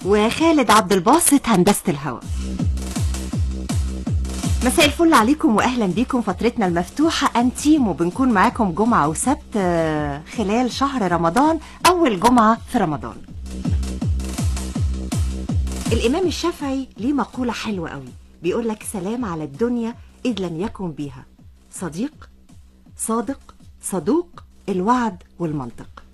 وخالد عبد الباسط هندسة الهواء مساء الفل عليكم واهلا بيكم فترتنا المفتوحه انتيمو بنكون معاكم جمعه وسبت آه، خلال شهر رمضان اول جمعه في رمضان الامام الشافعي ليه مقوله حلوه قوي بيقول لك سلام على الدنيا اذ لم يكن بها صديق صادق صدوق الوعد والمنطق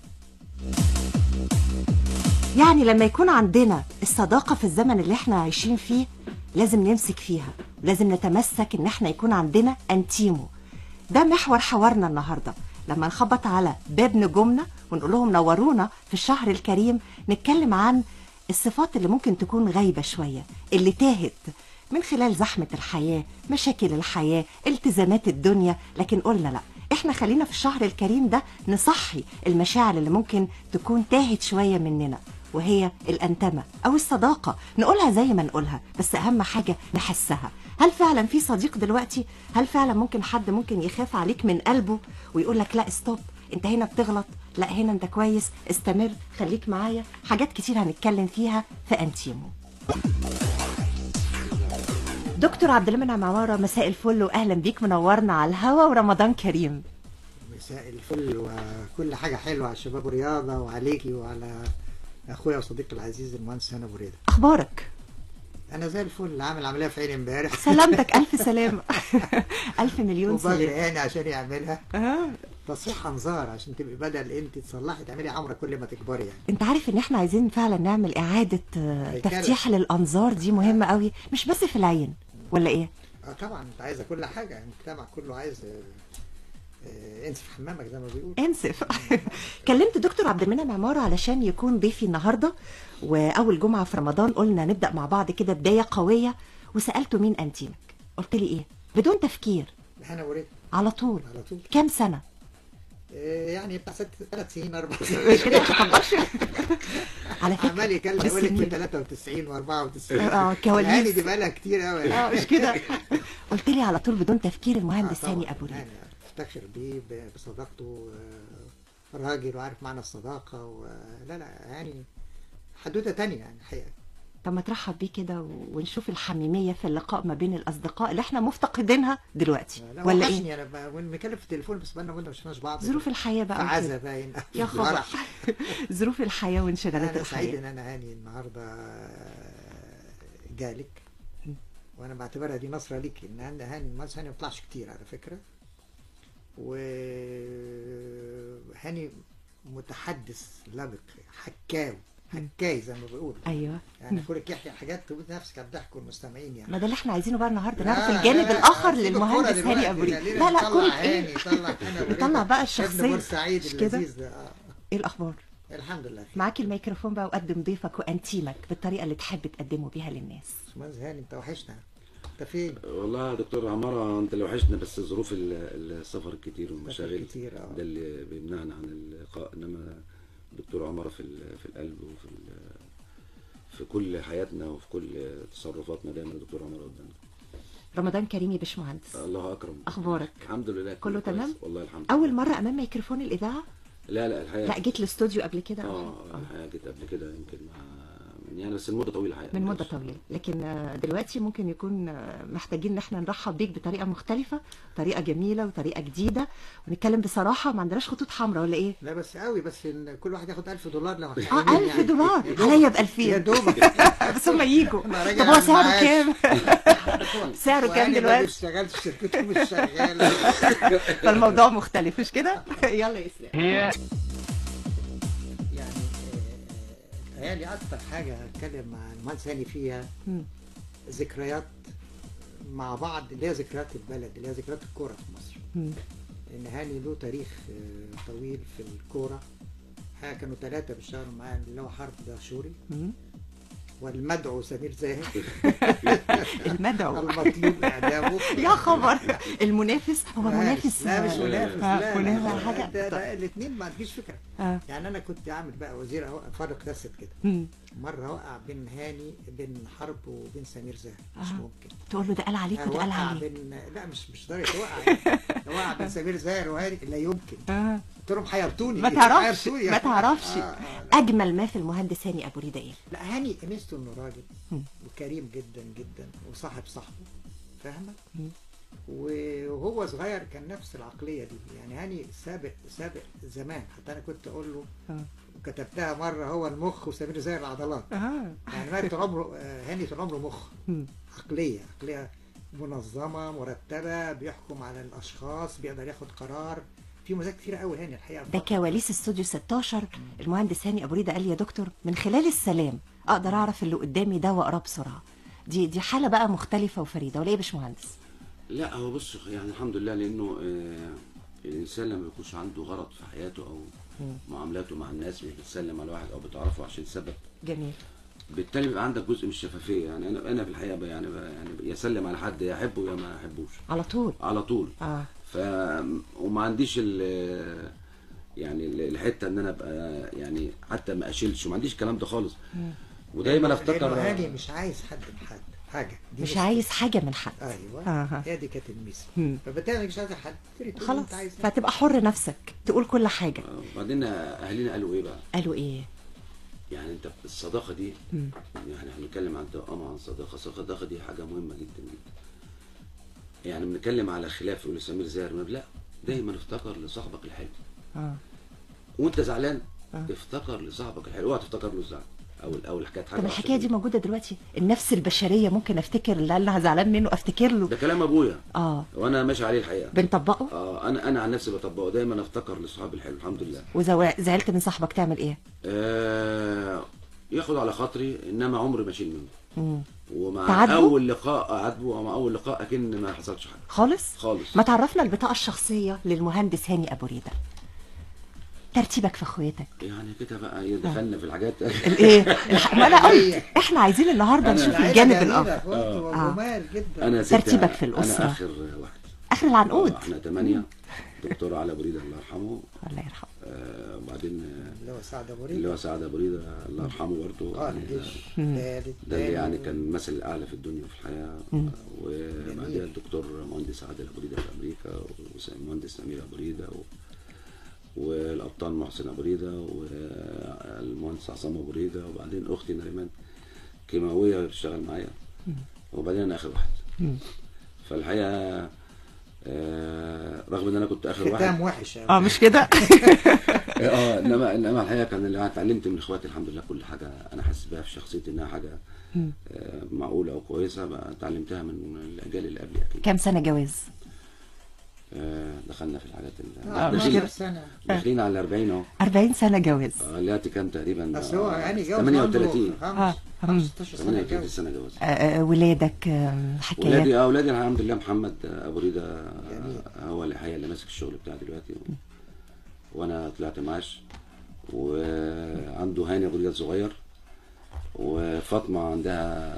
يعني لما يكون عندنا الصداقة في الزمن اللي احنا عايشين فيه لازم نمسك فيها لازم نتمسك ان احنا يكون عندنا انتيمو ده محور حوارنا النهاردة لما نخبط على باب نجومنا ونقول لهم نورونا في الشهر الكريم نتكلم عن الصفات اللي ممكن تكون غايبة شوية اللي تاهت من خلال زحمة الحياة مشاكل الحياة التزامات الدنيا لكن قلنا لا احنا خلينا في الشهر الكريم ده نصحي المشاعر اللي ممكن تكون تاهت شوية مننا وهي الأنتمة أو الصداقة نقولها زي ما نقولها بس أهم حاجة نحسها هل فعلا في صديق دلوقتي هل فعلا ممكن حد ممكن يخاف عليك من قلبه ويقول لك لا ستوب انت هنا بتغلط لا هنا انت كويس استمر خليك معايا حاجات كتير هنتكلم فيها في انتيمو دكتور عبد المنعم عمارة مساء الفل واهلا بيك منورنا على الهوا ورمضان كريم مساء الفل وكل حاجة حلوة على الشباب ورياضة وعليكي وعلى أخويا وصديقي العزيز المهندس هنا أبو ريدة اخبارك أنا زي الفل عامل عملية في عيني امبارح سلامتك الف سلامة الف مليون وبغي سلامة عيني عشان يعملها آه. تصحيح أنظار عشان تبقي بدل أنت تصلحي تعملي عمرة كل ما تكبري يعني انت عارف ان احنا عايزين فعلا نعمل اعادة آه، هيكلة. تفتيح للانظار دي مهمة قوي مش بس في العين ولا ايه اه طبعا انت عايزه كل حاجه المجتمع كله عايز آه، آه، انسف حمامك زي ما بيقول انسف كلمت دكتور عبد المنعم عمارة علشان يكون ضيفي النهاردة واول جمعة في رمضان قلنا نبدأ مع بعض كده بداية قوية وسألته مين انتيمك قلت لي ايه بدون تفكير هنا وريد على طول على طول كام سنة آه، يعني بتاع ست ثلاث سنين اربع سنين كده ما تكبرش على فكرة عمال يكلم يقول لك في بالسنين. 93 و94 اه كواليس. يعني دي بقالها كتير قوي اه مش كده قلت لي على طول بدون تفكير المهندس آه، هاني طبعاً. ابو ريد يعني افتخر بيه ب- بصداقته آه، راجل وعارف معنى الصداقة و... لا لا يعني حدوتة تانية يعني الحقيقة طب ما ترحب بيه كده و- ونشوف الحميمية في اللقاء ما بين الأصدقاء اللي احنا مفتقدينها دلوقتي لا ولا وحشني ايه؟ انا ب- بنتكلم في التليفون بس بقالنا مدة ما شفناش بعض ظروف الحياة في بقى عزا وكده. باين يا خبر فرح. ظروف الحياة وانشغالات انا سعيد الحياة ان انا هاني النهارده جالك وانا بعتبرها دي نصرة ليك ان هاني هاني المهندس هاني ما بيطلعش كتير على فكرة وهاني متحدث لبق حكاوي حكاي زي ما بيقولوا ايوه يعني كونك يحكي حاجات تقول نفسك على الضحك والمستمعين يعني ما ده اللي احنا عايزينه بقى النهارده لا، نعرف الجانب لا، الآخر سيب للمهندس الكورة هاني أبو دلوقتي، ريد خلينا لا لا نطلع كل هاني ايه طلع هنا وريدة. نطلع بقى ابن الشخصية بورسعيد مش كده؟ اللذيذ ده آه. ايه الأخبار؟ الحمد لله معاك الميكروفون بقى وقدم ضيفك وأنتيمك بالطريقة اللي تحب تقدمه بيها للناس باشمهندس هاني انت وحشنا انت فين؟ والله يا دكتور عمارة انت اللي وحشنا بس ظروف ال- السفر الكتير والمشاغل كتير، اه. ده اللي بيمنعنا عن اللقاء انما دكتور عمارة في ال- في القلب وفي ال- في كل حياتنا وفي كل تصرفاتنا دايما دكتور عمارة قدامنا رمضان كريم يا باشمهندس الله اكرم أخبارك؟ الحمد لله كله كويس. تمام؟ والله الحمد لله أول مرة أمام ميكروفون الإذاعة؟ لا لا الحقيقة لا جيت الاستوديو قبل كده اه الحقيقة جيت قبل كده يمكن مع من يعني بس المدة طويلة الحقيقة من مدة طويلة لكن آه، دلوقتي ممكن يكون آه، محتاجين ان احنا نرحب بيك بطريقة مختلفة طريقة جميلة وطريقة جديده ونتكلم بصراحة ما عندناش خطوط حمراء ولا ايه لا بس قوي بس ان كل واحد ياخد 1000 دولار لو اه 1000 دولار يا دوب. عليا ب يا 2000 دوبك بس هم يجوا أنا طب راجع هو على سعره المعاش. كام سعره كام وأنا ما دلوقتي بشتغلش شركته مش شغاله فالموضوع مختلف مش كده يلا يا اسلام يعني آه، تهيألي اكتر حاجه هتكلم مع المهندس هاني فيها مم. ذكريات مع بعض اللي هي ذكريات البلد اللي هي ذكريات الكوره في مصر مم. ان هاني له تاريخ آه، طويل في الكوره الحقيقه كانوا ثلاثه بيشتغلوا معاه اللي هو حرب دهشوري مم. والمدعو سمير زاهر المدعو المطلوب اعدامه يا خبر المنافس هو منافس لا مش آه، منافس آه، لا منافس لا على حاجة ده, ده الاثنين ما عنديش فكره آه. يعني انا كنت عامل بقى وزير أهو فارق رصد كده مم. مره وقع بين هاني بين حرب وبين سمير زاهر مش آه. ممكن تقول له ده قال عليك وده قال وقع عليه بين لا مش مش درجه وقع يعني. وقع بين سمير زاهر وهاني لا يمكن آه. قلت لهم حيرتوني ما تعرفش حيرتوني. ما تعرفش آه، آه. اجمل ما في المهندس هاني ابو ريده ايه لا هاني ميزته انه راجل مم. وكريم جدا جدا وصاحب صاحبه فاهمه مم. وهو صغير كان نفس العقليه دي يعني هاني سابق سابق زمان حتى انا كنت اقول له آه. وكتبتها مره هو المخ وسمير زي العضلات اه يعني مالك طول عمره آه، هاني طول عمره مخ مم. عقليه عقليه منظمه مرتبه بيحكم على الاشخاص بيقدر ياخد قرار في مزايا كتير قوي هاني الحقيقه ده كواليس استوديو 16 المهندس هاني ابو ريده قال لي يا دكتور من خلال السلام اقدر اعرف اللي قدامي ده واقراه بسرعه دي دي حاله بقى مختلفه وفريده ولا ايه يا باشمهندس لا هو بص يعني الحمد لله لانه آه الانسان لما يكونش عنده غرض في حياته او معاملاته مع الناس مش بتسلم على واحد او بتعرفه عشان سبب جميل بالتالي بيبقى عندك جزء من الشفافيه يعني انا انا في الحقيقه ب- يعني ب- يعني يسلم على حد يا احبه يا ما احبوش على طول على طول اه ف وما عنديش ال يعني ال- الحته ان انا ابقى يعني حتى ما اشيلش وما عنديش الكلام ده خالص ودايما افتكر لأنه هاني مش عايز حد من حد حاجه دي مش ميزته. عايز حاجه من حد ايوه آه. هي دي كانت الميزه مم. فبالتالي مش عايز حد تقدر تقول خلاص انت عايز إيه. فتبقى حر نفسك تقول كل حاجه آه، وبعدين اهالينا قالوا ايه بقى قالوا ايه يعني انت الصداقه دي مم. يعني احنا بنتكلم عن الدوام عن الصداقه الصداقه دي حاجه مهمه جدا جدا يعني بنتكلم على خلاف يقول سمير زاهر لا دايما افتكر لصاحبك الحلو اه وانت زعلان آه. افتكر لصاحبك الحلو اوعى تفتكر له الزعل او او الحكايه حاجه طب وحشة الحكايه دي فيه. موجوده دلوقتي النفس البشريه ممكن افتكر اللي انا زعلان منه افتكر له ده كلام ابويا اه وانا ماشي عليه الحقيقه بنطبقه اه انا انا عن نفسي بطبقه دايما افتكر لصحابي الحلو الحمد لله وزو- زعلت من صاحبك تعمل ايه آه ياخد على خاطري انما عمري ما اشيل منه مم. ومع تعاتبه؟ اول لقاء اعاتبه ومع اول لقاء اكن ما حصلش حاجه خالص خالص ما تعرفنا البطاقه الشخصيه للمهندس هاني ابو ريده ترتيبك في اخواتك يعني كده بقى إيه، دخلنا في الحاجات الايه الح- ما انا قلت احنا عايزين النهارده نشوف العيلة الجانب جميلة الاخر اخوات آه. وجمال جدا انا ست ترتيبك في الأسرة. انا اخر واحد اخر العنقود آه، احنا ثمانيه دكتور علي ابو ريده الله يرحمه الله يرحمه آه وبعدين آه، اللي هو سعد ابو اللي ريده هو سعد ابو ريده الله يرحمه برضه اه يعني ده- الجيش ثالث ده اللي تاني. يعني كان المثل الاعلى في الدنيا وفي الحياه وبعدين الدكتور مهندس عادل ابو ريده في امريكا والمهندس سمير ابو ريده و... والابطال محسن ابو ريده والمهندس عصام ابو ريده وبعدين اختي نريمان كيماويه بتشتغل معايا وبعدين انا اخر واحد فالحقيقه آه، رغم ان انا كنت اخر واحد ختام وحش أوي. اه مش كده اه انما انما الحقيقه كان اللي انا اتعلمت من اخواتي الحمد لله كل حاجه انا حاسس بيها في شخصيتي انها حاجه آه، معقوله وكويسه بقى اتعلمتها من الاجيال اللي قبلي اكيد كام سنه جواز آه، دخلنا في الحاجات اللي آه، مش داخلين- كده. 12 سنه داخلين على 40 اهو 40 سنه جواز آه، دلوقتي كان تقريبا بس هو آه، يعني جوز 38 آه. 15 سنه 38 جوز سنه جواز آه، آه، ولادك آه، حكايات ولادي اه ولادي الحمد لله محمد آه، ابو ريده آه، جميل. هو اللي الحقيقه اللي ماسك الشغل بتاعي دلوقتي وانا طلعت معاش وعنده هاني ابو ريده صغير وفاطمه عندها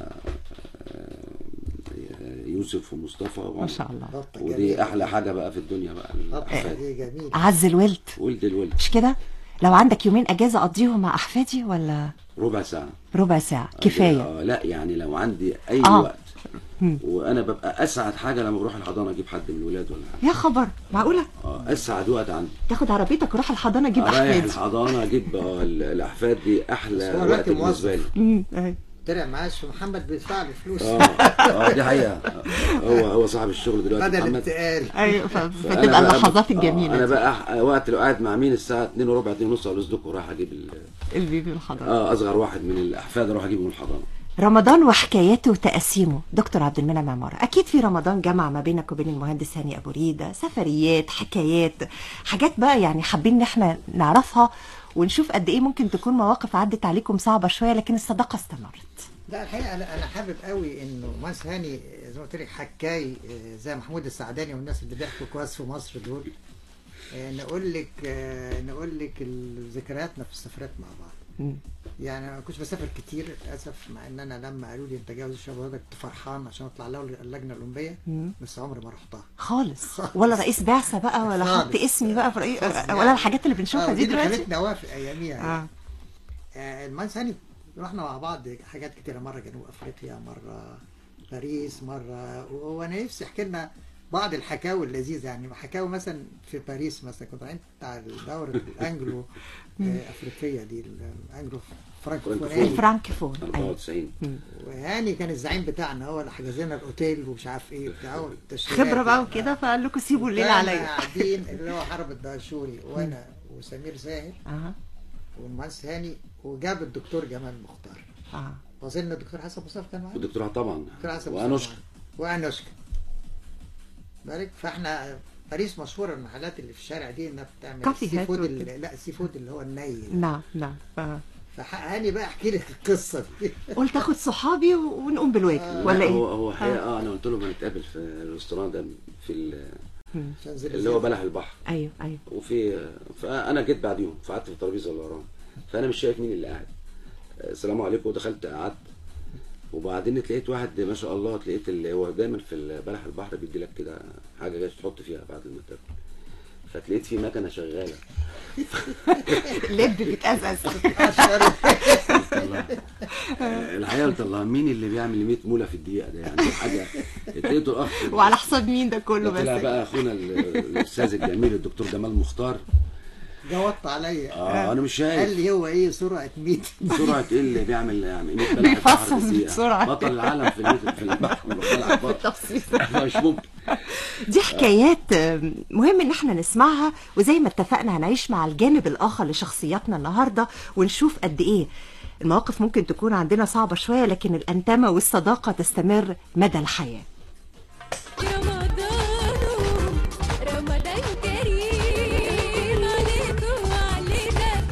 آه، يوسف ومصطفى ما شاء الله بطة ودي جميلة. احلى حاجه بقى في الدنيا بقى بطة الاحفاد دي جميل اعز الولد ولد الولد مش كده لو عندك يومين اجازه اقضيهم مع احفادي ولا ربع ساعه ربع ساعه كفايه آه لا يعني لو عندي اي آه. وقت وانا ببقى اسعد حاجه لما بروح الحضانه اجيب حد من الولاد ولا حاجه يا خبر معقوله اه اسعد وقت عندي تاخد عربيتك وروح الحضانه اجيب رايح احفادي الحضانه اجيب آه، ال- الاحفاد دي احلى بس هو وقت دلوقتي بالنسبه لي مم، أهي. طلع معاش ومحمد بيدفع له فلوس اه اه دي حقيقه هو هو صاحب الشغل دلوقتي بدل محمد انتقال ايوه ف- فأنا فتبقى بقى- اللحظات آه، الجميله انا دي. بقى أح- وقت لو قاعد مع مين الساعه 2 وربع 2 ونص اقول لكم رايح اجيب ال- البيبي الحضانه اه اصغر واحد من الاحفاد اروح اجيبه من الحضانه رمضان وحكاياته وتقاسيمه دكتور عبد المنعم عمارة أكيد في رمضان جمع ما بينك وبين المهندس هاني أبو ريدة سفريات حكايات حاجات بقى يعني حابين إن احنا نعرفها ونشوف قد إيه ممكن تكون مواقف عدت عليكم صعبة شوية لكن الصداقة استمرت لا الحقيقه انا انا حابب قوي انه مهندس هاني زي ما قلت لك حكاي آه، زي محمود السعداني والناس اللي بيحكوا كويس في مصر دول آه، نقول لك آه، نقول لك ال- ذكرياتنا في السفرات مع بعض مم. يعني انا ما كنتش بسافر كتير للاسف مع ان انا لما قالوا لي انت جاوز الشباب حضرتك كنت فرحان عشان اطلع له اللجنه الاولمبيه مم. بس عمري ما رحتها خالص ولا رئيس بعثة بقى ولا خالص. حط اسمي بقى في رئيس خالص يعني. ولا الحاجات اللي بنشوفها آه، دي اللي دلوقتي خلتني اوافق اياميها يعني. آه. آه، المهندس هاني رحنا مع بعض حاجات كتيرة مرة جنوب أفريقيا مرة باريس مرة و- وأنا نفسي يحكي لنا بعض الحكاوي اللذيذه يعني حكاوي مثلا في باريس مثلا كنت رايحين بتاع الدوره الانجلو آه، افريقيه دي الانجلو فرانكفوري الفرانكفون ايوه 94 وهاني كان الزعيم بتاعنا هو اللي حجز لنا الاوتيل ومش عارف ايه بتاع والتشريفات خبره بقى يعني. وكده فقال لكم سيبوا الليل كنا عليا قاعدين اللي هو حرب الدهشوري وانا وسمير زاهر اه والمهندس هاني وجاب الدكتور جمال مختار اه وظن الدكتور حسن مصطفى كان معانا والدكتوراه طبعا الدكتور حسن مصطفى وانوشكا معانا. وانوشكا بالك فاحنا باريس مشهوره المحلات اللي في الشارع دي انها بتعمل كافيهات السي فود وكده. اللي لا السي فود اللي هو الني ده. نعم نعم آه. فهاني بقى احكي لك القصه دي قلت اخد صحابي و- ونقوم بالواجب ولا لا، ايه؟ هو هو حقيقه اه انا قلت لهم هنتقابل في الريستوران ده في ال- عشان زي اللي هو بلح البحر ايوه ايوه وفي فانا جيت بعديهم فقعدت في الترابيزه اللي وراهم فانا مش شايف مين اللي قاعد السلام عليكم ودخلت قعدت وبعدين لقيت واحد ما شاء الله لقيت اللي هو دايما في بلح البحر بيدي لك كده حاجه جاي تحط فيها بعد ما تاكل فتلاقيت في مكنه شغاله اللب بيتأزأز الله الحقيقه قلت الله مين اللي بيعمل 100 موله في الدقيقه ده يعني حاجه لقيته الاخ وعلى حساب مين ده كله طلع بس بقى اخونا ال- الاستاذ الجميل الدكتور جمال مختار جاوبت عليا اه انا مش قال شايف لي هو ايه سرعه 100 بسرعه ايه اللي بيعمل يعني 100 بلح البحر بيفصل في الدقيقة. بسرعة. بطل العالم في المتر في البحر بلح البحر بالتفصيل مش ممكن دي حكايات آم، مهم ان احنا نسمعها وزي ما اتفقنا هنعيش مع الجانب الاخر لشخصياتنا النهارده ونشوف قد ايه المواقف ممكن تكون عندنا صعبة شوية لكن الأنتمة والصداقة تستمر مدى الحياة رمضان رمضان كريم عليكم وعلينا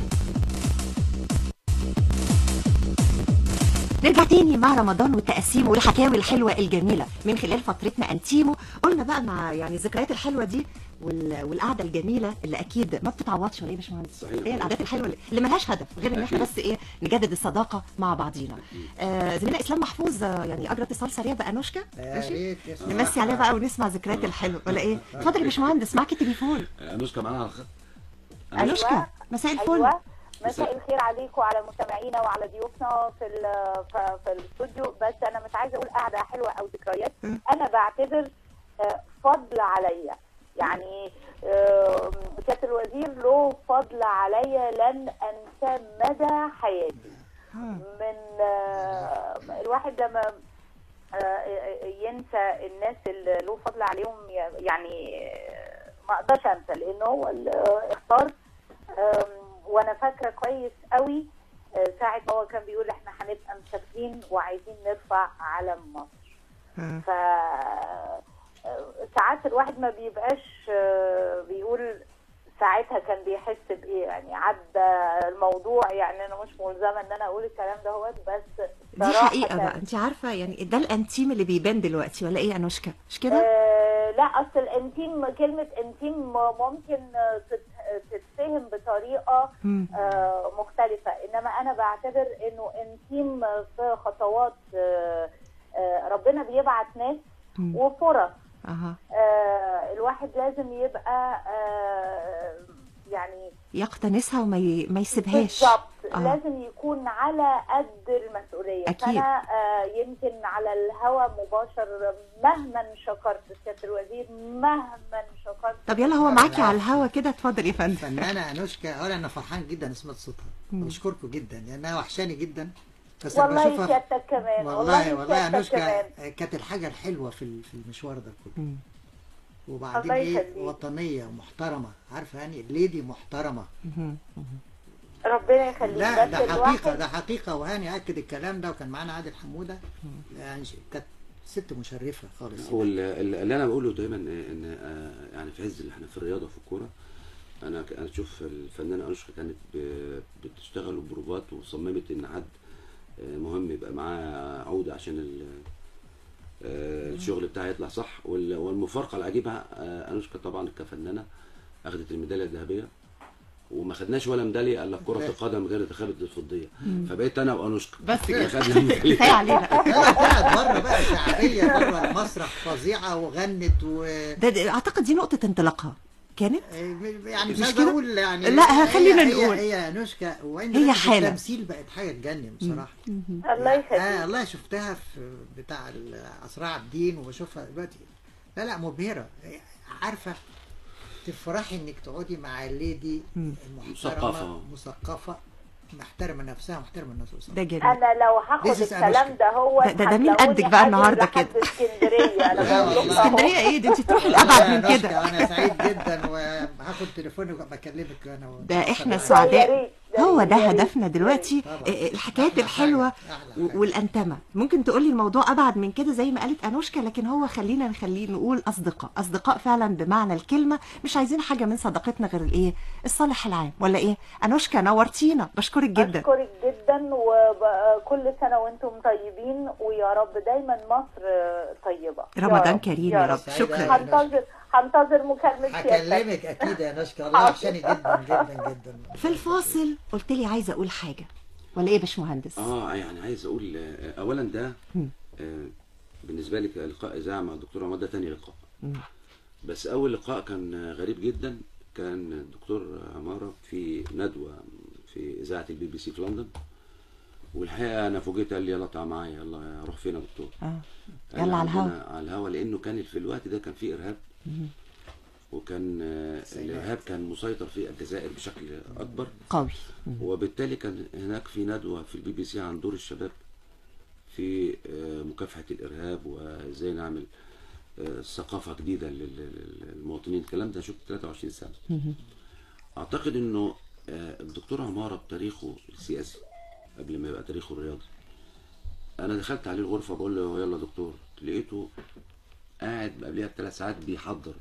نرجع تاني مع رمضان والتقاسيم والحكاوي الحلوة الجميلة من خلال فترتنا أنتيمو قلنا بقى مع يعني الذكريات الحلوة دي وال... والقعدة الجميلة اللي أكيد ما بتتعوضش ولا إيه يا باشمهندس؟ صحيح. هي القعدات الحلوة اللي- اللي ملهاش هدف غير إن احنا أكيد. بس إيه نجدد الصداقة مع بعضينا. آه زميلنا إسلام محفوظ آه، يعني أجرى اتصال سريع بأنوشكا يا ماشي؟ ريت يا نمسي عليها بقى ونسمع ذكريات الحلوة ولا إيه؟ اتفضل يا باشمهندس معاكي تليفون. انوشكا معانا على الخط أنوشكا مساء الفل. ايوه مساء الخير عليكم وعلى مستمعينا وعلى ضيوفنا في ال- ف- في الاستوديو بس انا مش عايزه اقول قعده حلوه او ذكريات انا بعتبر آه، فضل عليا يعني آه، سياده الوزير له فضل عليا لن انسى مدى حياتي من آه، الواحد لما آه، ينسى الناس اللي له فضل عليهم يعني آه، ما اقدرش انسى لان هو اللي اختار آم، وانا فاكره كويس قوي آه، ساعه ما هو كان بيقول احنا هنبقى مسافرين وعايزين نرفع علم مصر ف آه، ساعات الواحد ما بيبقاش آه، بيقول ساعتها كان بيحس بايه يعني عدى الموضوع يعني انا مش ملزمه ان انا اقول الكلام ده هو بس دي صراحة حقيقة بقى انت عارفة يعني ده الانتيم اللي بيبان دلوقتي ولا ايه يا انوشكا مش كده؟ آه لا اصل الانتيم كلمه انتيم ممكن آه، تت- تتفهم بطريقه مم. آه مختلفه انما انا بعتبر انه انتيم في خطوات آه آه ربنا بيبعت ناس مم. وفرص اها آه الواحد لازم يبقى آه يعني يقتنسها وما ي... ما يسيبهاش بالظبط آه. لازم يكون على قد المسؤوليه أكيد. فانا آه يمكن على الهوى مباشر مهما شكرت سياده الوزير مهما شكرت طب يلا هو معاكي على الهوا كده اتفضل يا فندم فنانة انوشكا اولا انا فرحان جدا سمعت صوتها بشكركم جدا لانها وحشاني جدا بس لما والله بشوفها- سيادتك كمان والله والله سيادتك انوشكا كمان كانت الحاجه الحلوه في ال- في المشوار ده كله مم. وبعدين الله ايه يخليك. وطنيه ومحترمه عارفه يعني ليدي محترمه مهم. ربنا يخليك لا بس ده حقيقه الواحد ده حقيقه وهاني اكد الكلام ده وكان معانا عادل حموده يعني ش- كانت ست مشرفه خالص هو ال- ال- اللي انا بقوله دايما ان آه، يعني في عز اللي احنا في الرياضه وفي الكوره انا ك- انا اشوف الفنانه انوشكا كانت ب- بتشتغل بروفات وصممت ان حد آه، مهم يبقى معاه عوده عشان ال- آه، الشغل بتاعها يطلع صح وال- والمفارقه العجيبه آه، انوشكا طبعا كفنانه اخذت الميداليه الذهبيه وما خدناش ولا ميداليه الا في كره القدم غير انتخابات الفضيه فبقيت انا وانوشكا بس كده. اللي خدنا الميداليه كفايه علينا لا طلعت بره بقى شعبيه بره المسرح فظيعه وغنت و ده, ده اعتقد دي نقطة انطلاقها كانت يعني مش مش عايز كده؟ اقول يعني لا، خلينا هي- نقول. هي هي نوشكا وان هي هي حالة. التمثيل بقت حاجه تجنن بصراحه الله آه يخليك الله شفتها في بتاع اسراع الدين وبشوفها دلوقتي لا لا مبهره عارفه تفرحي انك تقعدي مع ليدي محترمه مثقفة. مثقفه محترمه نفسها محترمه الناس قصادها. ده جميل انا لو هاخد This is الكلام Anushka. ده هو ده- ده- ده مين قدك بقى النهاردة كده؟ اسكندريه انا لا بقول والله. لك أهو. اسكندريه ايه ده انت تروحي الابعد من يا كده نوشكا، انا سعيد جدا وهاخد تليفوني وبكلمك انا و- ده احنا معاك. يا سعداء ريت، يا هو ريت، ده يا ريت، هدفنا يا دلوقتي طبعا. آه، الحكايات أحلى الحلوه حاجة، أحلى و- حاجة. والانتمه ممكن تقولي الموضوع ابعد من كده زي ما قالت انوشكا لكن هو خلينا نخليه نقول اصدقاء اصدقاء فعلا بمعنى الكلمه مش عايزين حاجه من صداقتنا غير الايه الصالح العام ولا ايه انوشكا نورتينا بشكرك جدا اشكرك جدا وكل سنه وانتم طيبين ويا رب دايما مصر طيبه يا رمضان رب، كريم يا يا رب رب. سعيدة شكرا أوي. هنتظر هنتظر مكالمه سيادتك هكلمك اكيد يا نشكى الله وحشاني جدا جدا جدا في الفاصل قلت لي عايزه اقول حاجه ولا ايه يا باشمهندس اه يعني عايز اقول آه، اولا ده آه، بالنسبه لي كلقاء اذاعه مع الدكتور عماد ده تاني لقاء بس اول لقاء كان آه، غريب جدا كان الدكتور عماره في ندوه في اذاعه البي بي سي في لندن والحقيقه انا فوجئت قال لي يلا تعال معايا يلا اروح فين يا دكتور اه قال يلا على عندنا الهوا على الهوا لانه كان في الوقت ده كان في ارهاب وكان آه، الارهاب كان مسيطر في الجزائر بشكل اكبر قوي وبالتالي كان هناك في ندوة في البي بي سي عن دور الشباب في آه، مكافحة الإرهاب وإزاي نعمل آه، ثقافة جديدة لل- لل- للمواطنين الكلام ده شفت 23 سنة أعتقد إنه آه، الدكتور عمارة بتاريخه السياسي قبل ما يبقى تاريخه الرياضي أنا دخلت عليه الغرفة بقول له يلا دكتور لقيته قاعد قبلها بثلاث ساعات بيحضر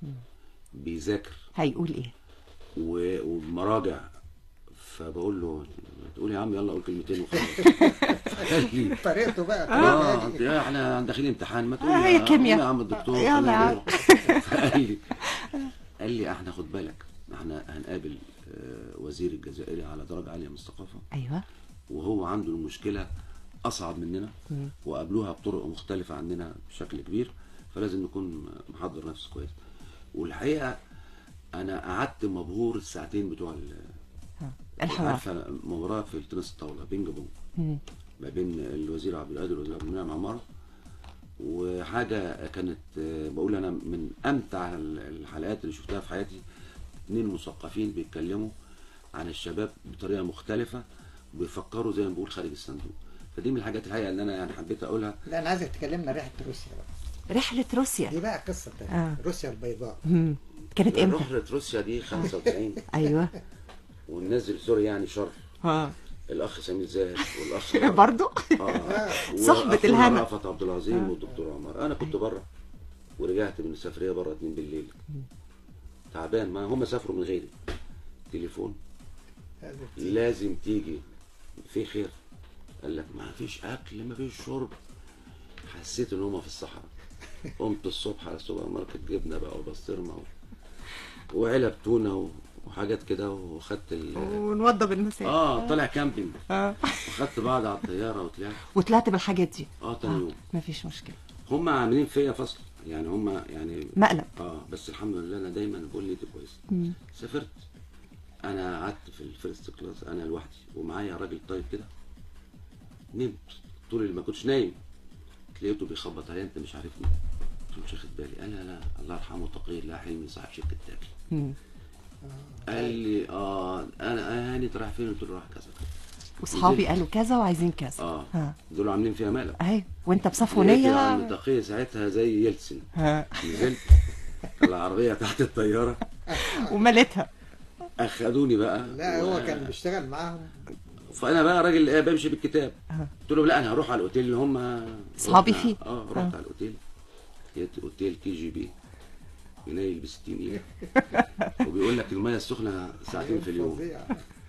بيذاكر هيقول ايه و- ومراجع فبقول له تقول يا عم يلا قول كلمتين وخلاص قال لي طريقته بقى اه طريقته انت هادي. احنا داخلين امتحان ما تقول آه، يا هي قوم كيمياء. يا عم الدكتور يلا خلينا يا عم. نروح. فقال لي قال لي احنا خد بالك احنا هنقابل آه، وزير الجزائري على درجه عاليه من الثقافه ايوه وهو عنده المشكله اصعب مننا وقابلوها بطرق مختلفه عننا بشكل كبير فلازم نكون محضر نفسي كويس والحقيقه انا قعدت مبهور الساعتين بتوع ال- الحوار عارفه مباراه في التنس الطاوله بينج بونج ما بين الوزير عبد القادر والوزير عبد المنعم عماره وحاجه كانت آه، بقول انا من امتع الحلقات اللي شفتها في حياتي اتنين مثقفين بيتكلموا عن الشباب بطريقه مختلفه بيفكروا زي ما بقول خارج الصندوق فدي من الحاجات الحقيقه اللي انا يعني حبيت اقولها لا انا عايزك تكلمنا ريحه روسيا بقى رحله روسيا دي بقى قصه آه. تانية روسيا البيضاء مم. كانت امتى رحله روسيا دي 95 ايوه والنازل سوري يعني شر اه الاخ سمير زاهر والاخ برضو اه صحبة وأخونا الهنا. رأفت عبد العظيم والدكتور عمر انا كنت بره ورجعت من السفريه بره اتنين بالليل تعبان ما هم سافروا من غيري تليفون لازم تيجي في خير قال لك ما فيش اكل ما فيش شرب حسيت ان هم في الصحراء قمت الصبح على السوبر ماركت جبنه بقى وبسطرمه و... وعلب تونه و... وحاجات كده وخدت ال... ونوضب المساء اه طالع كامبينج اه وخدت بعض على الطياره وطلعت وطلعت بالحاجات دي اه تاني يوم مفيش مشكله هم عاملين فيا فصل يعني هم يعني مقلب اه بس الحمد لله انا دايما بقول نيتي كويس سافرت انا قعدت في الفيرست كلاس انا لوحدي ومعايا راجل طيب كده نمت طول اللي ما كنتش نايم لقيته بيخبط عليا انت مش عارفني قلت له مش واخد بالي قال لا لا الله يرحمه تقي الله حلمي صاحب شركه تاكل مم. قال لي اه انا آه هاني انت رايح فين قلت له رايح كذا كذا واصحابي نزلت. قالوا كذا وعايزين كذا اه ها. دول عاملين فيها مقلب اهي وانت لقيت العم بصفونيه تقي ساعتها زي يلسن ها. نزلت العربيه تحت الطياره وملتها اخدوني بقى لا و- هو كان بيشتغل معاهم فانا بقى راجل إيه بمشي بالكتاب قلت له لا انا هروح على الاوتيل اللي هم أصحابي رحنا- فيه. اه رحت آه. على الاوتيل لقيت اوتيل كي جي بي ينيل ب 60 ايده وبيقول لك الميه السخنه ساعتين في اليوم فظيع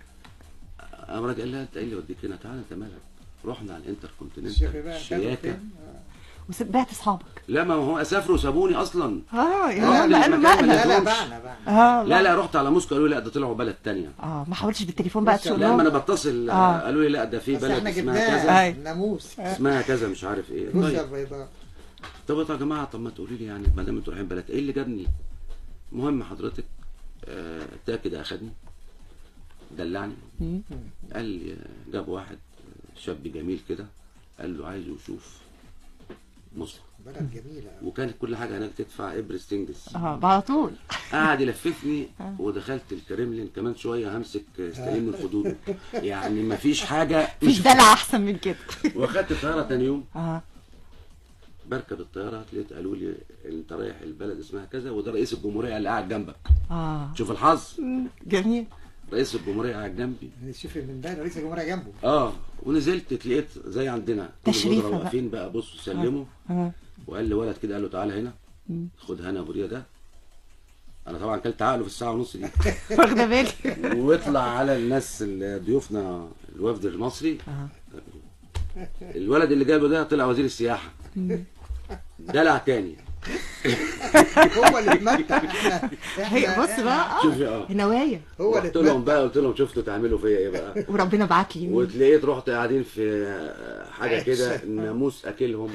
قام راجل قال لها انت ايه اللي يوديك هنا تعالى انت مالك رحنا على الانتر الشيخ كونتيننتال بقى خدوا شياكه فين؟ آه. وبعت اصحابك لا ما هو سافروا وسابوني اصلا اه آه، يا ما قالوا المكان مقلب لا لا لهمش. بعنا بعنا اه لا لا رحت على موسكو قالوا لي لا ده طلعوا بلد تانية اه ما حاولتش بالتليفون بقى بص يا تقول لا ما انا لهم بتصل آه. قالوا لي لا ده في بس بلد احنا اسمها جبناها كذا أي. ناموس اسمها كذا مش عارف ايه روسيا طيب البيضاء طب يا جماعه طب ما تقولي لي يعني ما دام انتوا رايحين بلد ايه اللي جابني المهم حضرتك آه تاكد اخدني دلعني قال لي آه، جاب واحد آه، شاب جميل كده قال له عايزه يشوف مصر بلد جميله أوي. وكانت كل حاجه هناك تدفع ابرس تنجز اه على طول قعد يلففني ودخلت الكريملين كمان شويه همسك ستالين من خدوده يعني ما فيش حاجه مفيش دلع احسن من كده واخدت الطياره تاني يوم اه بركب الطياره لقيت قالوا لي انت رايح البلد اسمها كذا وده رئيس الجمهوريه اللي قاعد جنبك اه شوف الحظ جميل رئيس الجمهوريه قاعد جنبي شوف من ده رئيس الجمهوريه جنبه اه ونزلت لقيت زي عندنا كل تشريفة الوزراء بقى. واقفين بقى بصوا سلموا اه وقال لي ولد كده قال له تعالى هنا خد هنا ابو ريا ده انا طبعا كلت عقله في الساعه ونص دي واخده بالي واطلع على الناس اللي ضيوفنا الوفد المصري الولد اللي جابه ده طلع وزير السياحه دلع تاني هو اللي اتمتع احنا هي احنا بص بقى شوفي اه اه نوايا هو اللي قلت لهم اتمتع بقى قلت لهم شفتوا تعملوا فيا ايه بقى وربنا بعت لي مين. وتلاقيت رحت قاعدين في حاجه كده عيش. ناموس اكلهم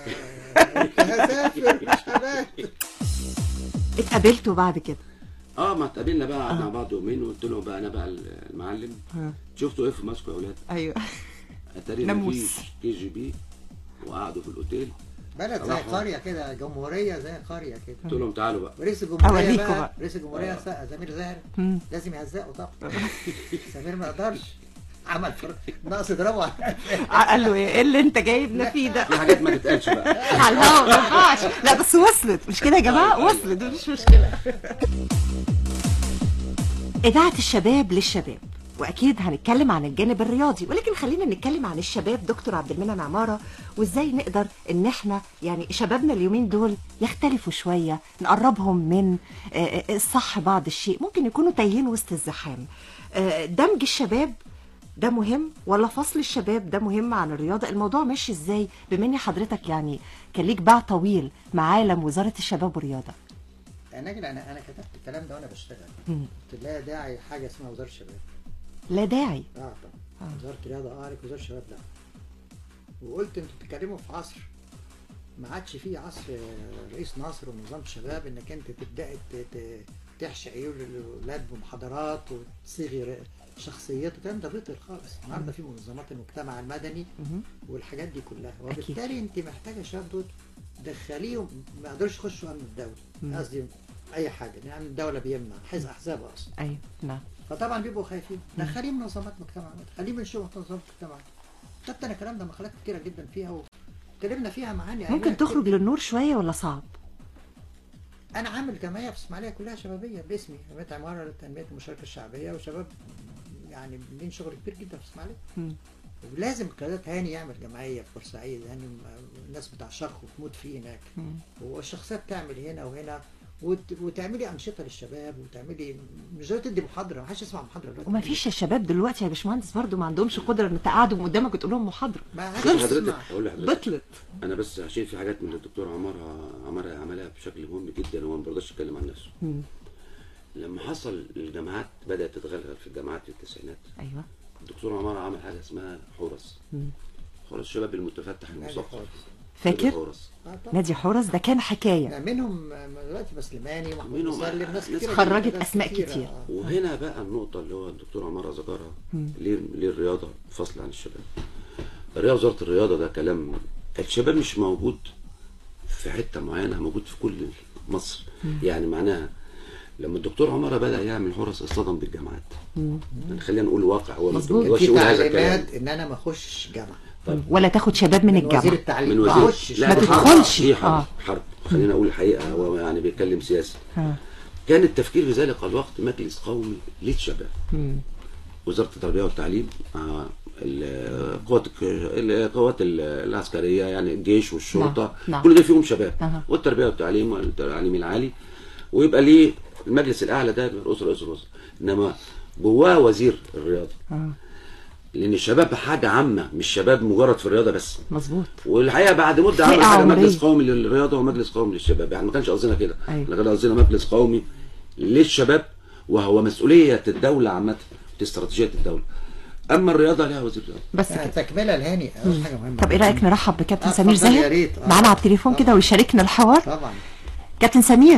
هسافر شباب اتقابلتوا بعد كده اه ما اتقابلنا بقى قعدنا مع بعض يومين وقلت لهم بقى انا بقى المعلم اه شفتوا ايه في ماسكو يا اولاد ايوه اتاري ناموس. مفيش كي جي بي وقعدوا في الاوتيل بلد زي راحوا. قريه كده جمهوريه زي قريه كده قلت لهم تعالوا بقى ورئيس الجمهوريه أوريكوا بقى بقى. رئيس الجمهوريه سقى سمير زاهر مم. لازم يهزقه طبعا سمير ما يقدرش عمل فر... ناقص يضربه على قال له ايه إيه اللي انت جايبنا فيه ده في حاجات ما تتقالش بقى على الهوا ما ينفعش لا بس وصلت مش كده يا جماعه أيوة، أيوة. وصلت مش مشكله اذاعه الشباب للشباب واكيد هنتكلم عن الجانب الرياضي ولكن خلينا نتكلم عن الشباب دكتور عبد المنعم عماره وازاي نقدر ان احنا يعني شبابنا اليومين دول يختلفوا شويه نقربهم من آه، آه، الصح بعض الشيء ممكن يكونوا تايهين وسط الزحام آه، دمج الشباب ده مهم ولا فصل الشباب ده مهم عن الرياضه الموضوع ماشي ازاي بما ان حضرتك يعني كان ليك باع طويل مع عالم وزاره الشباب والرياضه انا انا انا كتبت الكلام ده وانا بشتغل مم. قلت لا داعي حاجه اسمها وزاره الشباب لا داعي اه طبعا وزاره الرياضه اه عليك وزاره الشباب لا وقلت انتوا بتتكلموا في عصر ما عادش فيه عصر آه، رئيس ناصر ونظام الشباب انك انت تبداي ت- ت- تحشي عيون الاولاد بمحاضرات وتصيغي ر- شخصيات الكلام ده بطل خالص النهارده في منظمات المجتمع المدني مهم. والحاجات دي كلها وبالتالي انت محتاجه الشباب دول تدخليهم ما يقدروش يخشوا امن الدوله قصدي اي حاجه لان امن الدوله بيمنع حزب احزاب اصلا ايوه نعم فطبعا بيبقوا خايفين دخليه منظمات مجتمع خليه من شؤون منظمات مجتمع كتبت انا الكلام ده مقالات كتيره جدا فيها واتكلمنا فيها معاني ممكن علمية تخرج كتير. للنور شويه ولا صعب انا عامل جمعيه في اسماعيليه كلها شبابيه باسمي جمعيه عماره لتنميه المشاركه الشعبيه وشباب يعني عاملين شغل كبير جدا في اسماعيليه مم. ولازم قيادات هاني يعمل جمعيه في بورسعيد هاني م- الناس بتاع شرخ وتموت فيه هناك مم. والشخصيه بتعمل هنا وهنا وت... وتعملي انشطه للشباب وتعملي مش زي تدي محاضره ما حدش يسمع محاضره دلوقتي وما فيش الشباب دلوقتي يا باشمهندس برضو ما عندهمش قدره ان تقعدهم قدامك وتقول لهم محاضره ما بص حدش حضرتك يسمع اقول لحضرتك بطلت انا بس عشان في حاجات من اللي الدكتور عمر عمر عملها بشكل مهم جدا هو ما برضاش يتكلم عن نفسه مم. لما حصل الجامعات بدات تتغلغل في الجامعات في التسعينات ايوه الدكتور عمر عمل حاجه اسمها حورس مم. حورس الشباب المتفتح نادي المثقف خالص. فاكر حورس آه طبعا. نادي حورس ده كان حكايه يعني منهم دلوقتي بسليماني ومحمود منهم مسلم ناس ناس كتير خرجت ناس أسماء كتيرة. كتير. آه. وهنا بقى النقطة اللي هو الدكتور عمار ذكرها ليه ليه الرياضة فصل عن الشباب؟ الرياضة وزارة الرياضة ده كلام الشباب مش موجود في حتة معينة موجود في كل مصر يعني معناها لما الدكتور عمر بدأ يعمل حرس اصطدم بالجامعات يعني خلينا نقول واقع هو ما مظبوط. بيقدرش في يقول هذا الكلام تعليمات ان انا ما اخشش جامعه ولا تاخد شباب من من وزير الجامعه التعليم من ما وزير اخشش لا ما دي حرب. تدخلش. دي حرب آه. حرب خلينا اقول الحقيقة هو يعني بيتكلم سياسي ها. كان التفكير في ذلك الوقت مجلس قومي للشباب مم. وزاره التربيه والتعليم مع القوات القوات العسكريه يعني الجيش والشرطه نعم، نعم. كل ده فيهم شباب أها. والتربيه والتعليم والتعليم العالي ويبقى ليه المجلس الاعلى ده رئيس رئيس الوزراء انما جواه وزير الرياضه آه. لان الشباب حاجه عامه مش شباب مجرد في الرياضه بس مظبوط والحقيقه بعد مده عمل فئة حاجه عمرية. مجلس قومي للرياضه ومجلس قومي للشباب يعني ما كانش قصدنا كده أيوة. احنا كان قصدنا مجلس قومي للشباب وهو مسؤوليه الدوله عامه استراتيجيه الدوله اما الرياضه لها وزير الرياضه بس آه، كده تكمله لهاني أول حاجه مهمه طب ايه رايك نرحب بكابتن آه، سمير اتفضل يا زاهر ريت. آه. معانا على التليفون كده ويشاركنا الحوار طبعا كابتن سمير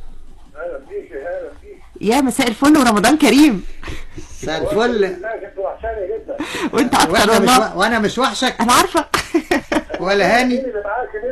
اهلا بيك اهلا بيك يا مساء الفل ورمضان كريم مساء الفل لا كنت وحشاني جدا وانت اكتر وانا مش والله و... وانا مش وحشك انا عارفه ولا هاني مين اللي معاك مين الدكتور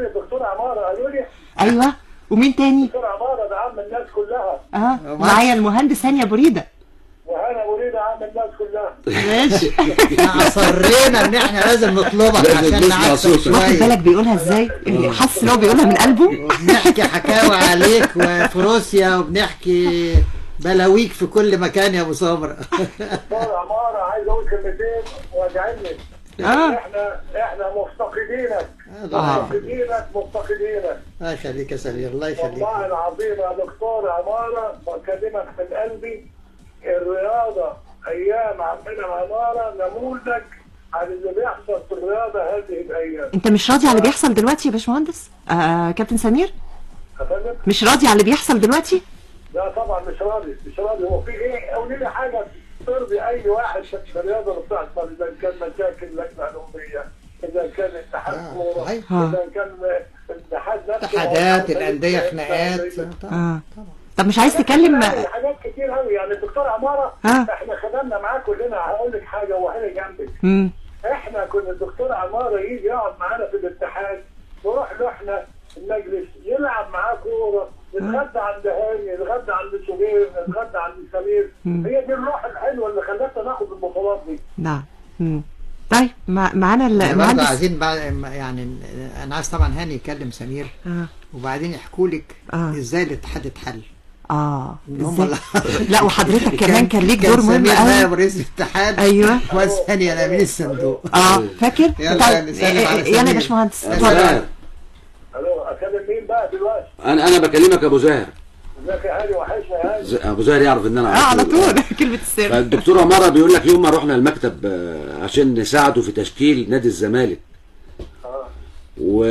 دكتور عماره قالوا لي ايوه ومين تاني دكتور عماره ده عم الناس كلها اه معايا المهندس هاني ابو ريده وهنا اريد عم الناس كلها ماشي احنا اصرينا ان احنا لازم نطلبك لازم عشان نسمع نعرف صوتك. واخد شويه بالك بيقولها ازاي حاسس ان هو بيقولها من قلبه وبنحكي حكاوي عليك وفي روسيا وبنحكي بلاويك في كل مكان يا ابو صبر دكتور عماره عايز اقول كلمتين واجعلني اه احنا احنا مفتقدينك الله مفتقدينك مفتقدينك الله يخليك يا سمير الله يخليك والله العظيم يا دكتور عماره بكلمك من قلبي الرياضه ايام عمنا عماره نموذج عن اللي بيحصل في الرياضه هذه الايام انت مش راضي على اللي بيحصل دلوقتي يا باشمهندس آه كابتن سمير أفندم؟ مش راضي على اللي بيحصل دلوقتي لا طبعا مش راضي مش راضي هو في ايه قولي لي حاجه ترضي اي واحد في الرياضه اللي بتحصل اذا كان مشاكل لجنه الاميه اذا كان اتحاد آه، كوره صحيح. اذا كان الاتحاد نفسه اتحادات الانديه خناقات اه طب مش عايز تكلم يعني حاجات كتير قوي يعني الدكتور عماره آه. احنا خدمنا معاه كلنا هقول لك حاجه وهنا جنبك مم. احنا كنا الدكتور عماره يجي يقعد معانا في الاتحاد نروح له احنا المجلس يلعب معاه كوره نتغدى عند هاني نتغدى عند شوبير نتغدى عند سمير هي دي الروح الحلوه اللي خلتنا ناخد البطولات دي نعم مم. طيب مع- معانا برضه المهندس عايزين بعد يعني انا عايز طبعا هاني يكلم سمير اه وبعدين يحكوا لك آه. ازاي الاتحاد اتحل اه إن هم ازاي اللي- لا وحضرتك كمان كان ليك دور مهم سمير قوي نائب رئيس الاتحاد ايوه وثاني انا امين الصندوق اه فاكر يلا طيب نسلم على إيه- يلا يا سمير. باشمهندس أبو اتفضل زاهر الو اكلم مين بقى دلوقتي؟ انا انا بكلمك يا ابو زاهر ازيك يا هاني وحشنا يا هاني ز- ابو زاهر يعرف ان انا اه على طول كلمة السر فالدكتور عماره بيقول لك يوم ما رحنا المكتب آه، عشان نساعده في تشكيل نادي الزمالك اه و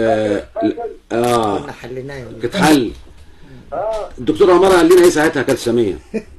اه كنا حليناه يا ولد. كانت حل اه الدكتور عماره قال لنا ايه ساعتها كالساميه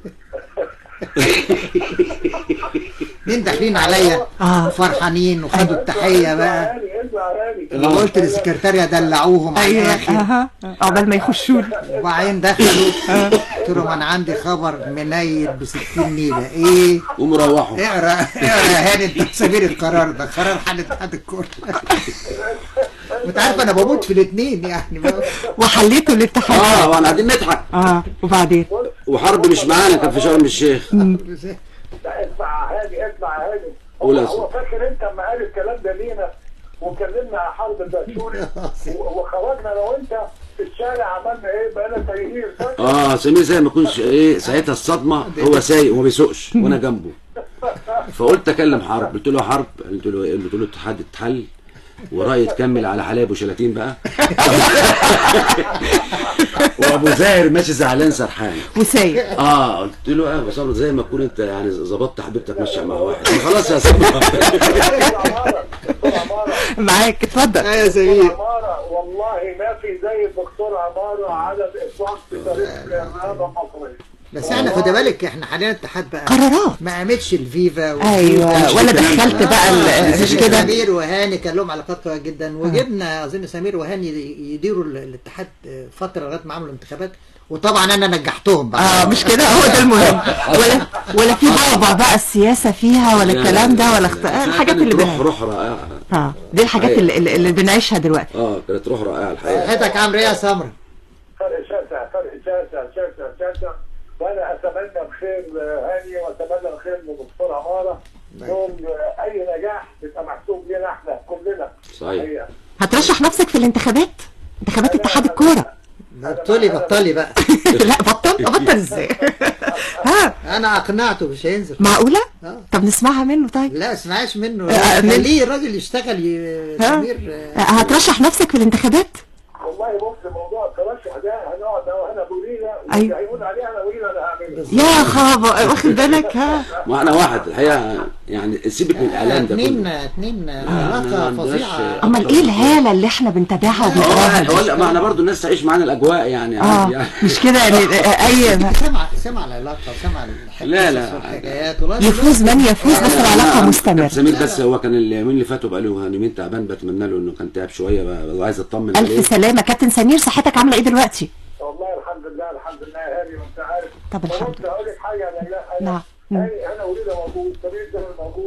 اتنين داخلين عليا اه فرحانين وخدوا التحيه بقى هاني اسمع يا هاني انا قلت للسكرتاريه دلعوهم على ايوه الاخر اها عقبال ما يخشوا لي. وبعدين دخلوا قلت لهم انا عندي خبر منيل ب 60 نيله ايه ومروحوا اقرا اقرا يا هاني انت سمير القرار ده قرار حل اتحاد الكوره وانت عارف انا بموت في الاثنين يعني وحليتوا الاتحاد اه وانا قاعدين نضحك اه وبعدين وحرب مش معانا كان في شرم الشيخ لا اسمع يا هاني اسمع يا هاني قول يا هو, أستاذ. هو فاكر انت لما قال الكلام ده لينا وكلمنا على حرب الباتشوري و- وخرجنا انا وانت في الشارع عملنا ايه بقينا تايهين فاكر؟ اه سمير زي ما يكونش ايه ساعتها الصدمه هو سايق وما بيسوقش وانا جنبه فقلت اكلم حرب قلت له يا حرب قلت له إيه؟ قلت له الاتحاد اتحل ورأي تكمل على حلايب وشلاتين بقى وابو زاهر ماشي زعلان سرحان وسايق اه قلت له اه يا ابو صبر زي ما تكون انت يعني ظبطت حبيبتك ماشيه مع واحد خلاص يا صبر دكتور عمارة دكتور عمارة معاك اتفضل يا دكتور سمير عمارة والله ما في زي الدكتور عمارة على الإطلاق في تاريخ الرياضة المصرية بس احنا خد بالك احنا حاليا اتحاد بقى قرارات ما قامتش الفيفا ايوه ولا دخلت بقى ال- مش كده سمير وهاني كان لهم علاقات قويه جدا وجبنا اظن سمير وهاني يديروا ال- الاتحاد فتره لغايه ما عملوا انتخابات وطبعا انا نجحتهم بقى اه مش كده هو ده المهم ولا ولا في بعبع بقى السياسه فيها ولا الكلام ده ولا اخت... الحاجات اللي روح بنعملها روح رائعه اه دي الحاجات أيوة. اللي, اللي اللي بنعيشها دلوقتي اه كانت روح رائعه الحقيقه صحتك عامله ايه يا سمره؟ فرق شاسع فرق شاسع شاسع شاسع وأنا أتمنى بخير هاني وأتمنى بخير للدكتور عمارة دول أي نجاح بيبقى محسوب لنا إحنا كلنا صحيح هي. هترشح نفسك في الانتخابات انتخابات اتحاد الكوره بطلي بطلي بقى لا بطل بطل ازاي ها انا اقنعته مش هينزل معقوله آه. طب نسمعها منه طيب لا اسمعيش منه آه، من- خليه الراجل يشتغل ي- ها سمير آه، هترشح نفسك في الانتخابات والله بص موضوع الترشح ده هنقعد أنا وأنا بولينا أيوة. واللي هيقول عليه أنا بولينا أنا هعمله يا خبر واخد بالك ها ما انا واحد الحقيقه يعني سيبك من الاعلان ده اتنين كله اتنين ما علاقه عندناش- فظيعه امال ايه الهاله اللي احنا بنتابعها وبنقراها اه دي؟ ولا ما احنا برضو الناس تعيش معانا الاجواء يعني اه عادي يعني مش كده يعني آه، اي سمع سمع العلاقه وسمع الحكايات لا، لا. والحكايات والله يفوز من يفوز بس العلاقه كابتن مستمره سمير بس هو كان اليومين اللي فاتوا بقى له يومين تعبان بتمنى له انه كان تعب شويه بقى بقى عايز اطمن عليه الف سلامه كابتن سمير صحتك عامله ايه دلوقتي والله الحمد لله الحمد لله يا هاني وانت عارف طب الحمد لله اقول لك حاجه انا لا نعم. انا هاني انا وليده موجود سمير ده موجود هي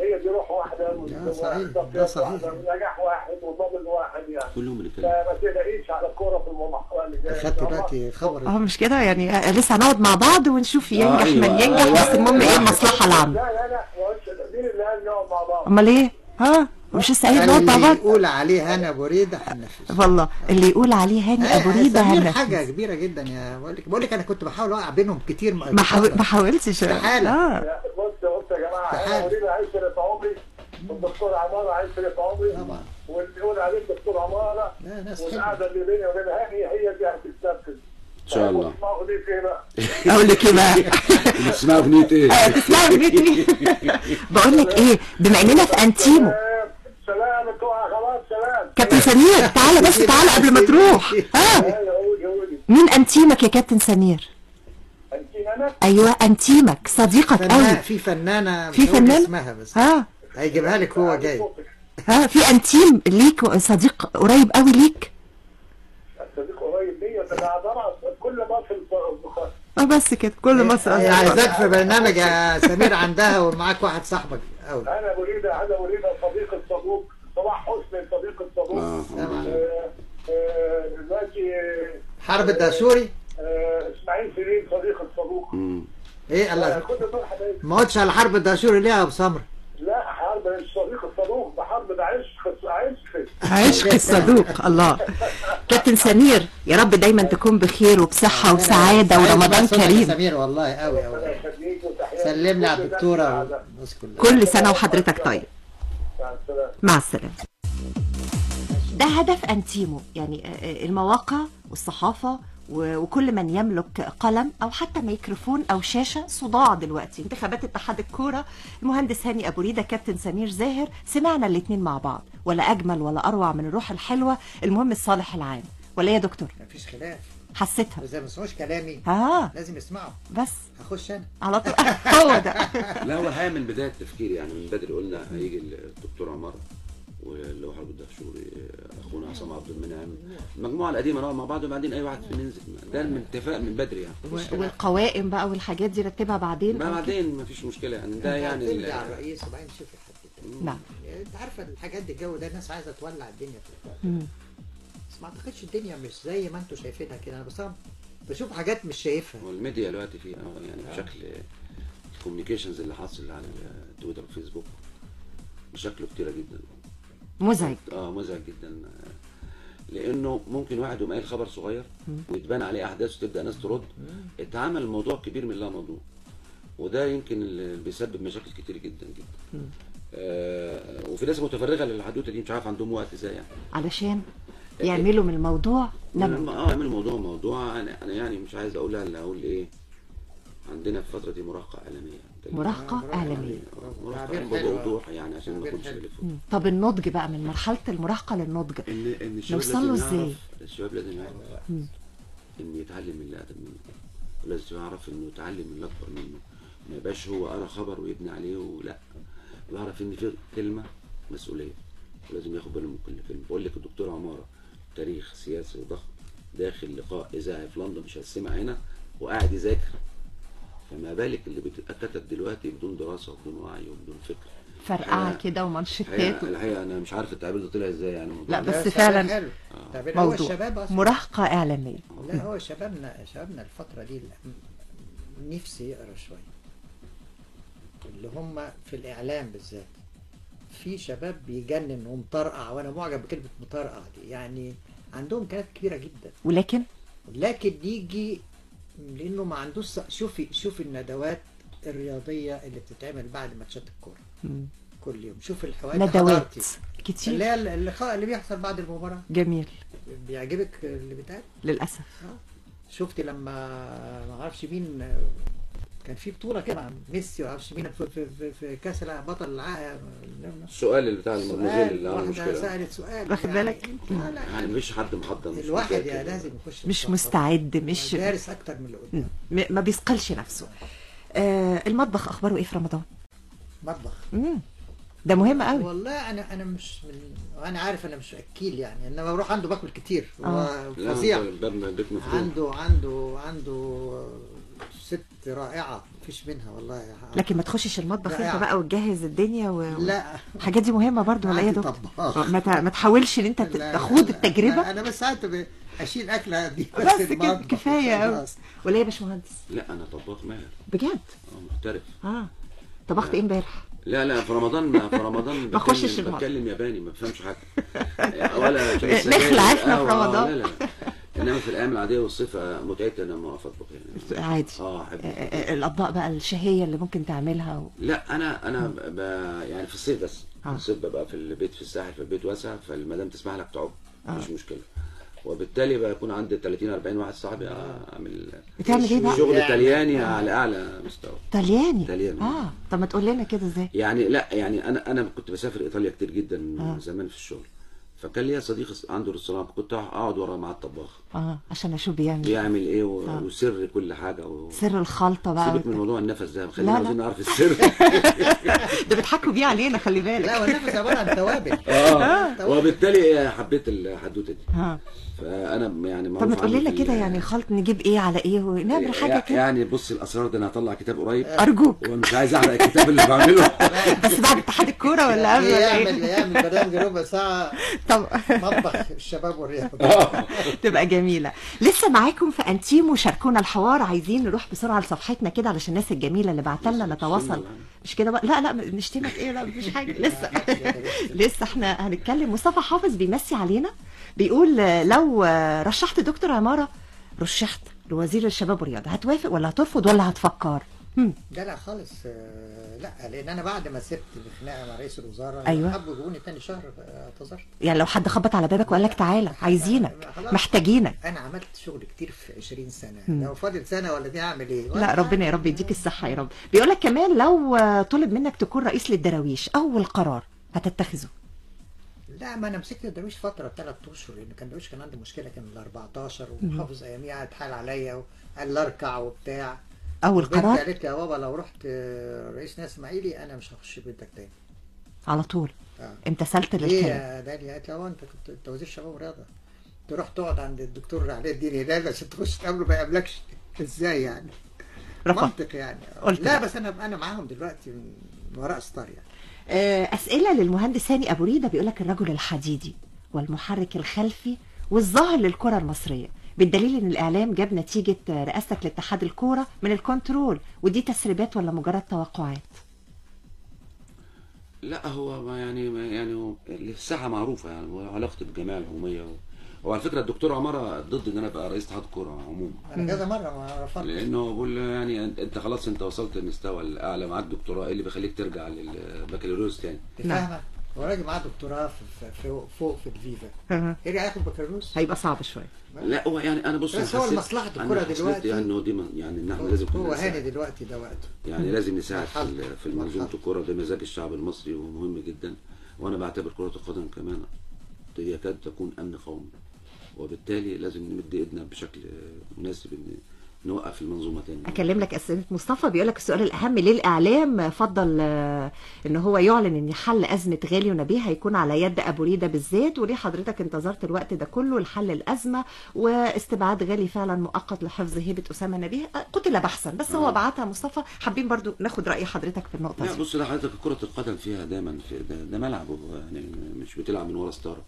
هي دي روح واحده ده صحيح، ده وتفكير صحيح. واحدة، ونجاح واحد وضابط واحد يعني كلهم بنتكلم فما تقلقيش على الكوره في المرحله اللي جايه إن اخدت شاء الله. دلوقتي خبر اه مش كده يعني آه، لسه هنقعد مع بعض ونشوف ينجح أيوة، من ينجح أيوة. بس المهم ايه المصلحه العامه لا لا لا ما قلتش مين اللي قال نقعد مع بعض امال ايه ها مش لسه قايل نقعد مع اللي بعض يقول عليه هنا ابو ريده هننفذ والله اللي يقول عليه هاني ابو ريده سمير هنفذ. حاجه كبيره جدا يا بقول لك بقول لك انا كنت بحاول اوقع بينهم كتير ما حاول ما حاولتش استحالة. اه لا، بص بص يا جماعه تعال. انا اريد عشره عمري والدكتور عماره عشره عمري طبعا. واللي بيقول عليه الدكتور عماره لا ناس والقعده اللي بيني وبين هاني هي دي هتتنفذ إن شاء الله. اسمعوا دي فين بقى اقول لك ايه بقى اسمها اغنيه ايه؟ آه، تسمعي اغنيتي بقول لك ايه بما اننا في انتيمو سلام سلام انتوا خلاص سلام كابتن سمير تعالى بس تعالى قبل ما تروح ها ايوه قولي قولي مين انتيمك يا كابتن سمير انت انا ايوه انتيمك صديقك فنان قوي في فنانه في مش هقول فنان؟ اسمها بس ها هيجيبها لك هو جاي ها في انتيم ليك صديق قريب قوي ليك الصديق قريب ليا ده انا طبعا كل مصر البخاري اه بس كده كل مصر هي عايزاك في برنامج يا سمير عندها ومعاك واحد صاحبك قوي انا اريد انا اريد صديق الصدوق صلاح حسني صديق الصدوق آه، آه، آه، دلوقتي آه، حرب الدهشوري آه، اسماعيل سليم صديق الصدوق مم. ايه آه، الله كل دول حبايبي ما قلتش على حرب الدهشوري ليه يا ابو سمر لا حرب الصديق الصدوق ده حرب ده عشق عشق عشق الصدوق الله كابتن سمير يا رب دايما تكون بخير وبصحة وسعادة ورمضان كريم سمير والله قوي ربنا قوي يخليك وتحياتي سلم لي على كل الدكتوره الناس والناس كلها كل سنة وحضرتك طيب مع السلامه مع السلامة ده هدف أنتيمو يعني آه، آه، المواقع والصحافة و- وكل من يملك قلم أو حتى ميكروفون أو شاشة صداع دلوقتي انتخابات اتحاد الكورة المهندس هاني أبو ريدة كابتن سمير زاهر سمعنا الاتنين مع بعض ولا أجمل ولا أروع من الروح الحلوة المهم الصالح العام ولا إيه يا دكتور مفيش خلاف حسيتها اذا ما يسمعوش كلامي اه لازم يسمعوا بس هخش انا على طول هو ده لا هو الحقيقه من بدايه التفكير يعني من بدري قلنا هيجي الدكتور عمار واللي هو حرب الدهشوري اخونا عصام عبد المنعم المجموعه القديمه نقعد مع بعض وبعدين اي واحد ننزل ده من اتفاق من بدري يعني و- والقوائم بقى والحاجات دي رتبها بعدين ما أو كده؟ بعدين ما فيش مشكله يعني ده يعني ال- تمضي على الرئيس وبعدين تشوفي حد تاني نعم يعني انت عارفه الحاجات دي الجو ده الناس عايزه تولع الدنيا في الوقت. مم. بس ما اعتقدش الدنيا مش زي ما انتوا شايفينها كده انا بس أنا بشوف حاجات مش شايفها والميديا دلوقتي في آه يعني بشكل الكوميونيكيشنز اللي حاصل على تويتر وفيسبوك بشكله كتيره جدا مزعج اه مزعج جدا آه، لانه ممكن واحد يقوم قايل خبر صغير ويتبان عليه احداث وتبدا ناس ترد اتعمل الموضوع كبير من لا موضوع وده يمكن اللي بيسبب مشاكل كتير جدا جدا آه وفي ناس متفرغه للحدوته دي مش عارف عندهم وقت ازاي يعني علشان يعملوا من الموضوع نمو اه اعمل الموضوع موضوع انا انا يعني مش عايز اقولها الا اقول ايه عندنا في الفتره دي مراهقه اعلاميه مراهقة إعلامية مراهقه تعبير إعلامية حلو. بوضوح يعني عشان ما تعبير اكونش حلو. بلف مم. طب النضج بقى من مرحلة المراهقة للنضج ان ان الشباب نوصل له لازم إزاي؟ يعرف الشباب لازم يعرف انه يتعلم من اللي اقدم منه ولازم يعرف انه يتعلم من اللي اكبر منه ما يبقاش هو قرا خبر ويبني عليه ولا يعرف ان في كلمه مسؤوليه ولازم ياخد باله من كل كلمه بقول لك الدكتور عماره تاريخ سياسي وضخم داخل لقاء اذاعي في لندن مش هتسمع هنا وقاعد يذاكر فما بالك اللي بيتكتب دلوقتي بدون دراسه وبدون وعي وبدون فكر فرقعة الحقيقة- كده ومانشيتات الحقيقه الحقيقه انا مش عارف التعبير ده طلع ازاي يعني الموضوع لا ده. بس تعبير فعلا حلو تعبير هو موضوع الشباب اصلا مراهقة إعلامية لا هو شبابنا شبابنا الفترة دي نفسي يقرا شوية اللي هم في الإعلام بالذات في شباب بيجنن ومطرقع وأنا معجب بكلمة مطرقع دي يعني عندهم كلام كبيرة جدا ولكن لكن يجي لأنه ما عندوش ص- شوفي شوفي الندوات الرياضية اللي بتتعمل بعد ماتشات الكورة مم. كل يوم شوف الحوارات ندوات حضرتي. اللي كتير هي اللقاء اللي بيحصل بعد المباراة جميل بيعجبك اللي بيتقال للأسف شفت لما ما اعرفش مين كان في بطوله كده مع ميسي ما اعرفش مين في, في, في, في كاس الع- بطل العالم السؤال اللي بتاع المدموزيل سؤال اللي عمل واحده مشكله سالت سؤال واخد يعني بالك؟ لا لا يعني مفيش حد محضر مش الواحد مذاكر. يا لازم يخش مش مثقف. مستعد مش دارس اكتر من اللي قدام م- ما بيثقلش نفسه آه المطبخ أخباره إيه في رمضان؟ مطبخ مم. ده مهم قوي والله انا انا مش من انا عارف انا مش اكيل يعني انما بروح عنده باكل كتير آه. هو لا، فظيع الباب بيت مفتوح عنده عنده عنده ست رائعه مفيش منها والله يا حق. لكن ما تخشش المطبخ انت رائعة. بقى وتجهز الدنيا و... لا الحاجات دي مهمه برضو ولا ايه يا عندي دكتور طباخ. ما, ت... ما تحاولش ان انت لا، لا، تخوض لا. التجربه انا بس ساعات ب- اشيل اكله دي بس كده المطبخ كفايه قوي خلاص. ولا ايه يا باشمهندس لا انا طباخ ماهر بجد اه محترف اه طبخت ايه امبارح لا لا في رمضان في رمضان ما اخشش بتكلم, المطبخ. بتكلم ياباني ما بفهمش حاجه ولا شاي نخلع سجاير، إحنا في قهوة، رمضان. لا لا انما في الايام العاديه والصيف آه، متعتي انا ما اقف اطبخ يعني عادي اه احب آه، آه، الاطباق بقى الشهيه اللي ممكن تعملها و... لا انا انا ب... ب... يعني في الصيف بس آه. في الصيف ببقى في البيت في الساحل في البيت واسع فالمدام تسمح لك تعب مش مشكله وبالتالي بيكون عندي 30 40 واحد صاحبي اعمل بتعمل ايه بقى؟ شغل يعني- طلياني على اعلى مستوى طلياني طلياني. اه طب ما تقول لنا كده ازاي يعني لا يعني انا انا كنت بسافر ايطاليا كتير جدا آه. زمان في الشغل فكان ليا صديق عنده ريستوران كنت اقعد ورا مع الطباخ اه عشان اشوف بيعمل بيعمل ايه و... آه. وسر كل حاجه و... سر الخلطه بقى سيبك من موضوع النفس ده لا، خلينا لا. عاوزين نعرف السر ده بيضحكوا بيه علينا خلي بالك لا والنفس عباره عن توابل اه وبالتالي حبيت الحدوته دي اه فانا يعني طب معروف ما تقول عني لنا في كده ال- يعني الخلط نجيب ايه على ايه ونعمل حاجه كده يعني بص الاسرار ده انا هطلع كتاب قريب ارجوك ومش عايز احرق الكتاب اللي بعمله بس بعد اتحاد الكوره ولا قبل ولا يعمل ايه يعمل برنامج ربع ساعه طب مطبخ الشباب والرياضه تبقى جميله لسه معاكم في انتيمو شاركونا الحوار عايزين نروح بسرعه لصفحتنا كده علشان الناس الجميله اللي بعت لنا نتواصل مش كده بقى لا لا نشتمك ايه لا مفيش حاجه لسه لسه احنا هنتكلم مصطفى حافظ بيمسي علينا بيقول آه، لو آه، رشحت دكتور عماره رشحت لوزير الشباب والرياضه هتوافق ولا هترفض ولا هتفكر هم. لا لا خالص آه، لا لان انا بعد ما سبت الخناقه مع رئيس الوزراء أيوة. حبوا يجوني تاني شهر آه، اعتذرت يعني لو حد خبط على بابك وقال لك تعالى عايزينك خلاص. محتاجينك انا عملت شغل كتير في 20 سنه لو فاضل سنه ولا دي هعمل ايه لا ربنا يا رب يديك الصحة يا رب بيقول لك كمان لو آه، طلب منك تكون رئيس للدراويش أول قرار هتتخذه لا ما انا مسكت الدرويش فتره ثلاث اشهر لان كان الدرويش كان عندي مشكله كان ال 14 ومحافظ اياميها اتحال عليا وقال لي اركع وبتاع أول البنت قرار قالت لي يا بابا لو رحت آه، رئيس ناس اسماعيلي انا مش هخش بنتك تاني على طول اه امتثلت ليه للكلام يا داليا قالت لي هو انت كنت انت وزير شباب ورياضه تروح تقعد عند الدكتور علاء الدين هلال عشان تخش تقابله ما يقابلكش ازاي يعني رفض منطق يعني قلت لا لا. بس انا انا معاهم دلوقتي من وراء ستار يعني آه، أسئلة للمهندس هاني أبو ريدة بيقول لك الرجل الحديدي والمحرك الخلفي والظاهر للكرة المصرية بالدليل ان الاعلام جاب نتيجة آه، رئاستك لاتحاد الكورة من الكنترول ودي تسريبات ولا مجرد توقعات لا هو ما يعني ما يعني هو الساحه معروفه يعني وعلاقتي بالجمعيه العموميه و... وعلى فكره الدكتور عماره ضد ان انا ابقى رئيس اتحاد الكوره عموما انا كذا مره ما رفضت لانه بقول له يعني انت أنت خلاص انت وصلت للمستوى الاعلى معاك دكتوراه ايه اللي بيخليك ترجع للبكالوريوس تاني فاهمه هو راجل معاه دكتوراه في في- فوق فوق في الفيفا أها. يرجع ياخد بكالوريوس هيبقى صعب شوية لا هو يعني انا بص بس أنا هو حسيت- لمصلحة أنا الكرة حسيت دلوقتي. يعني انه دي م- يعني ان احنا لازم هو كلنا هاني نساعد. دلوقتي ده وقته يعني لازم نساعد في مرحلة. ال- في منظومه مرحلة. الكوره ده مزاج الشعب المصري ومهم جدا وانا بعتبر كره القدم كمان يكاد تكون امن قومي وبالتالي لازم نمد ايدنا بشكل مناسب ان نوقف المنظومه تاني اكلم لك اسئله مصطفى بيقول لك السؤال الاهم ليه الاعلام فضل آه، ان هو يعلن ان حل ازمه غالي ونبيه هيكون على يد ابو ريده بالذات وليه حضرتك انتظرت الوقت ده كله لحل الازمه واستبعاد غالي فعلا مؤقت لحفظ هيبه اسامه نبيه آه، قتل بحثا بس هو آه. بعتها مصطفى حابين برضو ناخد راي حضرتك في النقطه لا دي بص ده حضرتك كرة القدم فيها دايما في ده, ده ملعب هو يعني مش بتلعب من ورا ستار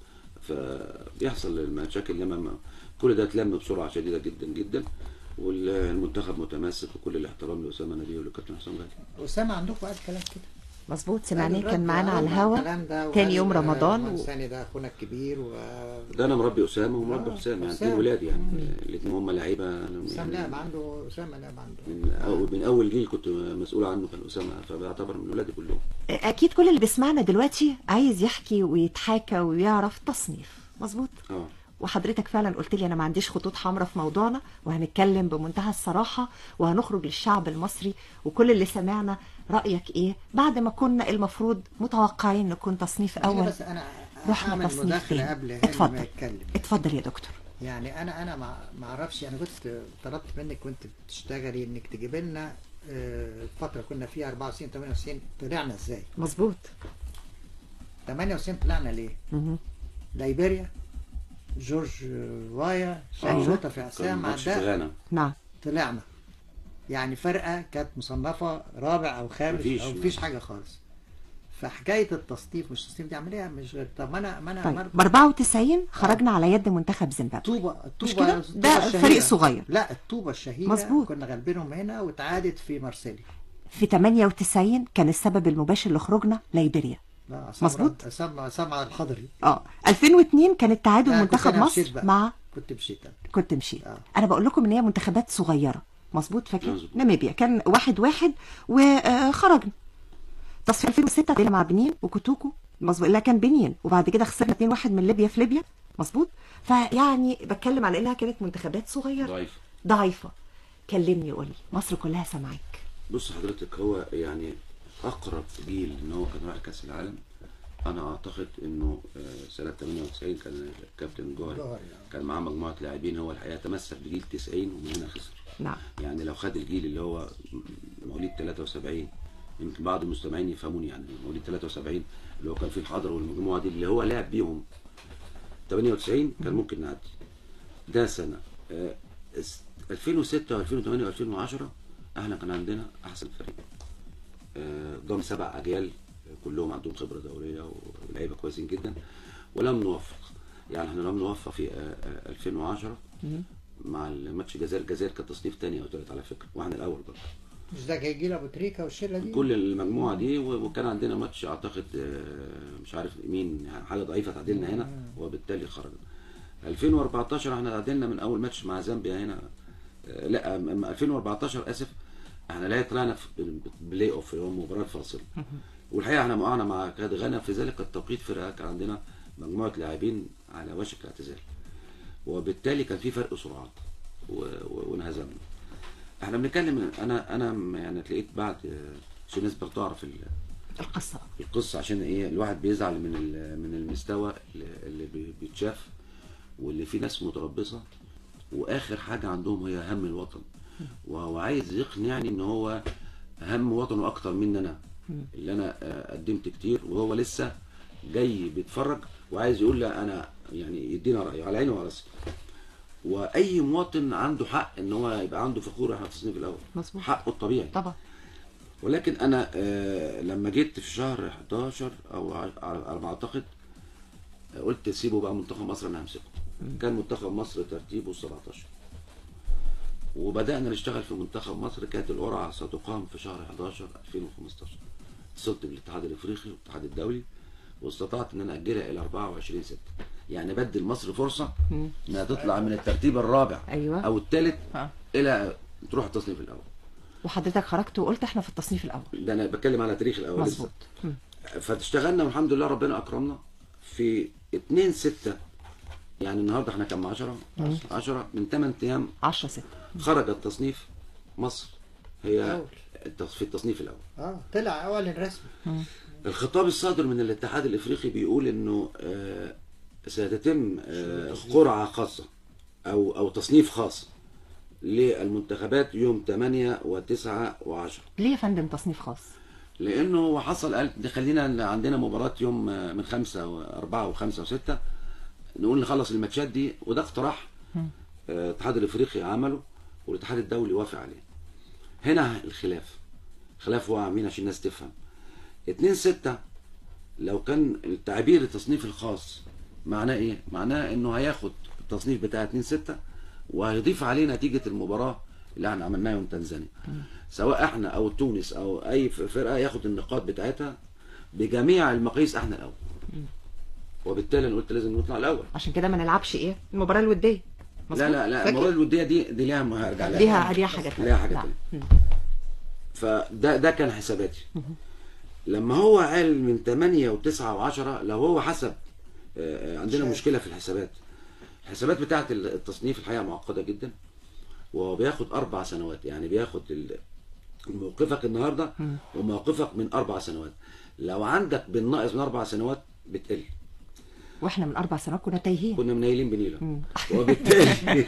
فبيحصل المشاكل لما ما- كل ده اتلم بسرعة شديدة جدا جدا والمنتخب متماسك وكل الاحترام لأسامة نبيه ولكابتن حسام غالي اسامه عندكم قال كلام كده مظبوط سمعناه قال كان معانا على الراجل الهوا الكلام ده تاني وقال يوم ده رمضان عثمان و... ثاني ده اخونا الكبير و ده انا مربي اسامه ومربي آه، حسام يعني حسام. اثنين ولاد يعني الاثنين هم لعيبه أنا اسامه يعني لعب عنده اسامه لعب عنده من أول, من اول جيل كنت مسؤول عنه كان اسامه فبعتبر من ولادي كلهم اكيد كل اللي بيسمعنا دلوقتي عايز يحكي ويتحاكى ويعرف تصنيف مظبوط اه وحضرتك فعلا قلت لي انا ما عنديش خطوط حمراء في موضوعنا وهنتكلم بمنتهى الصراحه وهنخرج للشعب المصري وكل اللي سمعنا رايك ايه بعد ما كنا المفروض متوقعين نكون تصنيف اول اول بس انا رحنا اعمل تصنيف مداخله تاني. قبل هاني ما اتفضل. يتكلم اتفضل يا دكتور يعني انا انا ما ما اعرفش انا كنت طلبت منك كنت بتشتغلي انك تجيب لنا آه، فتره كنا فيها 64 98 طلعنا ازاي مظبوط 98 طلعنا ليه مهم. ليبيريا جورج وايا أيوة. شوطه في كان عسام ماتش في عداء غانا نعم طلعنا يعني فرقه كانت مصنفه رابع او خامس مفيش. او مفيش حاجه خالص فحكايه التصنيف مش التصنيف دي عمليه مش غير طب ما انا ما انا طيب برضه ب 94 خرجنا على يد منتخب زيمبابوي الطوبة مش الطوبة كده؟ الطوبة ده الشهيرة. فريق صغير. لا الطوبة الشهيرة مظبوط. كنا غالبينهم هنا واتعادت في مارسيليا في 98 كان السبب المباشر لخروجنا ليبيريا لا عصام مظبوط. عصام عصام على الحضري اه 2002 كان التعادل لا، كنت منتخب أنا مصر مشيت بقى. مع كنت مشيت أنا. كنت مشيت آه. انا بقول لكم ان هي منتخبات صغيره مظبوط فاكر مظبوط. ناميبيا كان واحد واحد وخرجنا تصفية 2006 تعادلنا مع بنين وكوتوكو مظبوط لا كان بنين وبعد كده خسرنا 2 1 من ليبيا في ليبيا مظبوط فيعني بتكلم على انها كانت منتخبات صغيره ضعيف ضعيفه كلمني قول لي مصر كلها سامعاك بص حضرتك هو يعني اقرب جيل ان هو كان رايح كاس العالم انا اعتقد انه آه، سنه 98 كان الكابتن جوهري جوهري، آه. كان معاه مجموعه لاعبين هو الحقيقه تمسك بجيل 90 ومن هنا خسر نعم يعني لو خد الجيل اللي هو مواليد 73 يمكن بعض المستمعين يفهموني يعني مواليد 73 اللي هو كان في الحضر والمجموعه دي اللي هو لعب بيهم 98 كان ممكن نعدي ده سنه آه، اس- 2006 و2008 و2010 احنا كان عندنا احسن فريق آه، ضم سبع اجيال كلهم عندهم خبره دوليه ولاعيبه كويسين جدا ولم نوفق يعني احنا لم نوفق في آه، آه، 2010 مع الماتش الجزائر الجزائر كانت تصنيف تاني او تالت على فكره واحنا الاول برضه مش ده جاي جيل ابو تريكه والشله دي كل المجموعه دي و- وكان عندنا ماتش اعتقد آه، مش عارف مين حاله ضعيفه تعادلنا هنا وبالتالي خرجنا 2014 احنا تعادلنا من اول ماتش مع زامبيا هنا آه، لا م- 2014 اسف احنا لا طلعنا في بلاي اوف اللي هو مباراه فاصله والحقيقه احنا وقعنا مع كاد غانا في ذلك التوقيت فرقه كان عندنا مجموعه لاعبين على وشك الاعتزال وبالتالي كان في فرق سرعات و- و- وانهزمنا احنا بنتكلم انا انا م- يعني تلاقيت بعد آه، عشان الناس بتعرف ال- القصه القصه عشان ايه الواحد بيزعل من ال- من المستوى اللي- اللي بي- بيتشاف واللي فيه ناس متربصه واخر حاجه عندهم هي هم الوطن وهو عايز يقنعني ان هو هم وطنه اكتر مني انا اللي انا آه، قدمت كتير وهو لسه جاي بيتفرج وعايز يقول لي انا يعني يدينا رايه على عيني وعلى راسي واي مواطن عنده حق ان هو يبقى عنده فخور احنا في التصنيف الاول مظبوط. حقه الطبيعي طبعا ولكن انا آه، لما جيت في شهر 11 او ع- على على ما اعتقد آه، قلت سيبوا بقى منتخب مصر انا همسكه كان منتخب مصر ترتيبه 17 وبدانا نشتغل في منتخب مصر كانت القرعه ستقام في شهر 11 2015 اتصلت بالاتحاد الافريقي والاتحاد الدولي واستطعت ان انا اجلها الى 24 6 يعني بدل مصر فرصه انها تطلع من الترتيب الرابع أيوة. او الثالث ها. الى تروح التصنيف الاول وحضرتك خرجت وقلت احنا في التصنيف الاول ده انا بتكلم على تاريخ الاول لسه. مظبوط مم. فاشتغلنا والحمد لله ربنا اكرمنا في 2 6 يعني النهارده احنا كام 10 10 من 8 ايام 10 6 خرج التصنيف مصر هي أول. التص- في التصنيف الاول اه طلع اول رسمي الخطاب الصادر من الاتحاد الافريقي بيقول انه آه، ستتم آه، قرعه خاصه او او تصنيف خاص للمنتخبات يوم 8 و9 و10 ليه يا فندم تصنيف خاص لانه هو حصل قال دي خلينا عندنا مباراه يوم آه، من خمسة وأربعة وخمسة وستة نقول نخلص الماتشات دي وده اقتراح آه، الاتحاد الافريقي عمله والاتحاد الدولي وافق عليه هنا الخلاف خلاف هو مين عشان الناس تفهم 2 6 لو كان التعبير التصنيف الخاص معناه ايه معناه انه هياخد التصنيف بتاع 2 6 وهيضيف عليه نتيجه المباراه اللي احنا عملناها يوم تنزانيا سواء احنا او تونس او اي فرقه ياخد النقاط بتاعتها بجميع المقاييس احنا الاول وبالتالي انا قلت لازم نطلع الاول عشان كده ما نلعبش ايه المباراه الوديه مظبوط؟ لا لا لا فاكر؟ المباراه الوديه دي دي ليها هرجع لها ليها ليها حاجه ليها حاجه نعم. تانية فده ده كان حساباتي لما هو قال من 8 و9 و10 لو هو حسب آه، آه، عندنا شايف. مشكله في الحسابات الحسابات بتاعه التصنيف الحقيقه معقده جدا وهو بياخد اربع سنوات يعني بياخد ال- موقفك النهارده وموقفك من اربع سنوات لو عندك بالناقص من اربع سنوات بتقل واحنا من اربع سنوات كنا تايهين كنا منيلين بنيله وبالتالي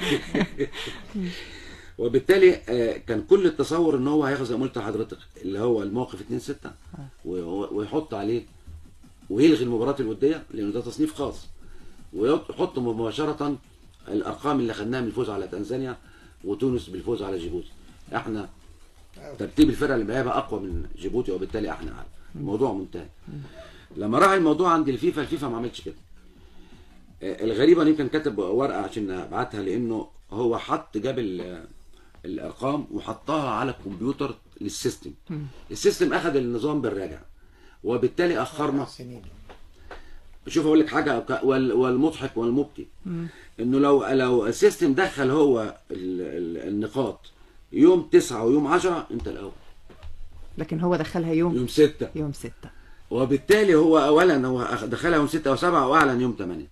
وبالتالي آه، كان كل التصور ان هو هياخد زي ما قلت لحضرتك اللي هو الموقف 2 6 ويحط عليه ويلغي المباراه الوديه لانه ده تصنيف خاص ويحط مباشره الارقام اللي خدناها من الفوز على تنزانيا وتونس بالفوز على جيبوتي احنا ترتيب الفرقه اللي بيلعبها اقوى من جيبوتي وبالتالي احنا اعلى الموضوع منتهي لما راح الموضوع عند الفيفا الفيفا ما عملتش كده آه، الغريبه أنا يمكن كاتب ورقه عشان ابعتها لانه هو حط جاب ال- الارقام وحطها على الكمبيوتر للسيستم السيستم اخذ النظام بالراجع وبالتالي اخرنا سنين شوف اقول لك حاجه ك- وال- والمضحك والمبكي انه لو لو السيستم دخل هو ال- ال- النقاط يوم تسعة ويوم عشرة انت الاول لكن هو دخلها يوم يوم ستة يوم ستة وبالتالي هو اولا هو أخ- دخلها يوم ستة وسبعة واعلن يوم ثمانية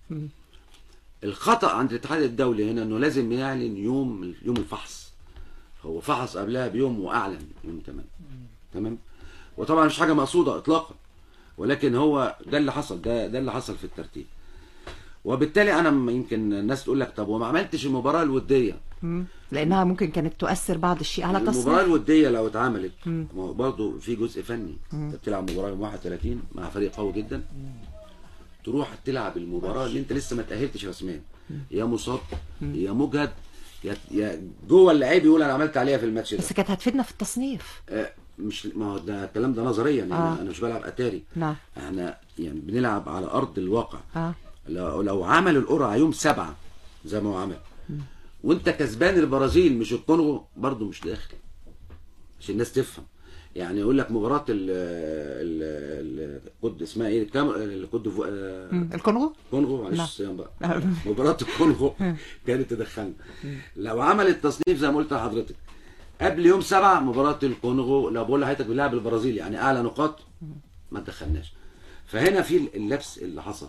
الخطا عند الاتحاد الدولي هنا انه لازم يعلن يوم يوم الفحص هو فحص قبلها بيوم واعلن يوم 8 تمام وطبعا مش حاجه مقصوده اطلاقا ولكن هو ده اللي حصل ده ده اللي حصل في الترتيب وبالتالي انا م- يمكن الناس تقول لك طب وما عملتش المباراه الوديه مم. لانها ممكن كانت تؤثر بعض الشيء على المباراه تصنيف الوديه لو اتعملت ما هو برضه في جزء فني انت بتلعب مباراه يوم 31 مع فريق قوي جدا تروح تلعب المباراه اللي انت لسه ما تاهلتش رسميا يا مصاب يا مجهد يا يا جوه اللعيب يقول انا عملت عليها في الماتش ده بس كانت هتفيدنا في التصنيف آه، مش ما هو ده الكلام ده نظريا يعني آه. انا مش بلعب اتاري نعم احنا يعني بنلعب على ارض الواقع اه لو, لو عملوا القرعه يوم سبعة زي ما هو عمل وانت كسبان البرازيل مش الكونغو برضو مش داخل عشان الناس تفهم يعني يقول لك مباراه ال ال الكود اسمها ايه الكام الكود ديفو- آه، مم. الكونغو كونغو لا. معلش صيام بقى مباراه الكونغو كانت تدخلنا لو عمل التصنيف زي ما قلت لحضرتك قبل يوم سبعة مباراة الكونغو لو بقول لحضرتك بنلعب البرازيل يعني اعلى نقاط ما تدخلناش فهنا في اللبس اللي حصل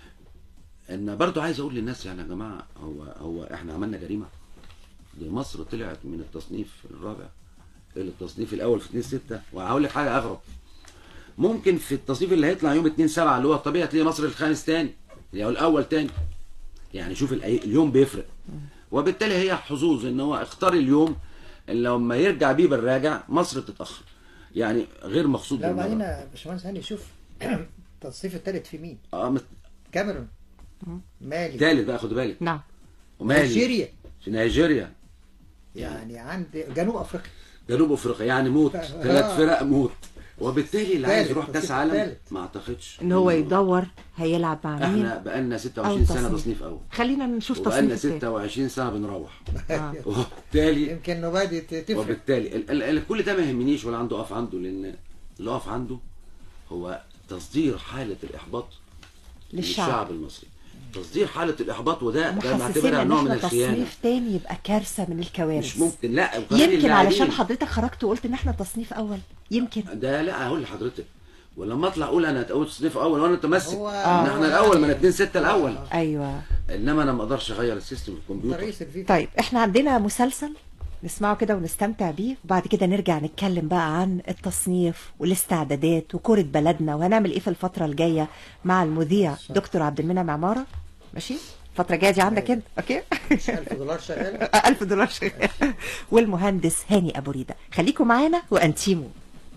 ان برضو عايز اقول للناس يعني يا جماعه هو هو احنا عملنا جريمه دي مصر طلعت من التصنيف الرابع الى التصنيف الاول في 2 6 وهقول لك حاجه اغرب ممكن في التصنيف اللي هيطلع يوم 2 7 اللي هو الطبيعي تلاقي مصر الخامس تاني او الاول تاني يعني شوف الأي- اليوم بيفرق وبالتالي هي حظوظ ان هو اختار اليوم اللي لما يرجع بيه بالراجع مصر بتتاخر يعني غير مقصود لا بالمرة. وبعدين يا باشمهندس هاني شوف التصنيف الثالث في مين؟ اه مت- كاميرون مالي تالت بقى خد بالك نعم ومالي نيجيريا في نيجيريا يعني عند جنوب افريقيا جنوب افريقيا يعني موت آه. ثلاث فرق موت وبالتالي اللي عايز تالت، يروح كاس تصنيف عالم تالت. ما اعتقدش ان هو إنه- يدور هيلعب مع مين احنا بقالنا أو 26 سنه تصنيف. تصنيف اول خلينا نشوف وبقالنا تصنيف التاني 26 سنه بنروح آه. وبالتالي يمكن نبادي تفرق وبالتالي ال- ال- ال- كل ده ما يهمنيش ولا عنده اقف عنده لان اللي اقف عنده هو تصدير حاله الاحباط للشعب للشعب المصري تصدير حاله الاحباط وده ده محسسين بعتبرها ان نوع من احنا الخيانه تصنيف تاني يبقى كارثه من الكوارث مش ممكن لا وكمان يمكن اللاعبين. علشان حضرتك خرجت وقلت ان احنا تصنيف اول يمكن ده لا هقول لحضرتك ولما اطلع اقول انا اول تصنيف اول وانا متمسك هو- ان احنا الاول ما انا 2 6 الاول ايوه انما انا ما اقدرش اغير السيستم في الكمبيوتر رئيس الفيفا طيب احنا عندنا مسلسل نسمعه كده ونستمتع بيه وبعد كده نرجع نتكلم بقى عن التصنيف والاستعدادات وكرة بلدنا وهنعمل ايه في الفترة الجاية مع المذيع دكتور عبد المنعم عمارة ماشي الفترة الجاية دي عندك انت اوكي 1000 دولار شغال ألف دولار شغال والمهندس هاني أبو ريدة خليكم معانا وأنتيمو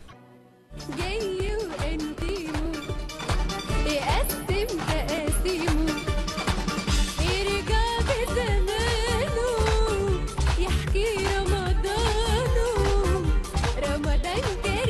جاي وانتيمو يقسم تقاسيمه يرجع بزمانه يحكي رمضانه رمضان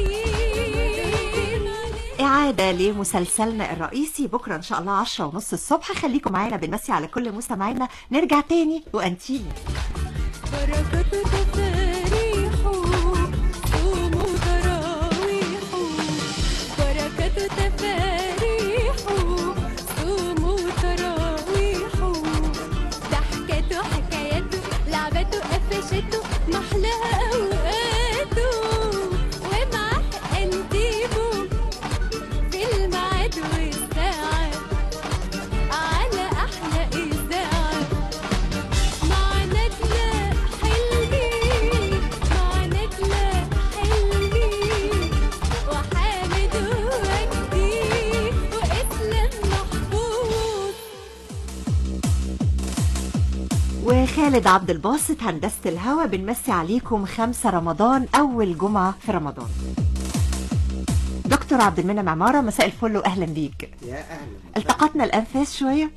كريم إعادة لمسلسلنا الرئيسي بكرة إن شاء الله عشرة ونص الصبح خليكم معانا بنمسي على كل مستمعينا نرجع تاني وأنتيمو بركته تفاريحه صومه تراويحه بركته تفاريحه صومه تراويحه ضحكته حكايته لعبته قفشته محلاها اوقاته ومعاه انتيمو في الميعاد والساعه على احلى اذاعه مع نجلة حلمي مع نجلة حلمي وحامد وجدي وإسلام محفوظ وخالد عبد الباسط هندسة الهوا بنمسي عليكم خمسة رمضان أول جمعة في رمضان دكتور عبد المنعم عمارة مساء الفل وأهلا بيك يا اهلا التقطنا الأنفاس شوية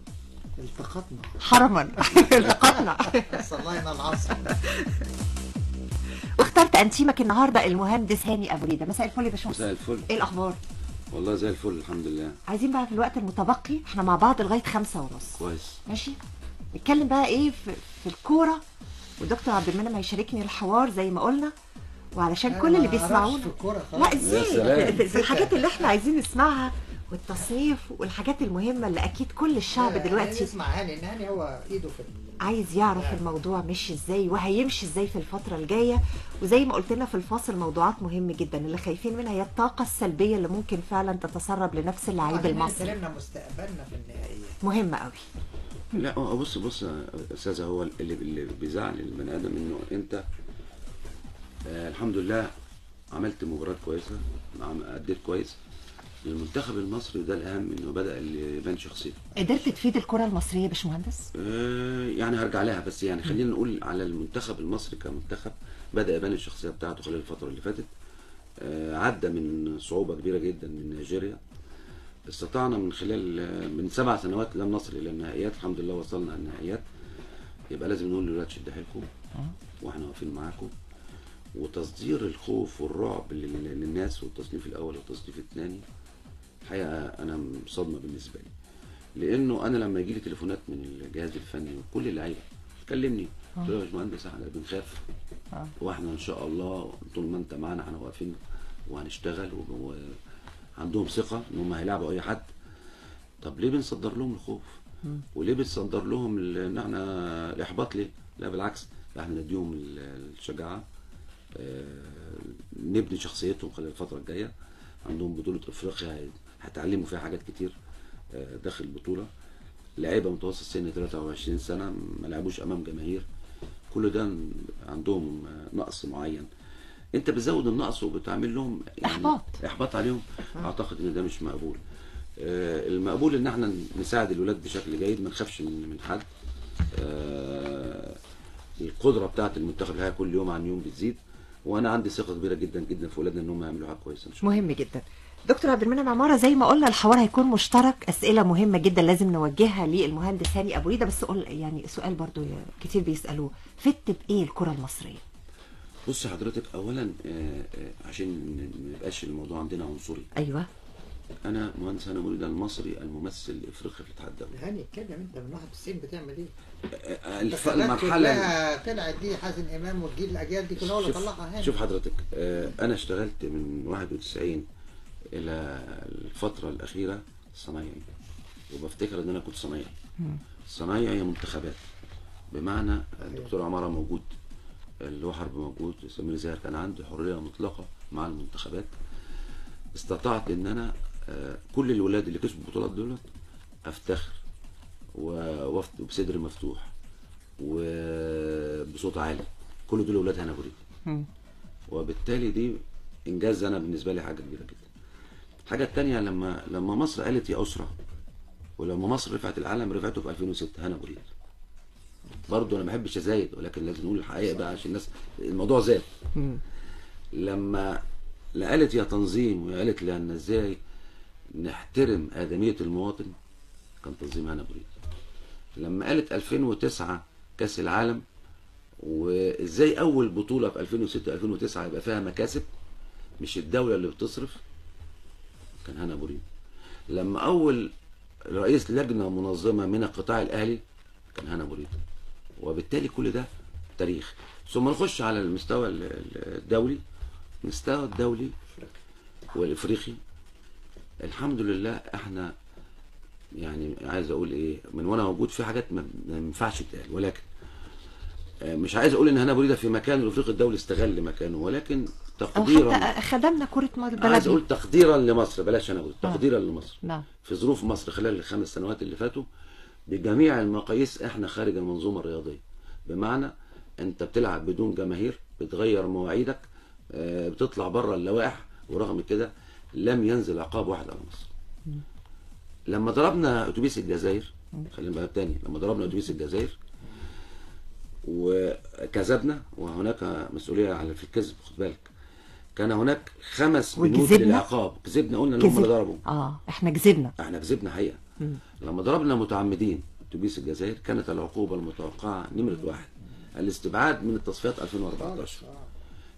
التقطنا حرما التقطنا صلينا العصر اخترت انتيمك النهارده المهندس هاني ابو ريده مساء الفل يا باشمهندس مساء الفل ايه الاخبار والله زي الفل الحمد لله عايزين بقى في الوقت المتبقي احنا مع بعض لغايه خمسة ونص كويس ماشي نتكلم بقى ايه في, في الكوره والدكتور عبد المنعم هيشاركني الحوار زي ما قلنا وعلشان أنا كل اللي ما أعرفش بيسمعونا في الكورة خالص. لا يا ازاي سلام. في- في الحاجات اللي احنا عايزين نسمعها والتصنيف والحاجات المهمه اللي اكيد كل الشعب لا، دلوقتي نسمع هاني ان هاني هو ايده في ال- عايز يعرف الموضوع مشي ازاي وهيمشي ازاي في الفترة الجاية وزي ما قلت لنا في الفاصل موضوعات مهمة جدا اللي خايفين منها هي الطاقة السلبية اللي ممكن فعلا تتسرب لنفس اللعيب وبعدين المصري احترمنا مستقبلنا في النهائيات مهمة قوي لا هو بص بص يا استاذه هو اللي اللي بيزعل البني ادم انه انت آه الحمد لله عملت مباراه كويسه عم- اديت كويس المنتخب المصري ده الاهم انه بدا اللي يبان شخصيته قدرت تفيد الكرة المصرية يا باشمهندس آه يعني هرجع لها بس يعني خلينا نقول على المنتخب المصري كمنتخب بدا يبان الشخصيه بتاعته خلال الفتره اللي فاتت آه عدى من صعوبه كبيره جدا من نيجيريا استطعنا من خلال آه، من سبع سنوات لم نصل الى النهائيات الحمد لله وصلنا النهائيات يبقى لازم نقول للولاد شد حيلكم واحنا واقفين معاكم وتصدير الخوف والرعب لل- للناس والتصنيف الاول والتصنيف الثاني الحقيقه انا صدمه بالنسبه لي لانه انا لما يجي لي تليفونات من الجهاز الفني وكل اللعيبه كلمني قلت له يا باشمهندس احنا بنخاف واحنا ان شاء الله طول ما انت معانا احنا واقفين وهنشتغل و- وعندهم ثقه ان هم هيلعبوا اي حد طب ليه بنصدر لهم الخوف وليه بنصدر لهم ال- ان احنا الاحباط ليه لا بالعكس احنا نديهم ال- الشجاعه آه، نبني شخصيتهم خلال الفتره الجايه عندهم بطوله افريقيا هي- هيتعلموا فيها حاجات كتير آه، داخل البطوله لعيبه متوسط سن 23 سنه ما لعبوش امام جماهير كل ده عندهم آه، نقص معين انت بتزود النقص وبتعمل لهم يعني إحباط. احباط عليهم اعتقد ان ده مش مقبول آه، المقبول ان احنا نساعد الولاد بشكل جيد ما نخافش من من حد آه، القدره بتاعت المنتخب الحقيقه كل يوم عن يوم بتزيد وانا عندي ثقه كبيره جدا جدا في ولادنا ان هم يعملوا حاجه كويسه ان شاء الله مهم جدا دكتور عبد المنعم عمارة زي ما قلنا الحوار هيكون مشترك أسئلة مهمة جدا لازم نوجهها للمهندس هاني أبو ريدة بس قول يعني سؤال برضو يا- كتير بيسألوه فت بإيه الكرة المصرية؟ بص حضرتك اولا آه، آه، عشان ما يبقاش الموضوع عندنا عنصري أيوه انا مهندس هاني مريد المصري الممثل الافريقي في الاتحاد الدولي هاني اتكلم انت من 91 بتعمل ايه؟ آه، الف- الانتخابات المرحله كلها طلعت دي حازم امام والجيل الاجيال دي كلها هو اللي شوف, طلعها هاني شوف حضرتك آه، انا اشتغلت من 91 الى الفتره الاخيره صنايعي وبفتكر ان انا كنت صنايعي صنايعي هي منتخبات بمعنى الدكتور عماره موجود اللي هو حرب موجود سمير زاهر كان عنده حريه مطلقه مع المنتخبات استطعت ان انا آه، كل الولاد اللي كسبوا البطولات دولت افتخر ووفد بصدر مفتوح وبصوت عالي كل دول ولاد هنا بريد وبالتالي دي انجاز انا بالنسبه لي حاجه كبيره جدا الحاجه الثانيه لما لما مصر قالت يا اسره ولما مصر رفعت العلم رفعته في 2006 هنا بريد برضه انا ما بحبش ازايد ولكن لازم نقول الحقيقه بقى عشان الناس الموضوع زاد لما لا قالت يا تنظيم وقالت لان ازاي نحترم ادميه المواطن كان تنظيم هنا بريد لما قالت 2009 كاس العالم وازاي اول بطوله في 2006 2009 يبقى فيها مكاسب مش الدوله اللي بتصرف كان هنا بريد لما اول رئيس لجنه منظمه من القطاع الاهلي كان هنا بريد وبالتالي كل ده تاريخ ثم نخش على المستوى ال- ال- الدولي المستوى الدولي والافريقي الحمد لله احنا يعني عايز اقول ايه من وانا موجود في حاجات ما ما ينفعش تتقال ولكن آه، مش عايز اقول ان هنا بريده في مكان الافريقي الدولي استغل مكانه ولكن أو تقديرا حتى خدمنا كرة عايز بلدنا اقول تقديرا لمصر بلاش انا اقول تقديرا لمصر نعم في ظروف مصر خلال الخمس سنوات اللي فاتوا بجميع المقاييس احنا خارج المنظومه الرياضيه بمعنى انت بتلعب بدون جماهير بتغير مواعيدك آه، بتطلع بره اللوائح ورغم كده لم ينزل عقاب واحد على مصر لما ضربنا اتوبيس الجزائر خلينا بقى تاني لما ضربنا اتوبيس الجزائر وكذبنا وهناك مسؤوليه على في الكذب خد بالك كان هناك خمس بنود وكذبنا؟ للعقاب كذبنا قلنا ان هم اللي كذب ضربوا اه احنا كذبنا احنا كذبنا حقيقه لما ضربنا متعمدين اتوبيس الجزائر كانت العقوبه المتوقعه نمره واحد الاستبعاد من التصفيات 2014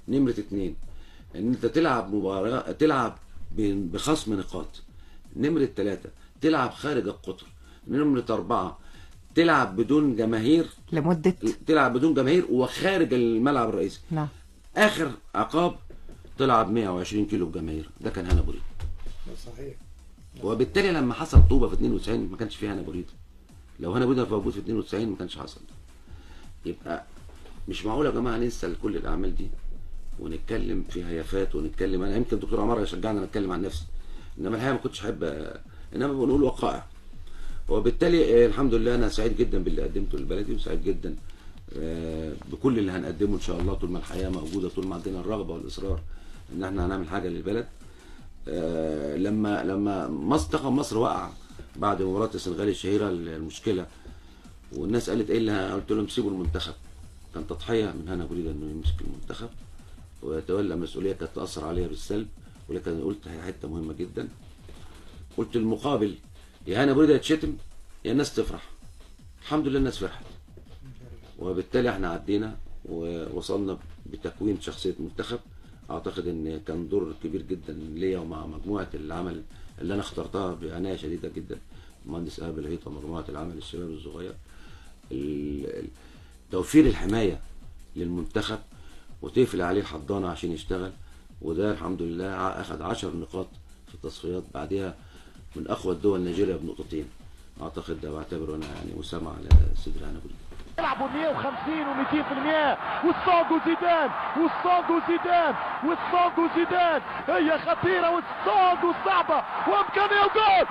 نمره اتنين ان انت تلعب مباراه تلعب ب- بخصم نقاط نمره ثلاثه تلعب خارج القطر نمره اربعه تلعب بدون جماهير لمده تلعب بدون جماهير وخارج الملعب الرئيسي نعم اخر عقاب تلعب 120 كيلو بجماهير ده كان هنا بريد صحيح وبالتالي لما حصل طوبه في 92 ما كانش فيها هنا بريد لو هنا بريد موجود في 92 ما كانش حصل يبقى مش معقول يا جماعه ننسى كل الاعمال دي ونتكلم في هيافات ونتكلم انا يمكن دكتور عمار يشجعني انا اتكلم عن نفسي انما الحقيقه ما كنتش احب انما بنقول وقائع وبالتالي آه، الحمد لله انا سعيد جدا باللي قدمته لبلدي وسعيد جدا آه، بكل اللي هنقدمه ان شاء الله طول ما الحياه موجوده طول ما عندنا الرغبه والاصرار ان احنا هنعمل حاجه للبلد آه، لما لما مصر منتخب مصر وقع بعد مباراه السنغال الشهيره المشكله والناس قالت ايه اللي قلت لهم سيبوا المنتخب كان تضحيه من هنا بريده انه يمسك المنتخب ويتولى مسؤوليه كانت تاثر عليها بالسلب ولكن أنا قلت هي حته مهمه جدا قلت المقابل يا هنا بريده يتشتم يا الناس تفرح الحمد لله الناس فرحت وبالتالي احنا عدينا ووصلنا بتكوين شخصيه منتخب اعتقد ان كان دور كبير جدا ليا ومع مجموعه العمل اللي انا اخترتها بعنايه شديده جدا المهندس ايهاب الهيطه ومجموعه العمل الشباب الصغير ال- ال- توفير الحمايه للمنتخب وتقفل عليه الحضانه عشان يشتغل وده الحمد لله ع- اخذ 10 نقاط في التصفيات بعدها من اقوى الدول نيجيريا بنقطتين اعتقد ده بعتبره انا يعني وسام على صدر انا بريد يلعبوا 150 و200% والصاغو زيدان والصاغو زيدان والصاغو زيدان هي خطيرة والصاغو صعبة وامكانية وجول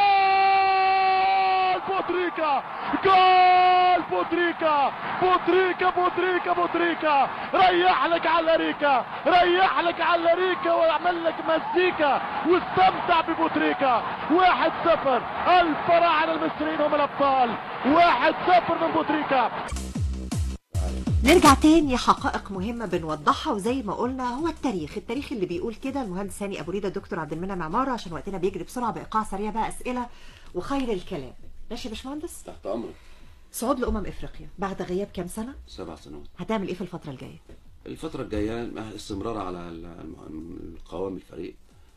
وجول بوتريكا جول بوتريكا بوتريكا بوتريكا بوتريكا ريح لك على ريكا ريح لك على ريكا واعمل لك مزيكا واستمتع ببوتريكا واحد صفر الفراعنة المصريين هم الابطال واحد صفر من بوتريكا نرجع تاني حقائق مهمة بنوضحها وزي ما قلنا هو التاريخ التاريخ اللي بيقول كده المهندس هاني أبو ريدة الدكتور عبد المنعم عمارة عشان وقتنا بيجري بسرعة بإيقاع سريع بقى أسئلة وخير الكلام ماشي يا باشمهندس تحت امرك صعود لأمم إفريقيا بعد غياب كام سنة سبع سنوات هتعمل إيه في الفترة الجاية الفترة الجاية استمرار على ال- القوام الفريق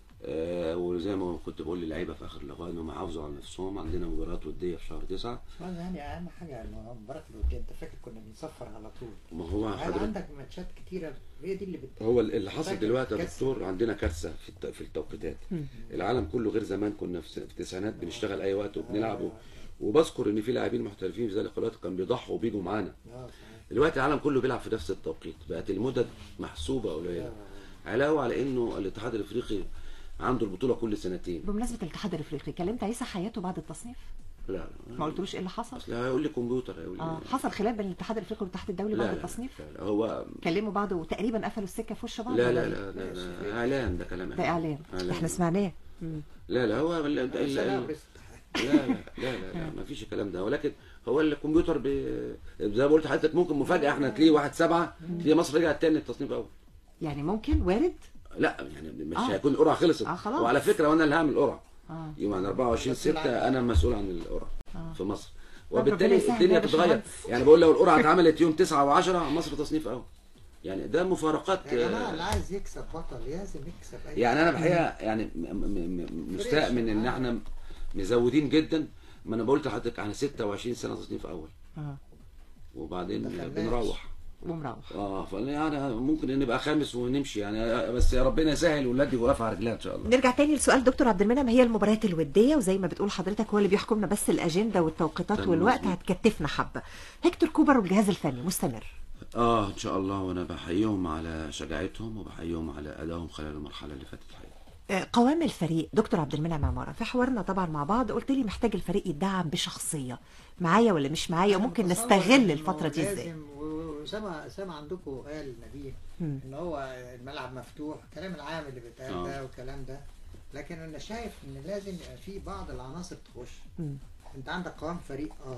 آه، وزي ما كنت بقول للعيبة في آخر اللقاء إنهم يحافظوا على نفسهم عندنا مباريات ودية في شهر تسعة بس يعني اهم حاجه إنه مباراه الوديه انت فاكر كنا بنصفر على طول ما هو هل حضرتك عندك ماتشات كتيره هي دي اللي بت... هو اللي حصل فاكر دلوقتي يا كارثة. دكتور عندنا كارثة في الت- في التوقيتات العالم كله غير زمان كنا في س- في التسعينات بنشتغل أي وقت وبنلعب و- وبذكر إن في لاعبين محترفين في ذلك الوقت كانوا بيضحوا وبيجوا معانا اه صحيح دلوقتي العالم كله بيلعب في نفس التوقيت بقت المدد محسوبة قليلة علاوة على إنه الاتحاد الأفريقي عنده البطولة كل سنتين بمناسبة الاتحاد الأفريقي كلمت عيسى حياته بعد التصنيف لا لا ما قلتلوش إيه اللي حصل اصل هيقول لي كمبيوتر هيقول لي اه حصل خلاف بين الاتحاد الافريقي والاتحاد الدولي لا بعد لا, التصنيف لا, لا هو كلموا بعض وتقريبا قفلوا السكه في وش بعض لا ولا لا إيه؟ لا, لا, لا اعلان ده كلام ده اعلان احنا سمعناه مم. لا لا هو ال- ال- ال- سلام لا بس لا لا لا, لا ما فيش الكلام ده ولكن هو الكمبيوتر ب... زي ما قلت لحضرتك ممكن مفاجاه احنا تلاقيه واحد سبعه تلاقي مصر رجعت تاني للتصنيف الاول يعني ممكن وارد لا يعني مش آه. هيكون القرعه خلصت آه، خلاص. وعلى فكره وانا اللي هعمل القرعه اه يوم عن 24 6 انا مسؤول عن القرعه في مصر ربنا وبالتالي يسهل الدنيا يا تتغير باشمهندس. يعني بقول لو القرعه اتعملت يوم 9 و10 مصر تصنيف اول يعني ده مفارقات يا جماعه آه، اللي عايز يكسب بطل لازم يكسب اي يعني انا بحقيقه يعني م- م- م- مستاء من ان احنا مزودين جدا ما انا قلت لحضرتك احنا 26 سنه تصنيف اول اه وبعدين دخلناش. بنروح ومروح اه فيعني ممكن نبقى خامس ونمشي يعني بس يا ربنا يسهل والولاد يبقوا واقفه على رجلها ان شاء الله نرجع تاني لسؤال دكتور عبد المنعم هي المباريات الوديه وزي ما بتقول حضرتك هو اللي بيحكمنا بس الاجنده والتوقيتات تمام، والوقت مظبوط. هتكتفنا حبه هيكتور كوبر والجهاز الفني مستمر اه ان شاء الله وانا بحييهم على شجاعتهم وبحييهم على ادائهم خلال المرحله اللي فاتت الحقيقه آه، قوام الفريق دكتور عبد المنعم عماره في حوارنا طبعا مع بعض قلت لي محتاج الفريق يدعم بشخصيه معايا ولا مش معايا وممكن متصور نستغل إنه الفتره دي ازاي لازم وسامع سامع عندكم قال نبيه مم. ان هو الملعب مفتوح الكلام العام اللي بيتقال آه. ده والكلام ده لكن انا شايف ان لازم يبقى في بعض العناصر تخش مم. انت عندك قوام فريق اه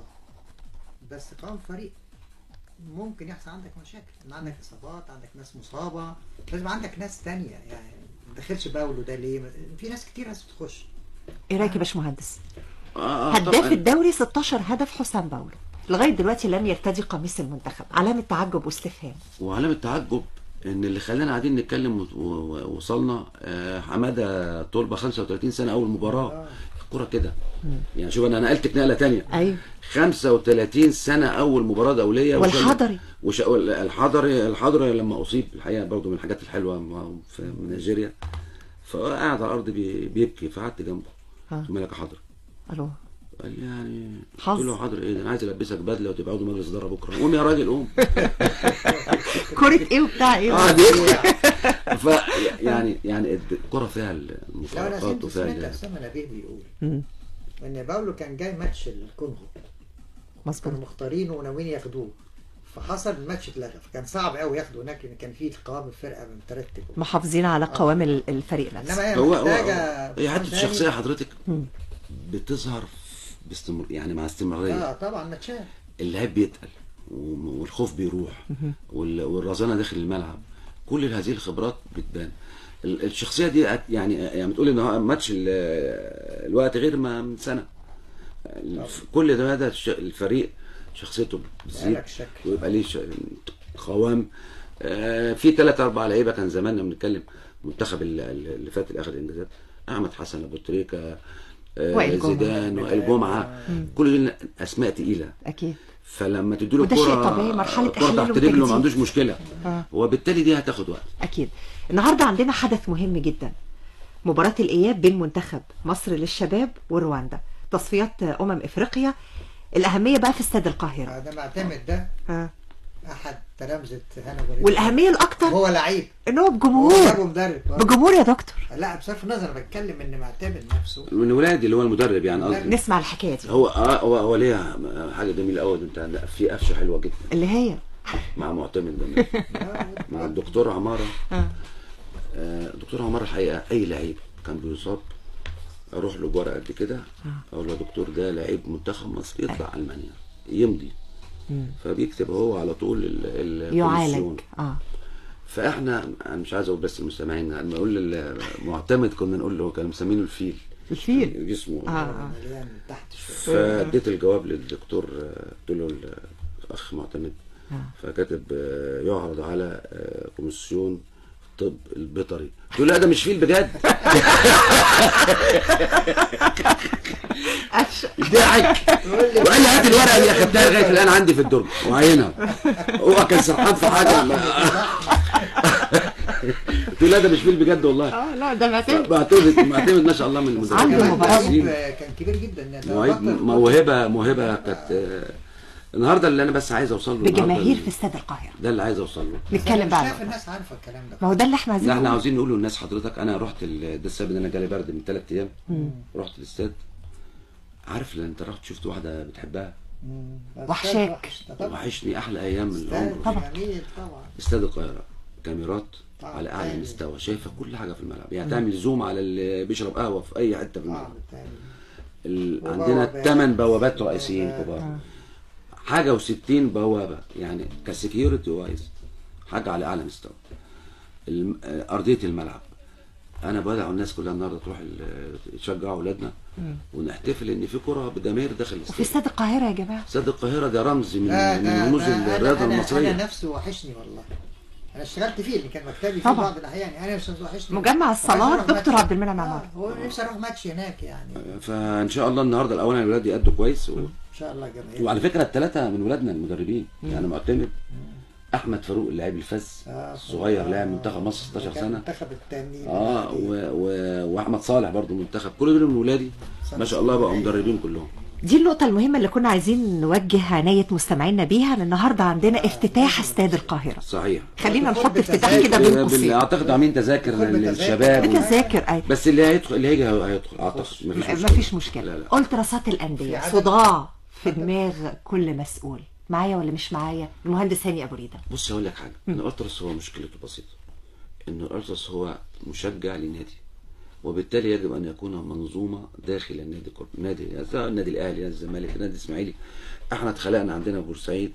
بس قوام فريق ممكن يحصل عندك مشاكل ان عندك اصابات عندك ناس مصابه لازم عندك ناس تانية يعني ما تدخلش باولو ده ليه في ناس كتير عايزه تخش ايه رايك يا باشمهندس آه آه هداف طبعاً. الدوري 16 هدف حسام باولو لغايه دلوقتي لم يرتدي قميص المنتخب علامه تعجب واستفهام وعلامة تعجب ان اللي خلانا قاعدين نتكلم و- و- ووصلنا آه، حماده طلبه 35 سنه اول مباراه الكوره كده يعني شوف انا نقلتك نقله تانية ايوه 35 سنه اول مباراه دوليه وشال- والحضري. وش... الحضري الحضري لما اصيب الحقيقه برضه من الحاجات الحلوه م- في نيجيريا فقعد على الارض بي... بيبكي فقعدت جنبه آه. قلت له مالك يا حضري الو قال لي يعني حظ. قلت له حاضر ايه ده انا عايز البسك بدله وتبقى عضو مجلس اداره بكره قوم يا راجل قوم كرة ايه وبتاع ايه اه دي ف يعني يعني الكره فيها لو انا المفارقات سمعت وفيها سمعت ال- اسامه نبيه بيقول مم. ان باولو كان جاي ماتش الكونغو مظبوط كانوا مختارينه وناويين ياخدوه فحصل الماتش اتلغى فكان صعب قوي ياخدوا هناك لان كان في قوام الفرقه مترتب محافظين على قوام ال- الفريق انما نفسه هي هو هو محتاجه هي حته تاني. الشخصيه حضرتك بتظهر باستمر يعني مع استمراريه اه طبعا ماتشات اللعب بيتقل وم- والخوف بيروح وال- والرزانه داخل الملعب كل هذه الخبرات بتبان ال- الشخصيه دي أت- يعني يعني بتقول ان هو ماتش ال- الوقت غير ما من سنه الف- كل ده هذا الش- الفريق شخصيته بتزيد بقالك شكل. ويبقى ليه ش- قوام آه، في ثلاث اربع لعيبه كان زماننا بنتكلم المنتخب ال- ال- اللي فات اللي اخذ انجازات احمد حسن ابو تريكه آه، وائل جمعة. زيدان وائل جمعه كل دول اسماء تقيله اكيد فلما تديله وده شيء الكرة طبيعي، مرحلة الكرة إحلال تحت رجله وتجديد. ما عندوش مشكلة آه. وبالتالي دي هتاخد وقت اكيد النهارده عندنا حدث مهم جدا مباراة الإياب بين منتخب مصر للشباب ورواندا تصفيات أمم إفريقيا الأهمية بقى في استاد القاهرة آه، ده معتمد ده ها. احد تلامذه هنا بريد والأهمية الأكتر هو لعيب إن هو هو بجمهور جابه مدرب برضه. بجمهور يا دكتور لا بصرف النظر أنا بتكلم ان معتمد نفسه من ولادي اللي هو المدرب يعني قصدي نسمع الحكاية دي هو اه هو هو ليه حاجة جميلة قوي انت في قفشة حلوة جدا اللي هي مع معتمد ده مع الدكتور عمارة آه. آه، دكتور عمارة الحقيقة أي لعيب كان بيصاب أروح له بورقة قد كده أقول له يا دكتور ده لعيب منتخب مصر يطلع ألمانيا يمضي فبيكتب هو على طول ال- ال- يعالج الكوميسيون. اه فاحنا انا مش عايز اقول بس المستمعين لما اقول للمعتمد كنا نقول له كانوا مسمينه الفيل الفيل جسمه اه اه مليان من تحت شويه فاديت الجواب للدكتور آه، قلت له الاخ معتمد فكاتب آه، يعرض على آه، كوميسيون الطب البيطري قلت له لا ده مش فيل بجد أش... ضحك وقال لي هات الورقه اللي اخدتها لغايه الان عندي في الدرج وعينها هو كان سرحان في حاجه ما- قلت له لا ده مش فيل بجد والله اه لا ده معتمد معتمد معتمد ما شاء الله من عنده المدربين مباراة. الممتازين. مواهب كان كبير جدا مواهب موهبه موهبه كانت آه، النهارده اللي انا بس عايز اوصل له النهاردة بجماهير في استاد القاهرة ده اللي عايز اوصل له نتكلم بقى عن شايف النقطة. الناس عارفه الكلام ده ما هو ده اللي احنا عايزين لا احنا نقوله. عاوزين نقول للناس حضرتك انا رحت ال- ده السبب ان انا جالي برد من ثلاث ايام رحت الاستاد عارف لما انت رحت شفت واحده بتحبها مم. بس وحشاك. وحش. ده طبعا وحشني احلى ايام من استاذ العمر طبعا. جميل طبعا استاد القاهره كاميرات طبعا. على اعلى أيوة. مستوى شايفه كل حاجه في الملعب يعني تعمل زوم على اللي بيشرب قهوه في اي حته في اه الملعب بالتالي. ال... وبوابات. عندنا ثمان بوابات رئيسيين بوابات. كبار حاجه و60 بوابه يعني كسكيورتي وايز حاجه على اعلى مستوى الم... آه، ارضيه الملعب انا بدعو الناس كلها النهارده تروح ال- تشجع اولادنا ونحتفل ان في كره بجماهير داخل وفي الاستاد استاد القاهرة يا جماعة استاد القاهره ده رمز من لا، من ده- رموز ده أنا- الرياضه أنا- المصريه انا نفسه وحشني والله انا اشتغلت فيه اللي كان مكتبي في طبعا. بعض الاحيان انا نفسي وحشني مجمع وعايز الصلاة أروح دكتور ماتش. عبد المنعم آه، عمار. هو نفسي اروح ماتش هناك يعني فان شاء الله النهارده الاولا الولاد يأدوا كويس و... ان شاء الله جميل وعلى فكره الثلاثه من ولادنا المدربين يعني معتمد احمد فاروق اللاعب الفز آه، الصغير آه، لاعب منتخب مصر 16 كان سنه المنتخب التاني اه و... و... واحمد صالح برضو منتخب كل دول من ولادي ما شاء الله بقوا مدربين كلهم دي النقطة المهمة اللي كنا عايزين نوجه عناية مستمعينا بيها ان النهاردة عندنا افتتاح استاد القاهرة صحيح خلينا دخول نحط افتتاح بتذاكر. كده بين بال- قوسين اعتقد عاملين تذاكر دخول بتذاكر. للشباب بتذاكر اي بس اللي هيدخل اللي هيجي هيدخل اعتقد مفيش مشكله مفيش مشكلة لا لا قلت رصات الأندية في عدد- صداع في دماغ كل مسؤول معايا ولا مش معايا المهندس هاني أبو ريدة بص هقول لك حاجه ان الالتراس هو مشكلته بسيطه ان الالتراس هو مشجع لنادي وبالتالي يجب ان يكون منظومه داخل النادي كله نادي سواء النادي الاهلي الزمالك النادي الاسماعيلي احنا اتخلقنا عندنا في بورسعيد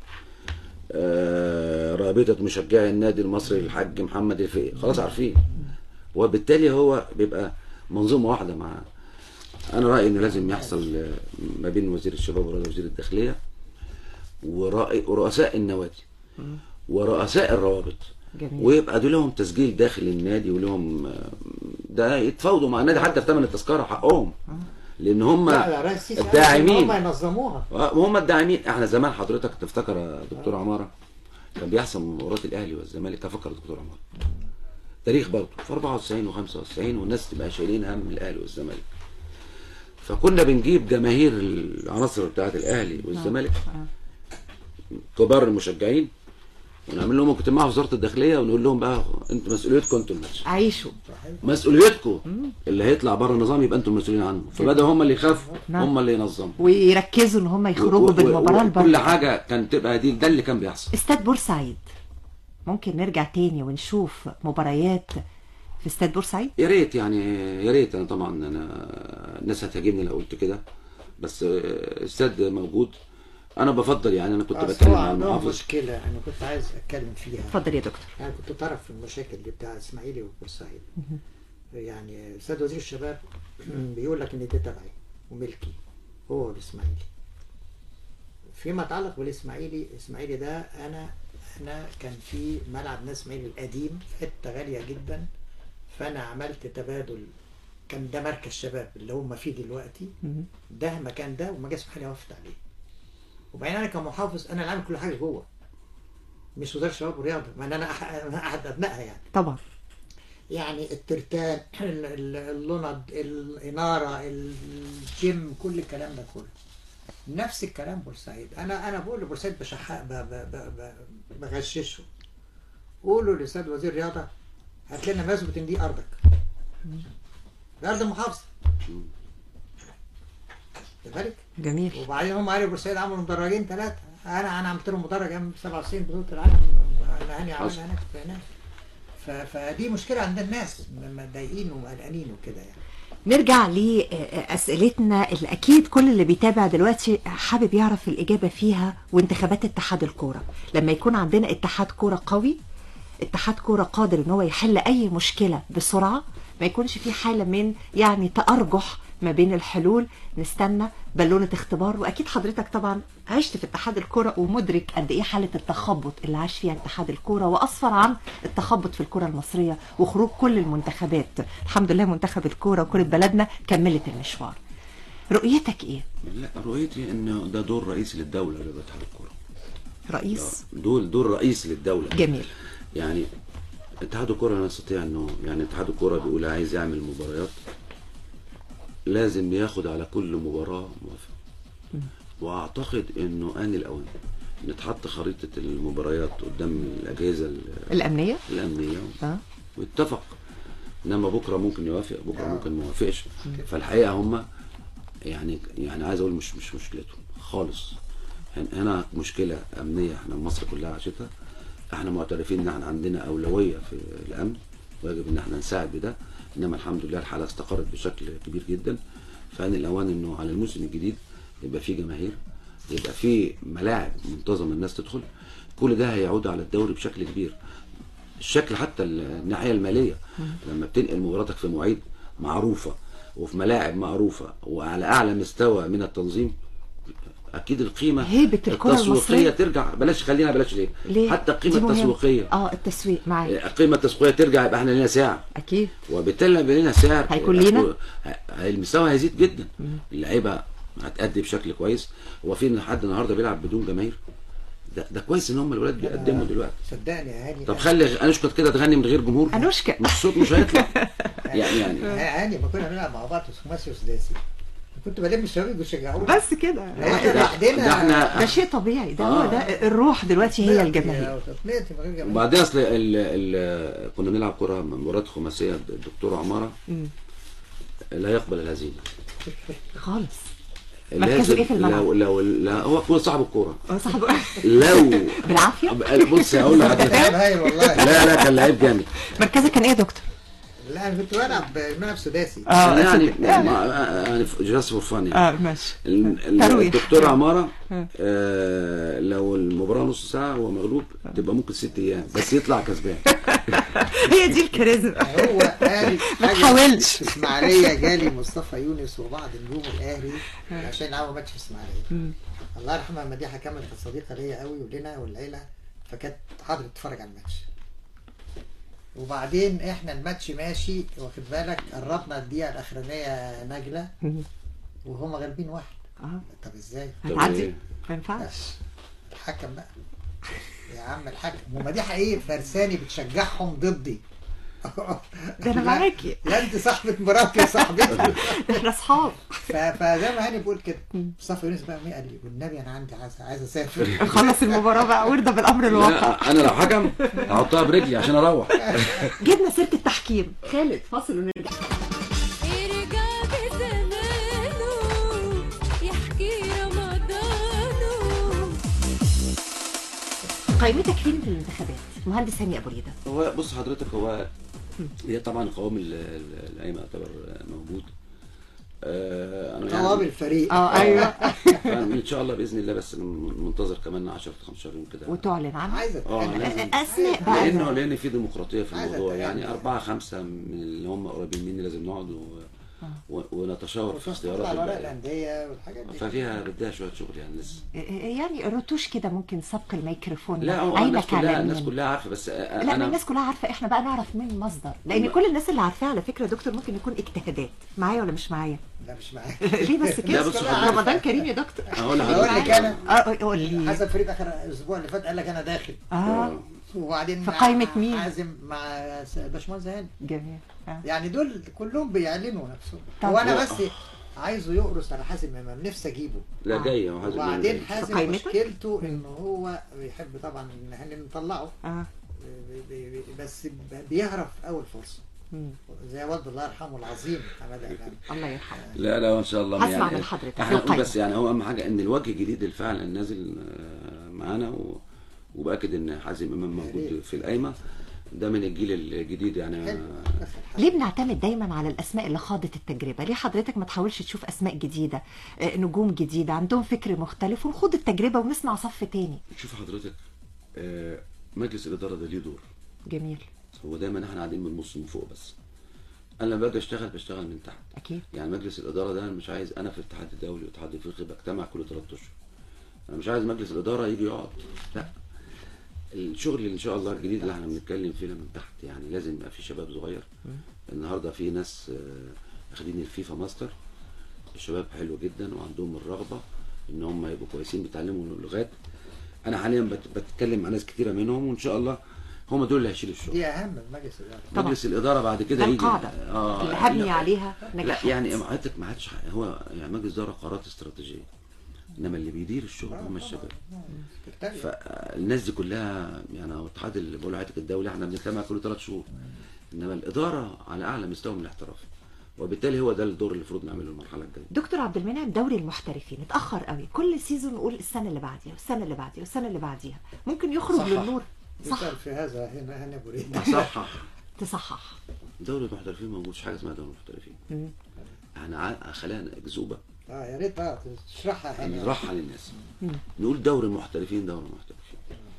آه رابطه مشجعي النادي المصري الحاج محمد الفقي خلاص عارفين وبالتالي هو بيبقى منظومه واحده مع انا رايي ان لازم يحصل آه، ما بين وزير الشباب والرياضه وزير الداخليه ورأي- ورؤساء النوادي ورؤساء الروابط جميل ويبقى دول لهم تسجيل داخل النادي ولهم آه، ده يتفاوضوا مع النادي حتى في ثمن التذكره حقهم لان هم لا لا رئيس السيسي قال الداعمين هم ينظموها وهم الداعمين احنا زمان حضرتك تفتكر يا دكتور عماره كان بيحصل مباراه الاهلي والزمالك تفكر دكتور عماره تاريخ برضه في 94 و95 والناس تبقى شايلين هم الاهلي والزمالك فكنا بنجيب جماهير العناصر بتاعت الاهلي والزمالك كبار المشجعين ونعمل لهم اجتماع في وزاره الداخليه ونقول لهم بقى انتوا مسؤوليتكم انتوا الماتش عيشوا مسؤوليتكم اللي هيطلع بره النظام يبقى انتوا المسؤولين عنه فبدأوا هم اللي يخافوا نعم. هم اللي ينظموا ويركزوا ان هم يخرجوا و- و- بالمباراه و- البرد كل حاجه كانت تبقى دي ده اللي كان بيحصل استاد بورسعيد ممكن نرجع تاني ونشوف مباريات في استاد بورسعيد يا ريت يعني يا ريت انا طبعا انا الناس هتهاجمني لو قلت كده بس آه، استاد موجود انا بفضل يعني انا كنت أصل بتكلم هو مع عندهم المحافظ مشكلة أنا كنت عايز أتكلم فيها اتفضل يا دكتور أنا كنت طرف في المشاكل دي بتاع إسماعيلي وبورسعيد يعني أستاذ وزير الشباب بيقول لك إن ده تبعي وملكي هو والإسماعيلي فيما يتعلق بالإسماعيلي الإسماعيلي ده أنا أنا كان في ملعب نادي إسماعيلي القديم في حتة غالية جدا فأنا عملت تبادل كان ده مركز شباب اللي هم فيه دلوقتي ده مكان ده وما جاش محل وقفت عليه وبعدين انا كمحافظ انا اللي عامل كل حاجه جوه مش وزاره الشباب والرياضه ما أنا- انا أح- أنا احد ابنائها يعني طبعا يعني الترتان ال- ال- اللند الاناره الجيم كل الكلام ده كله نفس الكلام بورسعيد انا انا بقول لبورسعيد بشحق ب- ب- ب- ب- بغششه قولوا لاستاذ وزير الرياضه هات لنا مثبت ان دي ارضك دي ارض المحافظه خد بالك جميل وبعدين هم قالوا بورسعيد عملوا مدرجين ثلاثه انا انا عملت لهم مدرج ايام 97 بطوله العالم انا هاني حصل. عملها هناك في هناك ف- فدي مشكله عند الناس م- متضايقين وقلقانين وكده يعني نرجع لأسئلتنا اللي أكيد كل اللي بيتابع دلوقتي حابب يعرف الإجابة فيها وانتخابات اتحاد الكورة لما يكون عندنا اتحاد كورة قوي اتحاد كورة قادر ان هو يحل أي مشكلة بسرعة ما يكونش في حالة من يعني تأرجح ما بين الحلول نستنى بالونة اختبار وأكيد حضرتك طبعا عشت في اتحاد الكورة ومدرك قد إيه حالة التخبط اللي عاش فيها اتحاد الكورة وأسفر عن التخبط في الكورة المصرية وخروج كل المنتخبات الحمد لله منتخب الكورة وكرة بلدنا كملت المشوار رؤيتك إيه؟ لا رؤيتي ان ده دور رئيسي للدوله اللي بتحرك الكوره رئيس دول دور رئيسي للدوله جميل يعني اتحاد الكوره لا يستطيع انه يعني اتحاد الكوره بيقول عايز يعمل مباريات لازم ياخد على كل مباراه موافقه واعتقد انه ان الاوان نتحط خريطه المباريات قدام الاجهزه ال- الأمنية الامنيه اه واتفق انما بكره ممكن يوافق بكره ممكن ما يوافقش فالحقيقه هم يعني يعني عايز اقول مش مش مشكلتهم خالص هن- هنا مشكله امنيه احنا مصر كلها عاشتها احنا معترفين ان احنا عندنا اولويه في الامن ويجب ان احنا نساعد بده انما الحمد لله الحاله استقرت بشكل كبير جدا فان الاوان انه على الموسم الجديد يبقى في جماهير يبقى في ملاعب منتظمه الناس تدخل كل ده هيعود على الدوري بشكل كبير الشكل حتى الناحيه الماليه لما بتنقل مباراتك في مواعيد معروفه وفي ملاعب معروفه وعلى اعلى مستوى من التنظيم اكيد القيمه هيبة الكرة التسويقيه المصرية. ترجع بلاش خلينا بلاش ليه, ليه؟ حتى القيمه دي مهم. التسويقيه اه التسويق معاك القيمه التسويقيه ترجع يبقى احنا لنا سعر أكيد وبالتالي لما يبقى لنا سعر هيكون لينا؟ ه- المستوى هيزيد جدا اللعيبه هتأدي بشكل كويس هو في حد النهارده بيلعب بدون جماهير ده, ده كويس ان هم الولاد بيقدموا دلوقتي صدقني يا هاني طب خلي انوشكا كده تغني من غير جمهور أنوشكا. مش الصوت مش هيطلع يعني يعني يا هاني ما كنا بنلعب مع بعض خماسي وسداسي كنت بلم الشباب يشجعوني بس كده احنا ده, لوحدنا ده احنا ده شيء طبيعي ده آه. هو ده الروح دلوقتي هي الجماهير تقنيتي من غير جماهير وبعدين اصل ال ال كنا بنلعب كره مباراه خماسيه الدكتور عماره لا يقبل الهزيمه خالص لازم مركزه إيه في الملعب؟ لو لو لا هو هو صاحب الكوره هو صاحب لو بالعافية بص هقول لحضرتك لعب هايل والله لا لا كان لعيب جامد مركزك كان ايه يا دكتور؟ لا انا كنت بلعب بلعب سداسي اه يعني صدق. ما- يعني جاست فور فان يعني اه ماشي ال- ال- ترويح. الدكتور عماره آه. آه لو المباراه نص ساعه وهو مغلوب تبقى ممكن ست ايام بس يطلع كسبان هي دي الكاريزما هو قال ما حاجة تحاولش. في اسماعيليه جالي مصطفى يونس وبعض نجوم الاهلي عشان يلعبوا ماتش في اسماعيليه الله يرحمها مديحه كامل كانت صديقه ليا قوي ولنا والعيله فكانت حاضره تتفرج على الماتش وبعدين احنا الماتش ماشي واخد بالك قربنا الدقيقه الاخرانيه نجله وهم غالبين واحد اه طب ازاي طب هتعدي إيه؟ ما ينفعش الحكم بقى يا عم الحكم وما دي حقيقي فرساني بتشجعهم ضدي ده أنا معاكي. يا انت صاحبة مراتي يا صاحبتي احنا اصحاب ف- فزي ما هاني بيقول كده مصطفى يونس بقى مين قال لي والنبي انا عندي عايز عايز اسافر خلص المباراه بقى وارضى بالامر الواقع لا انا لو حكم هحطها برجلي عشان اروح جبنا سيره التحكيم خالد فاصل ونرجع يرجع بزمانه يحكي رمضانه قائمتك فين في الانتخابات مهندس هاني ابو ريده هو بص حضرتك هو هي طبعا قوام ال- ال- القايمه يعتبر موجود آه، انا يعني- طواب الفريق اه ايوه ان شاء الله باذن الله بس منتظر كمان 10 15 يوم كده وتعلن عنها عايزه اه تتكلم. لازم اسماء بقى لانه لان في ديمقراطيه في عايزة الموضوع تتكلم. يعني اربعه خمسه من اللي هم قريبين مني لازم نقعد و... و... ونتشاور في وتحط على اختيارات ورق الباقي. الانديه والحاجات دي ففيها بدها شويه شغل يعني لسه يعني رتوش كده ممكن سبق الميكروفون لا هو الناس عينك على كلها الناس مين كلها عارفه بس لا ما انا الناس كلها عارفه احنا بقى نعرف مين المصدر لان لا. كل الناس اللي عارفاها على فكره يا دكتور ممكن يكون اجتهادات معايا ولا مش معايا لا مش معاك ليه بس كده لا، بص حضرتك. رمضان كريم يا دكتور هقول اقول لحضرتك لك انا اه قول لي حسن فريد اخر الاسبوع اللي فات قال لك انا داخل اه وبعدين في مع قائمة مين؟ حازم مع س- باشمهندس هاني جميل آه. يعني دول كلهم بيعلنوا نفسهم طب. هو انا هو- بس عايزه يقرص على حازم امام نفسي اجيبه لا آه. جاي هو حازم وبعدين جاي. في حازم قائمتك؟ مشكلته ان هو بيحب طبعا ان احنا نطلعه اه بي- بي- بي- بس بيهرب في اول فرصه مم. زي والد الله يرحمه العظيم حماده امام الله يرحمه لا لا ان شاء الله هسمع من حضرتك. احنا نقول القايمة. بس يعني هو اهم حاجه ان الوجه الجديد اللي فعلا نازل آه، معانا و... وباكد ان حازم امام موجود في القايمه ده من الجيل الجديد يعني حلو. آه، دخل حازم. ليه بنعتمد دايما على الاسماء اللي خاضت التجربه ليه حضرتك ما تحاولش تشوف اسماء جديده آه، نجوم جديده عندهم فكر مختلف ونخوض التجربه ونسمع صف تاني شوف حضرتك آه، مجلس الاداره ده ليه دور جميل هو دايما احنا قاعدين بنبص من فوق بس انا لما باجي اشتغل بشتغل من تحت اكيد يعني مجلس الاداره ده انا مش عايز انا في الاتحاد الدولي والاتحاد الافريقي بجتمع كل ثلاث اشهر انا مش عايز مجلس الاداره يجي يقعد لا الشغل اللي ان شاء الله الجديد اللي احنا بنتكلم فيه ده من تحت يعني لازم يبقى في شباب صغير النهارده في ناس آه، واخدين الفيفا ماستر الشباب حلو جدا وعندهم الرغبه ان هم يبقوا كويسين بيتعلموا اللغات انا حاليا بت- بتكلم مع ناس كتيره منهم وان شاء الله هم دول اللي هيشيلوا الشغل دي اهم من مجلس الاداره طبعا. مجلس الاداره بعد كده ده يجي القاعده اه اللي هبني لا- عليها لا نجاحات يعني حضرتك ما حدش هو يعني مجلس اداره قرارات استراتيجيه انما اللي بيدير الشغل هم الشباب تكتب فالناس دي كلها يعني هو الاتحاد اللي بقول الهيئه الدولي احنا بنجتمع كل ثلاث شهور انما الاداره على اعلى مستوى من الاحتراف وبالتالي هو ده الدور اللي المفروض نعمله المرحله الجايه دكتور عبد المنعم دوري المحترفين اتاخر قوي كل سيزون نقول السنه اللي بعديها والسنه اللي بعديها والسنه اللي بعديها ممكن يخرج صحح. للنور صح يسأل في هذا هنا هنا بريد صح تصحح دوري المحترفين ما موجودش حاجه اسمها دوري المحترفين مم. احنا ع- خلقنا اكذوبه اه يا ريت اه تشرحها هنا نرحل للناس نقول دوري المحترفين دوري المحترفين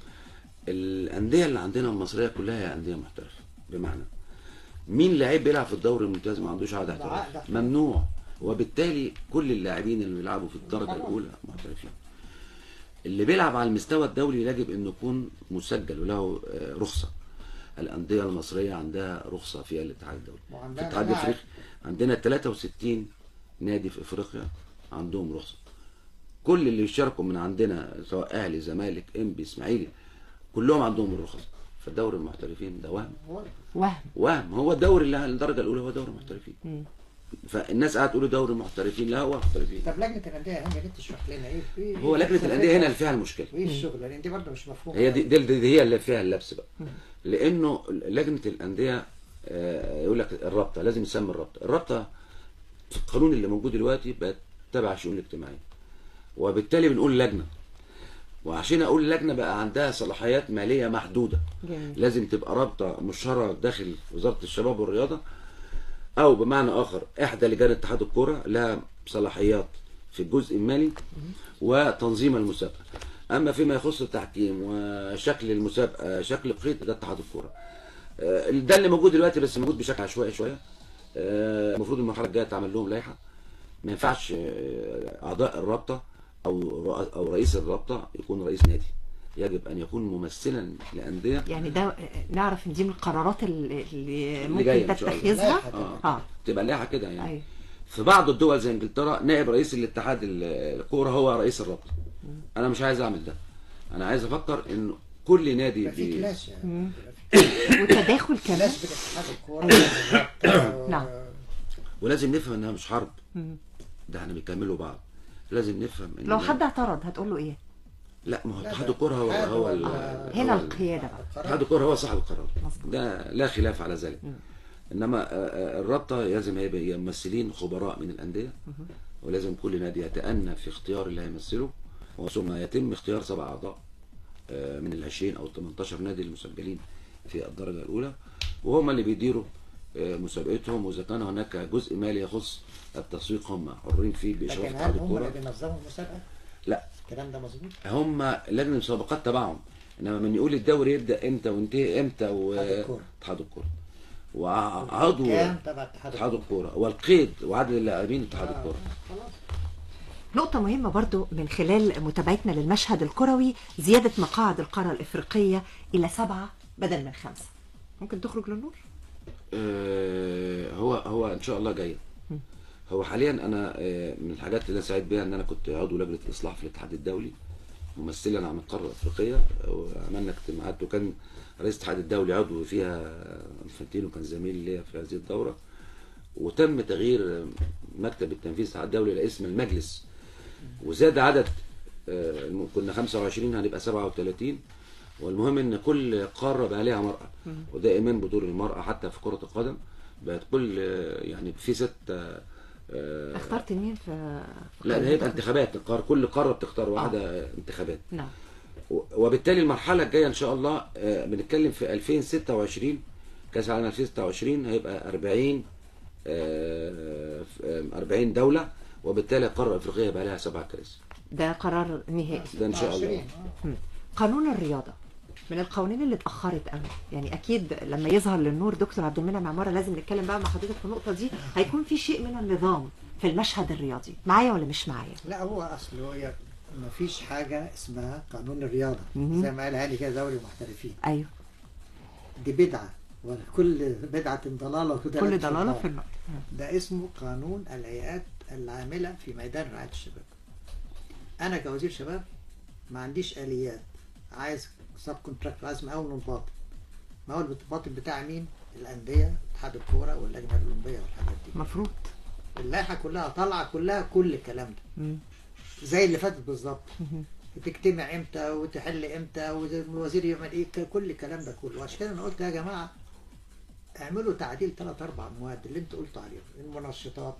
الانديه اللي عندنا المصريه كلها هي انديه محترفه بمعنى مين لعيب بيلعب في الدوري الممتاز ما عندوش عقد عقد احتراف احتراف. ممنوع وبالتالي كل اللاعبين اللي بيلعبوا في الدرجه الاولى محترفين اللي بيلعب على المستوى الدولي يجب انه يكون مسجل وله آه، رخصه الانديه المصريه عندها رخصه في الاتحاد الدولي في وعندها الاتحاد مناعة. الافريقي عندنا 63 نادي في افريقيا عندهم رخصه كل اللي بيشاركوا من عندنا سواء اهلي زمالك انبي اسماعيلي كلهم عندهم الرخص فالدوري المحترفين ده وهم وهم وهم هو الدوري اللي على الدرجه الاولى هو دوري المحترفين فالناس قاعده تقول دوري المحترفين لا هو محترفين طب لجنه الانديه يا هاني انت تشرح لنا ايه ايه هو لجنه الانديه هنا اللي فيها المشكله وايه الشغل لان دي برضه مش مفهومه هي دي, دي, دي هي اللي فيها اللبس بقى لانه لجنه الانديه آه، يقول لك الرابطه لازم يسمى الرابطه الرابطه في القانون اللي موجود دلوقتي بقت تبع الشؤون الاجتماعيه وبالتالي بنقول لجنه وعشان اقول لجنه بقى عندها صلاحيات ماليه محدوده جميل. لازم تبقى رابطه مشهره داخل وزاره الشباب والرياضه او بمعنى اخر احدى لجان اتحاد الكوره لها صلاحيات في الجزء المالي وتنظيم المسابقه اما فيما يخص التحكيم وشكل المسابقه شكل القيد ده اتحاد الكوره آه، ده اللي موجود دلوقتي بس موجود بشكل عشوائي شويه آه، المفروض المرحله الجايه تعمل لهم لائحه ما ينفعش آه، اعضاء الرابطه او رئ- او رئيس الرابطه يكون رئيس نادي يجب ان يكون ممثلا لانديه يعني ده آه، نعرف ان دي من القرارات اللي اللي اللي جاية ممكن إن شاء الله. تتخذها لايحة اه اه تبقى لائحه كده يعني ايوه في بعض الدول زي انجلترا نائب رئيس الاتحاد ال- الكوره هو رئيس الرابطه انا مش عايز اعمل ده انا عايز افكر ان كل نادي يبقى في بي- كلاش يعني يبقى في وتداخل كمان كلاش بين اتحاد الكوره أيوة. والرابطة. نعم. ولازم نفهم انها مش حرب ده احنا بيكملوا بعض لازم نفهم ان لو حد اعترض هتقول له ايه لا ما هو لا، اتحاد ده الكوره هو اتحاد هو ولا- ال- هنا هو ال- القياده بقى اتحاد الكوره هو صاحب القرار مظبوط. ده لا خلاف على ذلك انما آه، آه، الرابطه لازم هيبقى ممثلين خبراء من الانديه ولازم كل نادي يتأنى في اختيار اللي هيمثله ثم يتم اختيار سبع اعضاء آه، من ال 20 او ال 18 نادي المسجلين في الدرجه الاولى وهم اللي بيديروا آه، مسابقتهم واذا كان هناك جزء مالي يخص التسويق هم حرين فيه باشراف لكن اتحاد هل هم اللي الكوره بينظموا المسابقه؟ لا الكلام ده مظبوط؟ هم لجنه المسابقات تبعهم انما من يقول الدوري يبدا امتى وينتهي امتى و اتحاد الكورة. اتحاد الكوره وعضو كام تبع اتحاد اتحاد الكورة؟ الكوره والقيد وعدد اللاعبين اتحاد آه، الكوره خلاص نقطة مهمة برضو من خلال متابعتنا للمشهد الكروي زيادة مقاعد القارة الإفريقية إلى سبعة بدل من خمسة ممكن تخرج للنور؟ آه، هو هو ان شاء الله جايه هو حاليا انا آه، من الحاجات اللي انا سعيد بيها ان انا كنت عضو لجنه الاصلاح في الاتحاد الدولي ممثلا عن القاره الافريقيه وعملنا اجتماعات وكان رئيس الاتحاد الدولي عضو فيها انفانتينو كان زميل ليا في هذه الدوره وتم تغيير مكتب التنفيذ الاتحاد الدولي الى اسم المجلس وزاد عدد آه، الم- كنا 25 هنبقى 37 والمهم ان كل قاره بقى ليها مرأة ودائما بدور المرأة حتى في كرة القدم بقت كل آه، يعني في ست آه، آه، اخترت مين في في لا قائمة ده هيبقى القائمة؟ انتخابات القار كل قاره بتختار واحده انتخابات نعم و- وبالتالي المرحله الجايه ان شاء الله آه، بنتكلم في 2026 كاس العالم 2026 هيبقى 40 آه، ف- آه، 40 دوله وبالتالي القاره الافريقيه بقى لها سبع كراسي ده قرار نهائي ده ان شاء الله 20 آه. قانون الرياضة من القوانين اللي اتأخرت قوي يعني أكيد لما يظهر للنور دكتور عبد المنعم عمارة لازم نتكلم بقى مع حضرتك في النقطة دي هيكون في شيء من النظام في المشهد الرياضي معايا ولا مش معايا؟ لا هو اصل هو ما فيش حاجه اسمها قانون الرياضه مهم. زي ما قال هاني كده دوري المحترفين أيوه دي بدعه وكل بدعه ضلاله وكل كل ضلالة في النار ده اسمه قانون الهيئات العامله في ميدان رعايه الشباب انا كوزير شباب ما عنديش اليات عايز سب كونتراكت عايز مقاول منباط مقاول الباطن بتاع مين الانديه اتحاد الكوره واللجنه الاولمبيه والحاجات دي المفروض اللائحه كلها طالعه كلها كل الكلام ده مم. زي اللي فاتت بالظبط مهم. تجتمع امتى وتحل امتى والوزير يعمل ايه ك- كل الكلام ده كله وعشان كده انا قلت يا جماعه اعملوا تعديل ثلاث اربع مواد اللي انت قلت عليهم المنشطات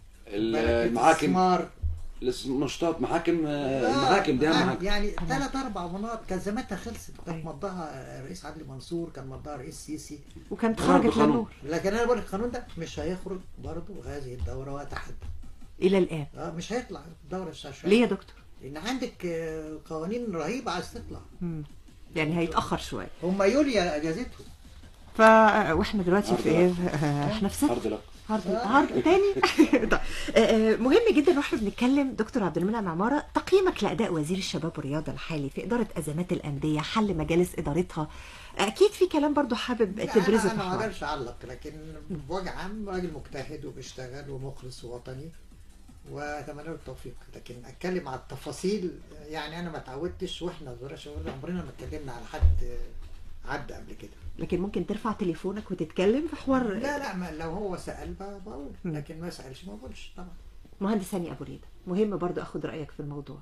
المحاكم الاستثمار. المنشطات محاكم آه، آه، المحاكم دي اهم يعني- حاجه يعني ثلاث اربع مناطق كان زمانها خلصت كان أيوة. مضاها الرئيس عدلي منصور كان مضاها الرئيس سيسي وكانت برضه خرجت قانون. للنور لكن انا بقول لك القانون ده مش هيخرج برضه هذه الدوره واتحدى إلى الآن اه مش هيطلع الدوره الشاشة ليه يا دكتور؟ لان عندك آه، قوانين رهيبه عايز تطلع مم. يعني هيتأخر شوية هم يوليا اجازتهم ف واحنا دلوقتي في ايه آه، احنا في ست عرض لك هارد هارد تاني طيب. آه، آه، مهم جدا واحنا بنتكلم دكتور عبد المنعم عماره تقييمك لاداء وزير الشباب والرياضه الحالي في اداره ازمات الانديه حل مجالس ادارتها اكيد في كلام برضو حابب لا، تبرزه انا في انا ما الحوار. اقدرش اعلق لكن بوجه عام راجل مجتهد وبيشتغل ومخلص ووطني واتمنى له التوفيق لكن اتكلم على التفاصيل يعني انا ما اتعودتش واحنا صغيرين شباب عمرنا ما اتكلمنا على حد عدى قبل كده لكن ممكن ترفع تليفونك وتتكلم في حوار لا لا ما لو هو سال ب- بقول لكن ما سالش ما بقولش طبعا مهندس هاني ابو ريده مهم برضو اخد رايك في الموضوع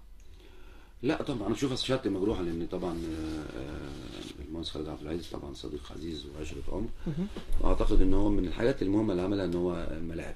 لا طبعا انا اشوف شهادتي مجروحه لان طبعا آه، آه، المهندس خالد عبد العزيز طبعا صديق عزيز وعشره عمر واعتقد ان هو من الحاجات المهمه اللي عملها ان هو ملاعب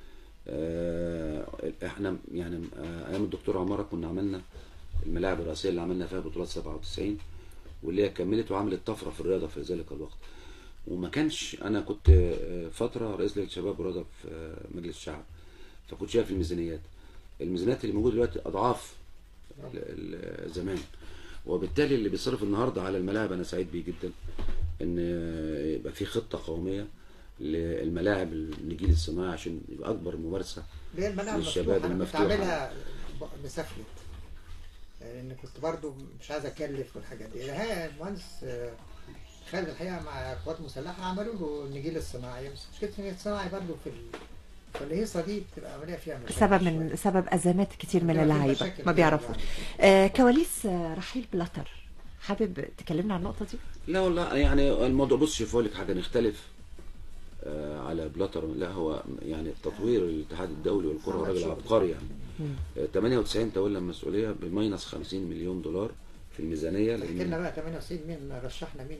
آه، احنا يعني آه، ايام الدكتور عماره كنا عملنا الملاعب الرئيسيه اللي عملنا فيها بطولات 97 واللي هي كملت وعملت طفره في الرياضه في ذلك الوقت وما كانش انا كنت آه، فتره رئيس لجنه الشباب والرياضه في آه، مجلس الشعب فكنت شايف الميزانيات الميزانيات اللي موجوده دلوقتي اضعاف ال- ال- زمان وبالتالي اللي بيصرف النهارده على الملاعب انا سعيد بيه جدا ان يبقى في خطه قوميه للملاعب النجيل الصناعي عشان يبقى اكبر ممارسه اللي هي الملاعب للشباب المفتوحه انا كنت المفتوحة. عاملها ب- مسافلت لان كنت برضو مش عايز اكلف والحاجات دي ها المهندس آه، خالد الحقيقه مع القوات المسلحه عملوا له النجيل الصناعي بس مشكله النجيل الصناعي برضو في ال... في الهيصه دي بتبقى عمليه فيها مشاكل سبب شوية. من سبب ازمات كتير من بتبقى في اللعيبه مشاكل ما كده بيعرفوش يعني. آه كواليس آه، رحيل بلاتر حابب تكلمنا عن النقطه دي لا والله يعني الموضوع بص شوف أقول لك حاجه نختلف آه، على بلاتر لا هو يعني تطوير الاتحاد الدولي والكره هو راجل عبقري يعني آه، 98 تولى المسؤوليه بماينس 50 مليون دولار في الميزانيه احكي لنا لان بقى 98 مين رشحنا مين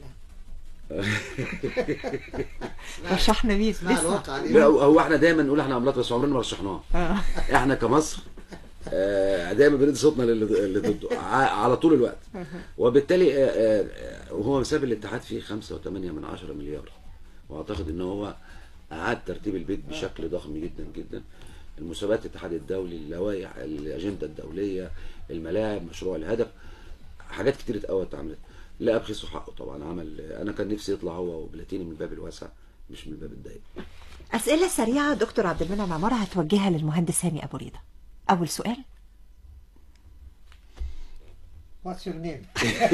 رشحنا مين اسمها لسه الواقع دي لا هو احنا دايما نقول احنا عملاق بس عمرنا ما رشحناه آه. احنا كمصر آه، دايما بندي صوتنا للي اللي ضده ع- على طول الوقت وبالتالي آه، آه، آه، وهو ساب الاتحاد فيه 5.8 من 10 مليار واعتقد ان هو اعاد ترتيب البيت بشكل ضخم جدا جدا المسابقات الاتحاد الدولي اللوائح الاجنده الدوليه الملاعب مشروع الهدف حاجات كتير قوي اتعملت لا ابخسه حقه طبعا عمل انا كان نفسي يطلع هو وبلاتيني من الباب الواسع مش من الباب الضيق اسئله سريعه دكتور عبد المنعم عماره هتوجهها للمهندس هاني ابو ريده اول سؤال واتس يور نيم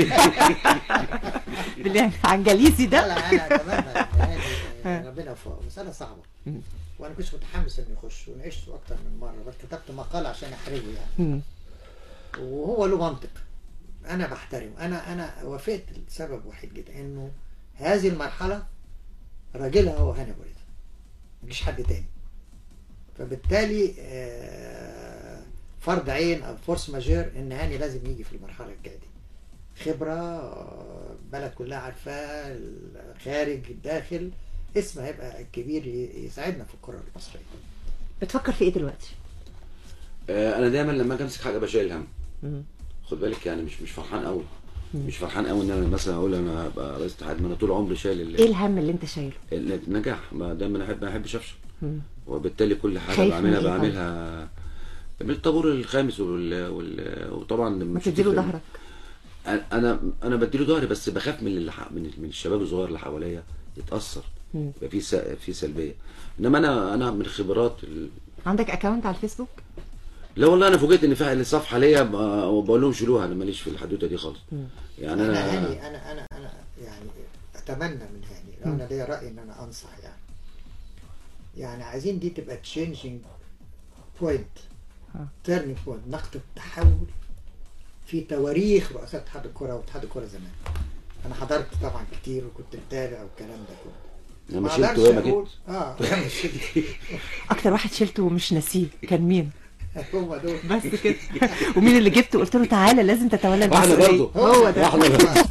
بالله عن جليسي لا ده لا انا اتمنى يعني ربنا يوفقه مساله صعبه وانا كنت متحمس انه يخش وناقشته اكتر من مره بس كتبت مقال عشان احرجه يعني مم. وهو له منطق انا بحترمه انا انا وافقت لسبب واحد جدا انه هذه المرحله راجلها هو هاني ابو ريده مفيش حد تاني فبالتالي آه، فرض عين او فورس ماجير ان هاني لازم يجي في المرحله الجايه دي خبره آه، بلد كلها عارفاه الخارج الداخل اسم هيبقى كبير ي- يساعدنا في الكره المصريه بتفكر في ايه دلوقتي آه، انا دايما لما اجي امسك حاجه بشيل هم مم. خد بالك يعني مش مش فرحان قوي مش فرحان قوي ان انا مثلا اقول انا هبقى رئيس اتحاد ما انا طول عمري شايل ال- ايه الهم اللي انت شايله ال- النجاح ما دايما انا احب ما احبش افشل مم. وبالتالي كل حاجه خايف بعملها من إيه طيب؟ بعملها من الطابور الخامس وال... وال... وطبعا ما تديله ظهرك انا انا انا بديله ظهري بس بخاف من اللي ح- من من الشباب الصغير اللي حواليا يتاثر مم. يبقى في س... في سلبيه انما انا انا من خبرات ال... عندك اكونت على الفيسبوك لا والله انا فوجئت ان في صفحه ليا ب- وبقول لهم شيلوها انا ماليش في الحدوته دي خالص يعني انا انا هاني انا انا انا يعني اتمنى من هاني لو انا ليا راي ان انا انصح يعني يعني عايزين دي تبقى تشينجينج بوينت آه. تيرنينج بوينت نقطه تحول في تواريخ رؤساء اتحاد الكره واتحاد الكره زمان انا حضرت طبعا كتير وكنت متابع والكلام ده كله لما ما شلت أقدرش وهي ما أقول- جيت اه لما شلت اكتر واحد شلته ومش ناسيه كان مين هم دول بس كده ومين اللي جبته قلت له تعالى لازم تتولى واحنا المسؤوليه برضه هو ده واحنا برضه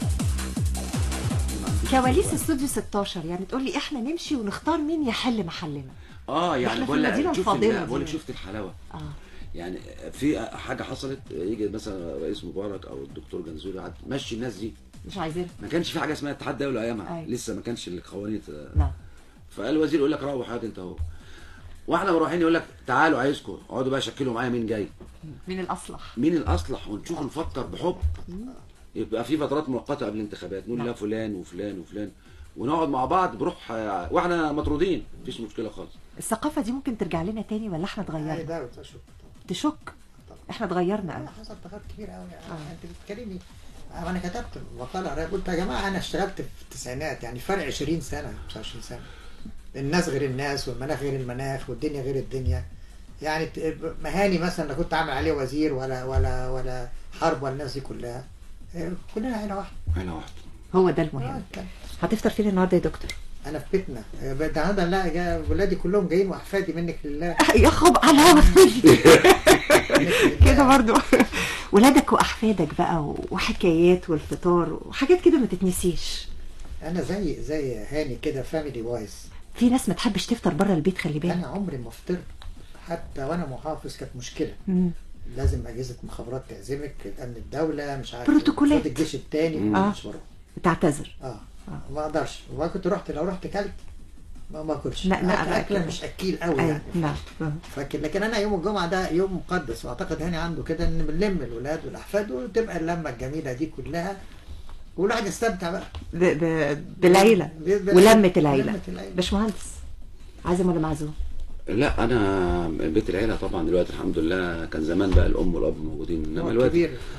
كواليس استوديو 16 يعني تقول لي احنا نمشي ونختار مين يحل محلنا اه إحنا يعني في بقول المدينة لك شفت الفاضلة ال- بقول لك دي. شفت الحلاوه اه يعني في حاجه حصلت يجي مثلا رئيس مبارك او الدكتور جنزوري قعد مشي الناس دي مش عايزين ما كانش في حاجه اسمها اتحاد دولي ايامها أيوة. لسه ما كانش القوانين ت- نعم فقال الوزير يقول لك روح هات انت اهو واحنا رايحين يقول لك تعالوا عايزكم اقعدوا بقى شكلوا معايا مين جاي مين الاصلح مين الاصلح ونشوف نفكر بحب يبقى في فترات مؤقته قبل الانتخابات نقول نعم. لا فلان وفلان وفلان ونقعد مع بعض بروح آه، واحنا مطرودين مفيش مشكله خالص الثقافه دي ممكن ترجع لنا تاني ولا احنا هاي اتغيرنا ده وتشوف تشك احنا اتغيرنا قوي لا حصل تغير كبير قوي يعني انت بتتكلمي انا كتبت مقاله قريب قلت يا جماعه انا اشتغلت في التسعينات يعني فرق 20 سنه 25 سنه الناس غير الناس والمناخ غير المناخ والدنيا غير الدنيا يعني ت- مهاني مثلا لو كنت عامل عليه وزير ولا ولا ولا حرب ولا الناس دي كلها إيه، كلنا عيله واحده عيله واحده هو ده آه، المهم كان- هتفطر فين النهارده يا دكتور انا في بيتنا إيه، ده النهارده لا جا- ولادي كلهم جايين واحفادي منك لله يا خب على الهوا منك كده لله. برضو ولادك واحفادك بقى وحكايات والفطار وحاجات كده ما تتنسيش انا زي زي هاني كده فاميلي وايز في ناس ما تحبش تفطر بره البيت خلي بالك انا عمري ما فطرت حتى وانا محافظ كانت مشكله مم. لازم اجهزه مخابرات تعزمك امن الدوله مش عارف بروتوكولات. افراد الجيش الثاني آه. مش بروح تعتذر اه ما اقدرش وكنت رحت لو رحت كلت ما ما اكلش لا، لا، أكل لا، اكله كده. مش اكيل قوي ايوه يعني نعم آه. فاكر لكن انا يوم الجمعه ده يوم مقدس واعتقد هاني عنده كده ان بنلم الولاد والاحفاد وتبقى اللمه الجميله دي كلها والواحد يستمتع بقى ب... ب... بالعيله ب- ب- ولمه العيله لمة العيلة. باشمهندس عازم ولا معزوم لا انا بيت العيله طبعا دلوقتي الحمد لله كان زمان بقى الام والاب موجودين انما هو دلوقتي كبير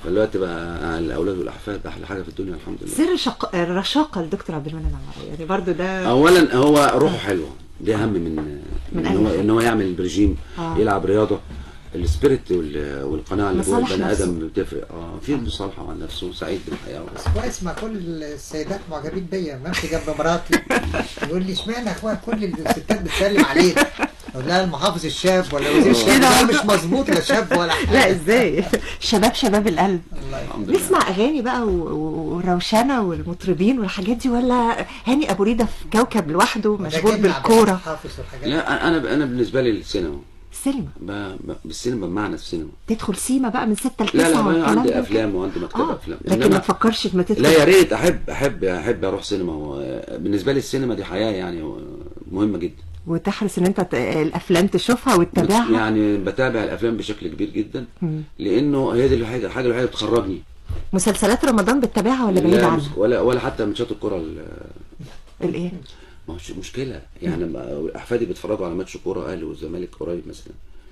فالوقت بقى الاولاد والاحفاد احلى حاجه في الدنيا الحمد لله سر شق... الرشاقه لدكتور عبد المنعم عمارة يعني برضو ده اولا هو روحه حلوه دي اهم من من من أي ان هو حاجة. ان هو يعمل برجيم آه. يلعب رياضه السبيريت وال- والقناعه اللي جوه مصالح البني نفسه. ادم بتفرق اه في مصالحه مع نفسه سعيد بالحياه بس كويس ما كل السيدات معجبين بيا ما امشي جنب مراتي يقول لي اشمعنى يا اخويا كل الستات بتسلم عليك اقول لها المحافظ الشاب ولا وزير الشاب ده مش مظبوط لا شاب ولا حاجه لا ازاي شباب شباب القلب الله يخليك. الحمد لله نسمع اغاني بقى و- و- والروشنه والمطربين والحاجات دي ولا هاني ابو ريده في كوكب لوحده ده مشغول جبنا عبد بالكوره الحافظ والحاجات دي. لا انا انا بالنسبه لي السينما سينما ب... ب... بالسينما بمعنى السينما تدخل سيما بقى من 6 ل 9 لا لا ما والكلام عندي ده افلام وعندي مكتبه اه افلام لكن ما تفكرش في ما تدخل لا يا ريت احب احب احب اروح سينما هو بالنسبه لي السينما دي حياه يعني مهمه جدا وتحرص ان انت ت- الافلام تشوفها وتتابعها يعني بتابع الافلام بشكل كبير جدا لانه هي دي الحاجه الحاجه الوحيده اللي بتخرجني مسلسلات رمضان بتتابعها ولا بعيد لا عنها مش- ولا ولا حتى ماتشات الكوره ال- الايه ما هوش مشكله يعني ما- احفادي بيتفرجوا على ماتش كوره اهلي والزمالك قريب مثلا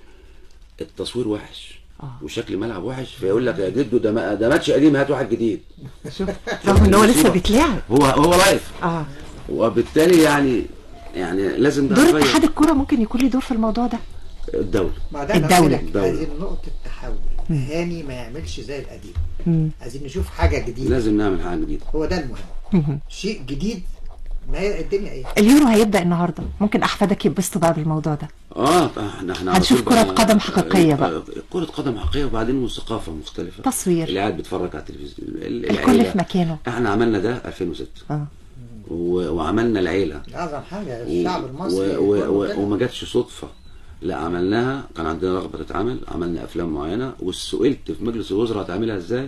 التصوير وحش آه. وشكل الملعب وحش فيقول لك يا جدو ده ما- ده ماتش قديم هات واحد جديد شوف رغم ان هو لسه المصيبة. بيتلعب هو هو لايف اه وبالتالي يعني يعني لازم ده دور نغير. اتحاد الكوره ممكن يكون له دور في الموضوع ده الدوله ما ده أنا الدولة. قلت لك الدولة. عايزين نقطة تحول هاني ما يعملش زي القديم مم. عايزين نشوف حاجة جديدة لازم نعمل حاجه جديده هو ده المهم شيء جديد ما هي الدنيا ايه اليورو هيبدا النهارده ممكن احفادك يتبسطوا بقى بالموضوع ده اه احنا احنا على هنشوف طول بقى- كرة قدم حقيقية بقى. كرة قدم حقيقية وبعدين ثقافة مختلفة تصوير. اللي قاعد بيتفرج على التلفزيون ال- الكل العيلة. في مكانه. احنا عملنا ده 2006 اه و... وعملنا العيلة اعظم حاجة و... الشعب المصري و... و... كله و... كده. وما جاتش صدفة لا عملناها كان عندنا رغبة تتعمل عملنا افلام معينة وسئلت في مجلس الوزراء هتعملها ازاي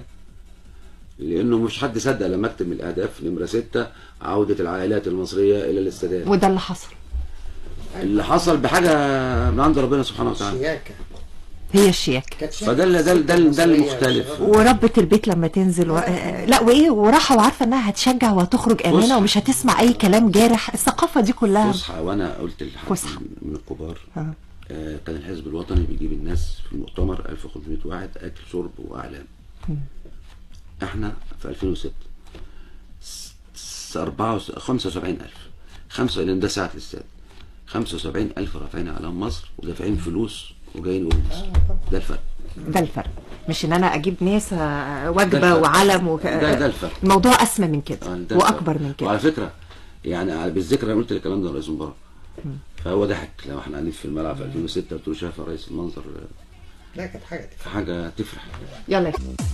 لانه مش حد صدق لما اكتب من الاهداف نمرة ستة عودة العائلات المصرية الى الاستادات وده اللي حصل اللي حصل بحاجة من عند ربنا سبحانه وتعالى شياكة هي الشياكه كانت شياكة فده اللي- ده اللي- ده اللي- ده اللي المصرية مختلف. والشباب. وربة البيت لما تنزل و... آه، لا وايه وراحه وعارفه انها هتشجع وهتخرج امانه فسحة. ومش هتسمع اي كلام جارح الثقافه دي كلها فسحه وانا قلت لحد فسحة. من الكبار آه. آه كان الحزب الوطني بيجيب الناس في المؤتمر 1500 واحد اكل شرب واعلام احنا في 2006 س- س- 74 75000 خمسة لان ده ساعه الاستاد 75000 رافعين علم مصر ودافعين فلوس وجايين يقولوا مصر ده الفرق ده الفرق مش ان انا اجيب ناس آه، وجبه ده الفرق. وعلم وك... ده- ده الفرق. الموضوع اسمى من كده آه، ده واكبر الفرق. من كده وعلى فكره يعني على- بالذكر انا قلت الكلام ده لرئيس المباراه فهو ضحك لو احنا قاعدين في الملعب في 2006 قلت له شايف يا ريس المنظر آه، لا كانت حاجة تفرق. حاجه تفرح يلا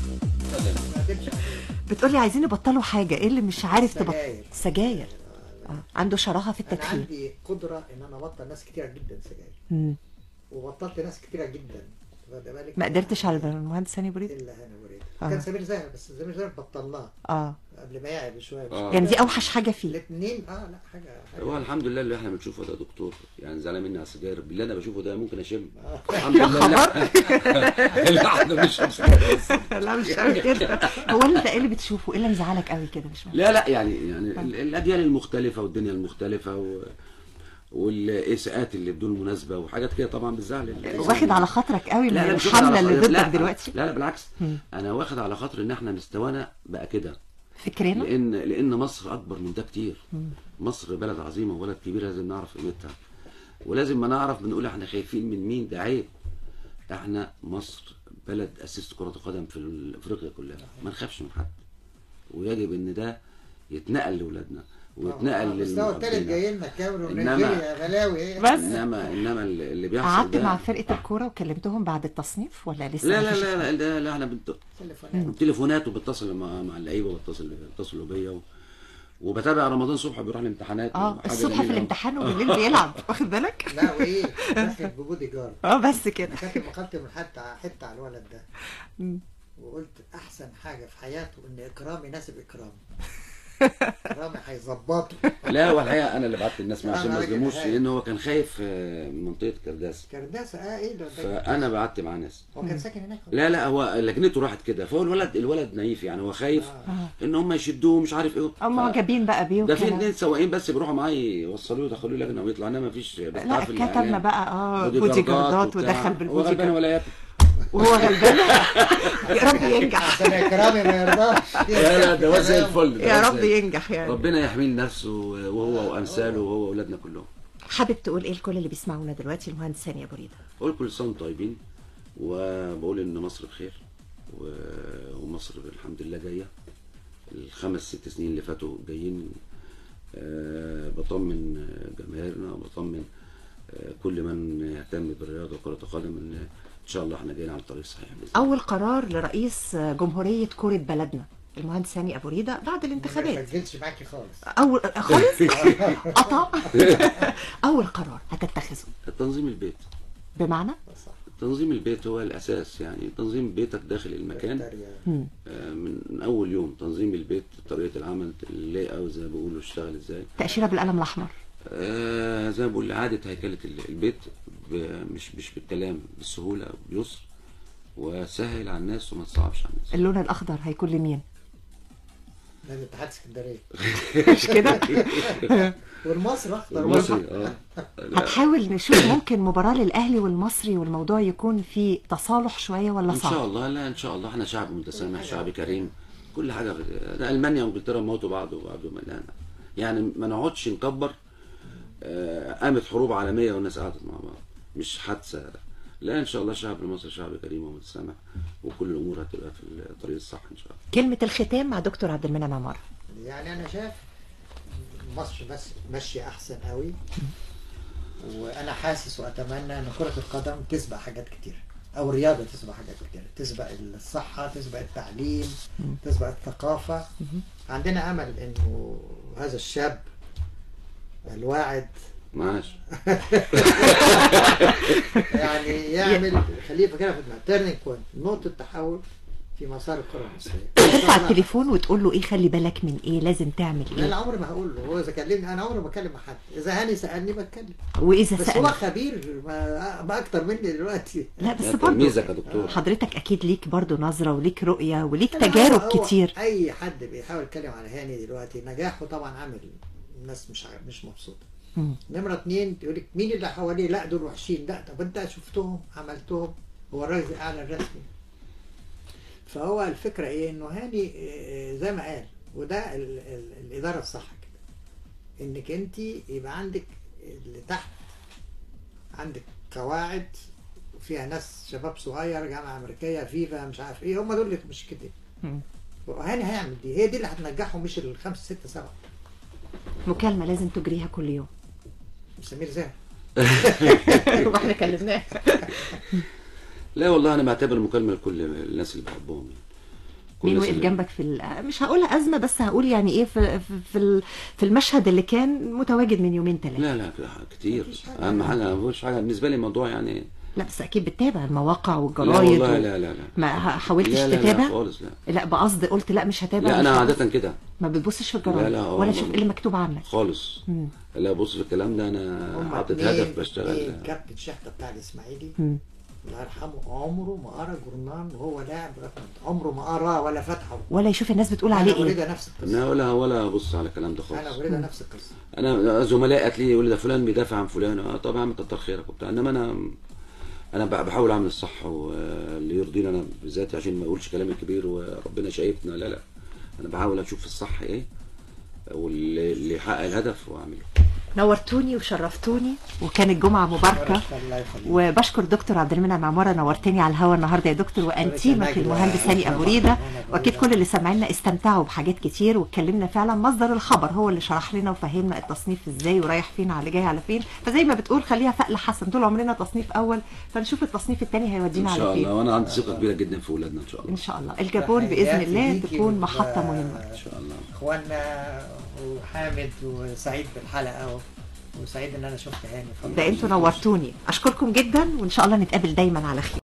ما قدرتش أعمل. بتقولي عايزين يبطلوا حاجه ايه اللي مش عارف تبطل سجاير. سجاير آه. عنده شراهه في انا التدخين عندي قدرة ان انا ابطل ناس كتيرة جدا سجاير مم. وبطلت ناس كتيرة جدا واخد بالك؟ ما قدرتش على المهندس هاني بريد الا هنا وريد آه. كان سمير زاهر بس سمير زاهر بطلناه اه قبل ما يعب شويه آه. يعني دي اوحش حاجه فيه الاثنين اه لا حاجه حاجه هو الحمد لله اللي احنا بنشوفه ده دكتور يعني زعلان مني على السجاير باللي انا بشوفه ده ممكن اشم الحمد يا لله لا لا احنا بنشرب سجاير بس. لا مش قوي كده هو انت ايه اللي بتشوفه ايه اللي مزعلك قوي كده مش مهم. لا لا يعني يعني ال- الاجيال المختلفه والدنيا المختلفه و... والاساءات اللي بدون مناسبه وحاجات كده طبعا بتزعل الإنسان. واخد على خاطرك قوي من لا لا مش واخد الحمله على اللي خاطر- ضدك لا، دلوقتي لا لا بالعكس انا واخد على خاطر ان احنا مستوانا بقى كده فكرنا لان لان مصر اكبر من ده كتير مصر بلد عظيمه وبلد كبير لازم نعرف قيمتها ولازم ما نعرف بنقول احنا خايفين من مين ده عيب احنا مصر بلد اسست كره القدم في افريقيا كلها ما نخافش من حد ويجب ان ده يتنقل لاولادنا ويتنقل المستوى الثالث للمربين جاي لنا كاميرون إنما- نيجيريا ملاوي ايه بس انما انما اللي بيحصل قعدت ده مع فرقه الكوره وكلمتهم بعد التصنيف ولا لسه لا لا مفيش؟ لا لا, لا, لا احنا بنت... تليفونات تليفونات وبتصل مع مع اللعيبه وبتصل بيتصلوا بيا و... وبتابع رمضان صبحي بيروح الامتحانات اه وحاجة الصبح جميلة في أوي. الامتحان وبالليل بيلعب واخد بالك لا وايه داخل ببودي جارد اه بس كده كاتب مقالتي من حتى حته على الولد ده وقلت احسن حاجه في حياته ان اكرامي يناسب اكرامي اكرامي هيظبطه لا والحقيقه انا اللي بعت الناس معاه لا، عشان ما أنا راجل يظلموش هاي. لان هو كان خايف آه، من منطقه كرداس كرداسه اه ايه ده ده فانا بعت معاه ناس هو كان ساكن هناك لا لا هو لجنته راحت كده فهو الولد الولد نايف يعني هو خايف ان هم يشدوه مش عارف ايه او معجبين بقى بيه ده في وكده اثنين سواقين بس بيروحوا معاه يوصلوه يدخلوه لجنه ويطلع انما مفيش لا كتبنا بقى اه بودي بودي جاردات جاردات وبتاع. ودخل هو بالبودي غلبان جارد ولا ياكل وهو غلبان يا رب ينجح عشان اكرامي ما يرضاش لا لا ده هو زي الفل ده يا هو رب زي- ينجح يعني ربنا يحميه لنفسه وهو وامثاله وهو واولادنا كلهم حابب تقول ايه لكل اللي بيسمعونا دلوقتي المهندس هاني ابو ريده بقول كل سنه وانتم طيبين وبقول ان مصر بخير و- ومصر الحمد لله جايه الخمس ست سنين اللي فاتوا جايين آه، بطمن جماهيرنا وبطمن آه، كل من يهتم بالرياضه وكره القدم ان ان شاء الله احنا جايين على الطريق الصحيح باذن الله اول قرار لرئيس جمهوريه كره بلدنا المهندس هاني ابو ريده بعد ما الانتخابات سجلش معاكي خالص اول خالص قطع اول قرار هتتخذه تنظيم البيت بمعنى صح تنظيم البيت هو الاساس يعني تنظيم بيتك داخل المكان التريقة. آه، من اول يوم تنظيم البيت طريقه العمل اللاي اوت زي ما بيقولوا اشتغل ازاي تاشيره بالقلم الاحمر آه زي ما بقول إعادة هيكلة ال- البيت ب- مش مش بالكلام بالسهولة بيسر وسهل على الناس وما تصعبش على الناس اللون الاخضر هيكون لمين نادي اتحاد اسكندريه مش كده والمصري اخضر المصري اه لا، هتحاول نشوف ممكن مباراه للاهلي والمصري والموضوع يكون في تصالح شويه ولا ان شاء صعب الله لا ان شاء الله احنا شعب متسامح شعب كريم كل حاجة غير- ده المانيا وانجلترا موتوا بعض وبعض لا لا. يعني ما نقعدش نكبر آه، قامت حروب عالمية والناس قعدت مع بعض مش حادثة لا ان شاء الله الشعب المصري شعب كريم ومتسامح وكل الامور هتبقى في الطريق الصح ان شاء الله كلمه الختام مع دكتور عبد المنعم عمار يعني انا شايف مصر بس ماشيه احسن قوي وانا حاسس واتمنى ان كره القدم تسبق حاجات كتير او الرياضه تسبق حاجات كتير تسبق الصحه تسبق التعليم تسبق الثقافه عندنا امل انه هذا الشاب الواعد معاش يعني يعمل خليفه كده في دماغه تيرنينج بوينت نقطه تحول في مسار الكره المصريه ترفع التليفون وتقول له ايه خلي بالك من ايه لازم تعمل لا انا ايه عمري ما هقول له هو اذا كلمني انا عمري ما بكلم حد اذا هاني سالني بتكلم واذا بس هو سأل خبير ما, ما اكتر مني دلوقتي لا بس لا، برضه تلميذك يا دكتور حضرتك اكيد ليك برضه نظره وليك رؤيه وليك لا، تجارب هو- هو كتير اي حد بيحاول يتكلم على هاني دلوقتي نجاحه طبعا عامل الناس مش عارف مش مبسوطه مم. نمره اتنين يقول لك مين اللي حواليه لا دول وحشين لا طب انت شفتهم عملتهم هو الراجل اعلى رسمي فهو الفكره ايه انه هاني آه، زي ما قال وده ال ال الاداره الصح كده انك انت يبقى عندك اللي تحت عندك قواعد فيها ناس شباب صغير جامعه امريكيه فيفا مش عارف ايه هم دول اللي مش كده مم. وهاني هيعمل دي هي دي اللي هتنجحهم مش الخمسه سته سبعه مكالمه لازم تجريها كل يوم سمير زاهر واحنا كلمناه لا والله انا بعتبر المكالمه لكل الناس اللي بحبهم يعني كل مين الناس وقف اللي- جنبك في ال- مش هقولها ازمه بس هقول يعني ايه في في في ال- في المشهد اللي كان متواجد من يومين ثلاثه لا لا كتير اهم حاجه ما فيش حاجه بالنسبه لي الموضوع يعني لا بس اكيد بتتابع المواقع لا والجرايد والله و- لا لا لا ما ح- حاولتش لا لا لا تتابع خالص لا لا بقصد قلت لا مش هتابع لا مش انا هتابع. عاده كده ما بتبصش في لا الجرايد لا هو- ولا شوف ايه اللي مكتوب عنك خالص مم. لا بص في الكلام ده انا هم حاطط اتنين- هدف اتنين بشتغل كابتن شحته بتاع الاسماعيلي مم. الله يرحمه عمره ما قرا جورنال وهو لاعب رقم عمره ما قرا ولا فتحه ولا يشوف الناس بتقول انا عليه ايه اريد نفس القصه انا ولا ولا ابص على الكلام ده انا خالص اريد نفس القصه انا زملاء قالت لي يقول لي ده فلان بيدافع عن فلان اه طب يا عم كتر خيرك وبتاع انما انا انا ب- بحاول اعمل الصح واللي يرضيني انا بذاتي عشان ما اقولش كلام كبير وربنا شايفنا لا لا انا بحاول اشوف الصح ايه واللي اللي يحقق الهدف واعمله نورتوني وشرفتوني وكانت جمعه مباركه الله يخليك وبشكر دكتور عبد المنعم عمارة نورتني على الهوا النهارده يا دكتور وانتيمك ناجي المهندس هاني ابو ريده واكيد كل اللي سامعينا استمتعوا بحاجات كتير واتكلمنا فعلا مصدر الخبر هو اللي شرح لنا وفهمنا التصنيف ازاي ورايح فين على جاي على فين فزي ما بتقول خليها فقل حسن طول عمرنا تصنيف اول فنشوف التصنيف الثاني ان هيودينا شاء على فين الله وانا عندي ثقه كبيره جدا في اولادنا ان شاء الله ان شاء الله الجابون باذن الله ليكي تكون وب- محطه مهمه ان شاء الله اخواننا وحامد وسعيد بالحلقه و- وسعيد ان انا شفت هاني ده انتوا نورتوني اشكركم جدا وان شاء الله نتقابل دايما على خير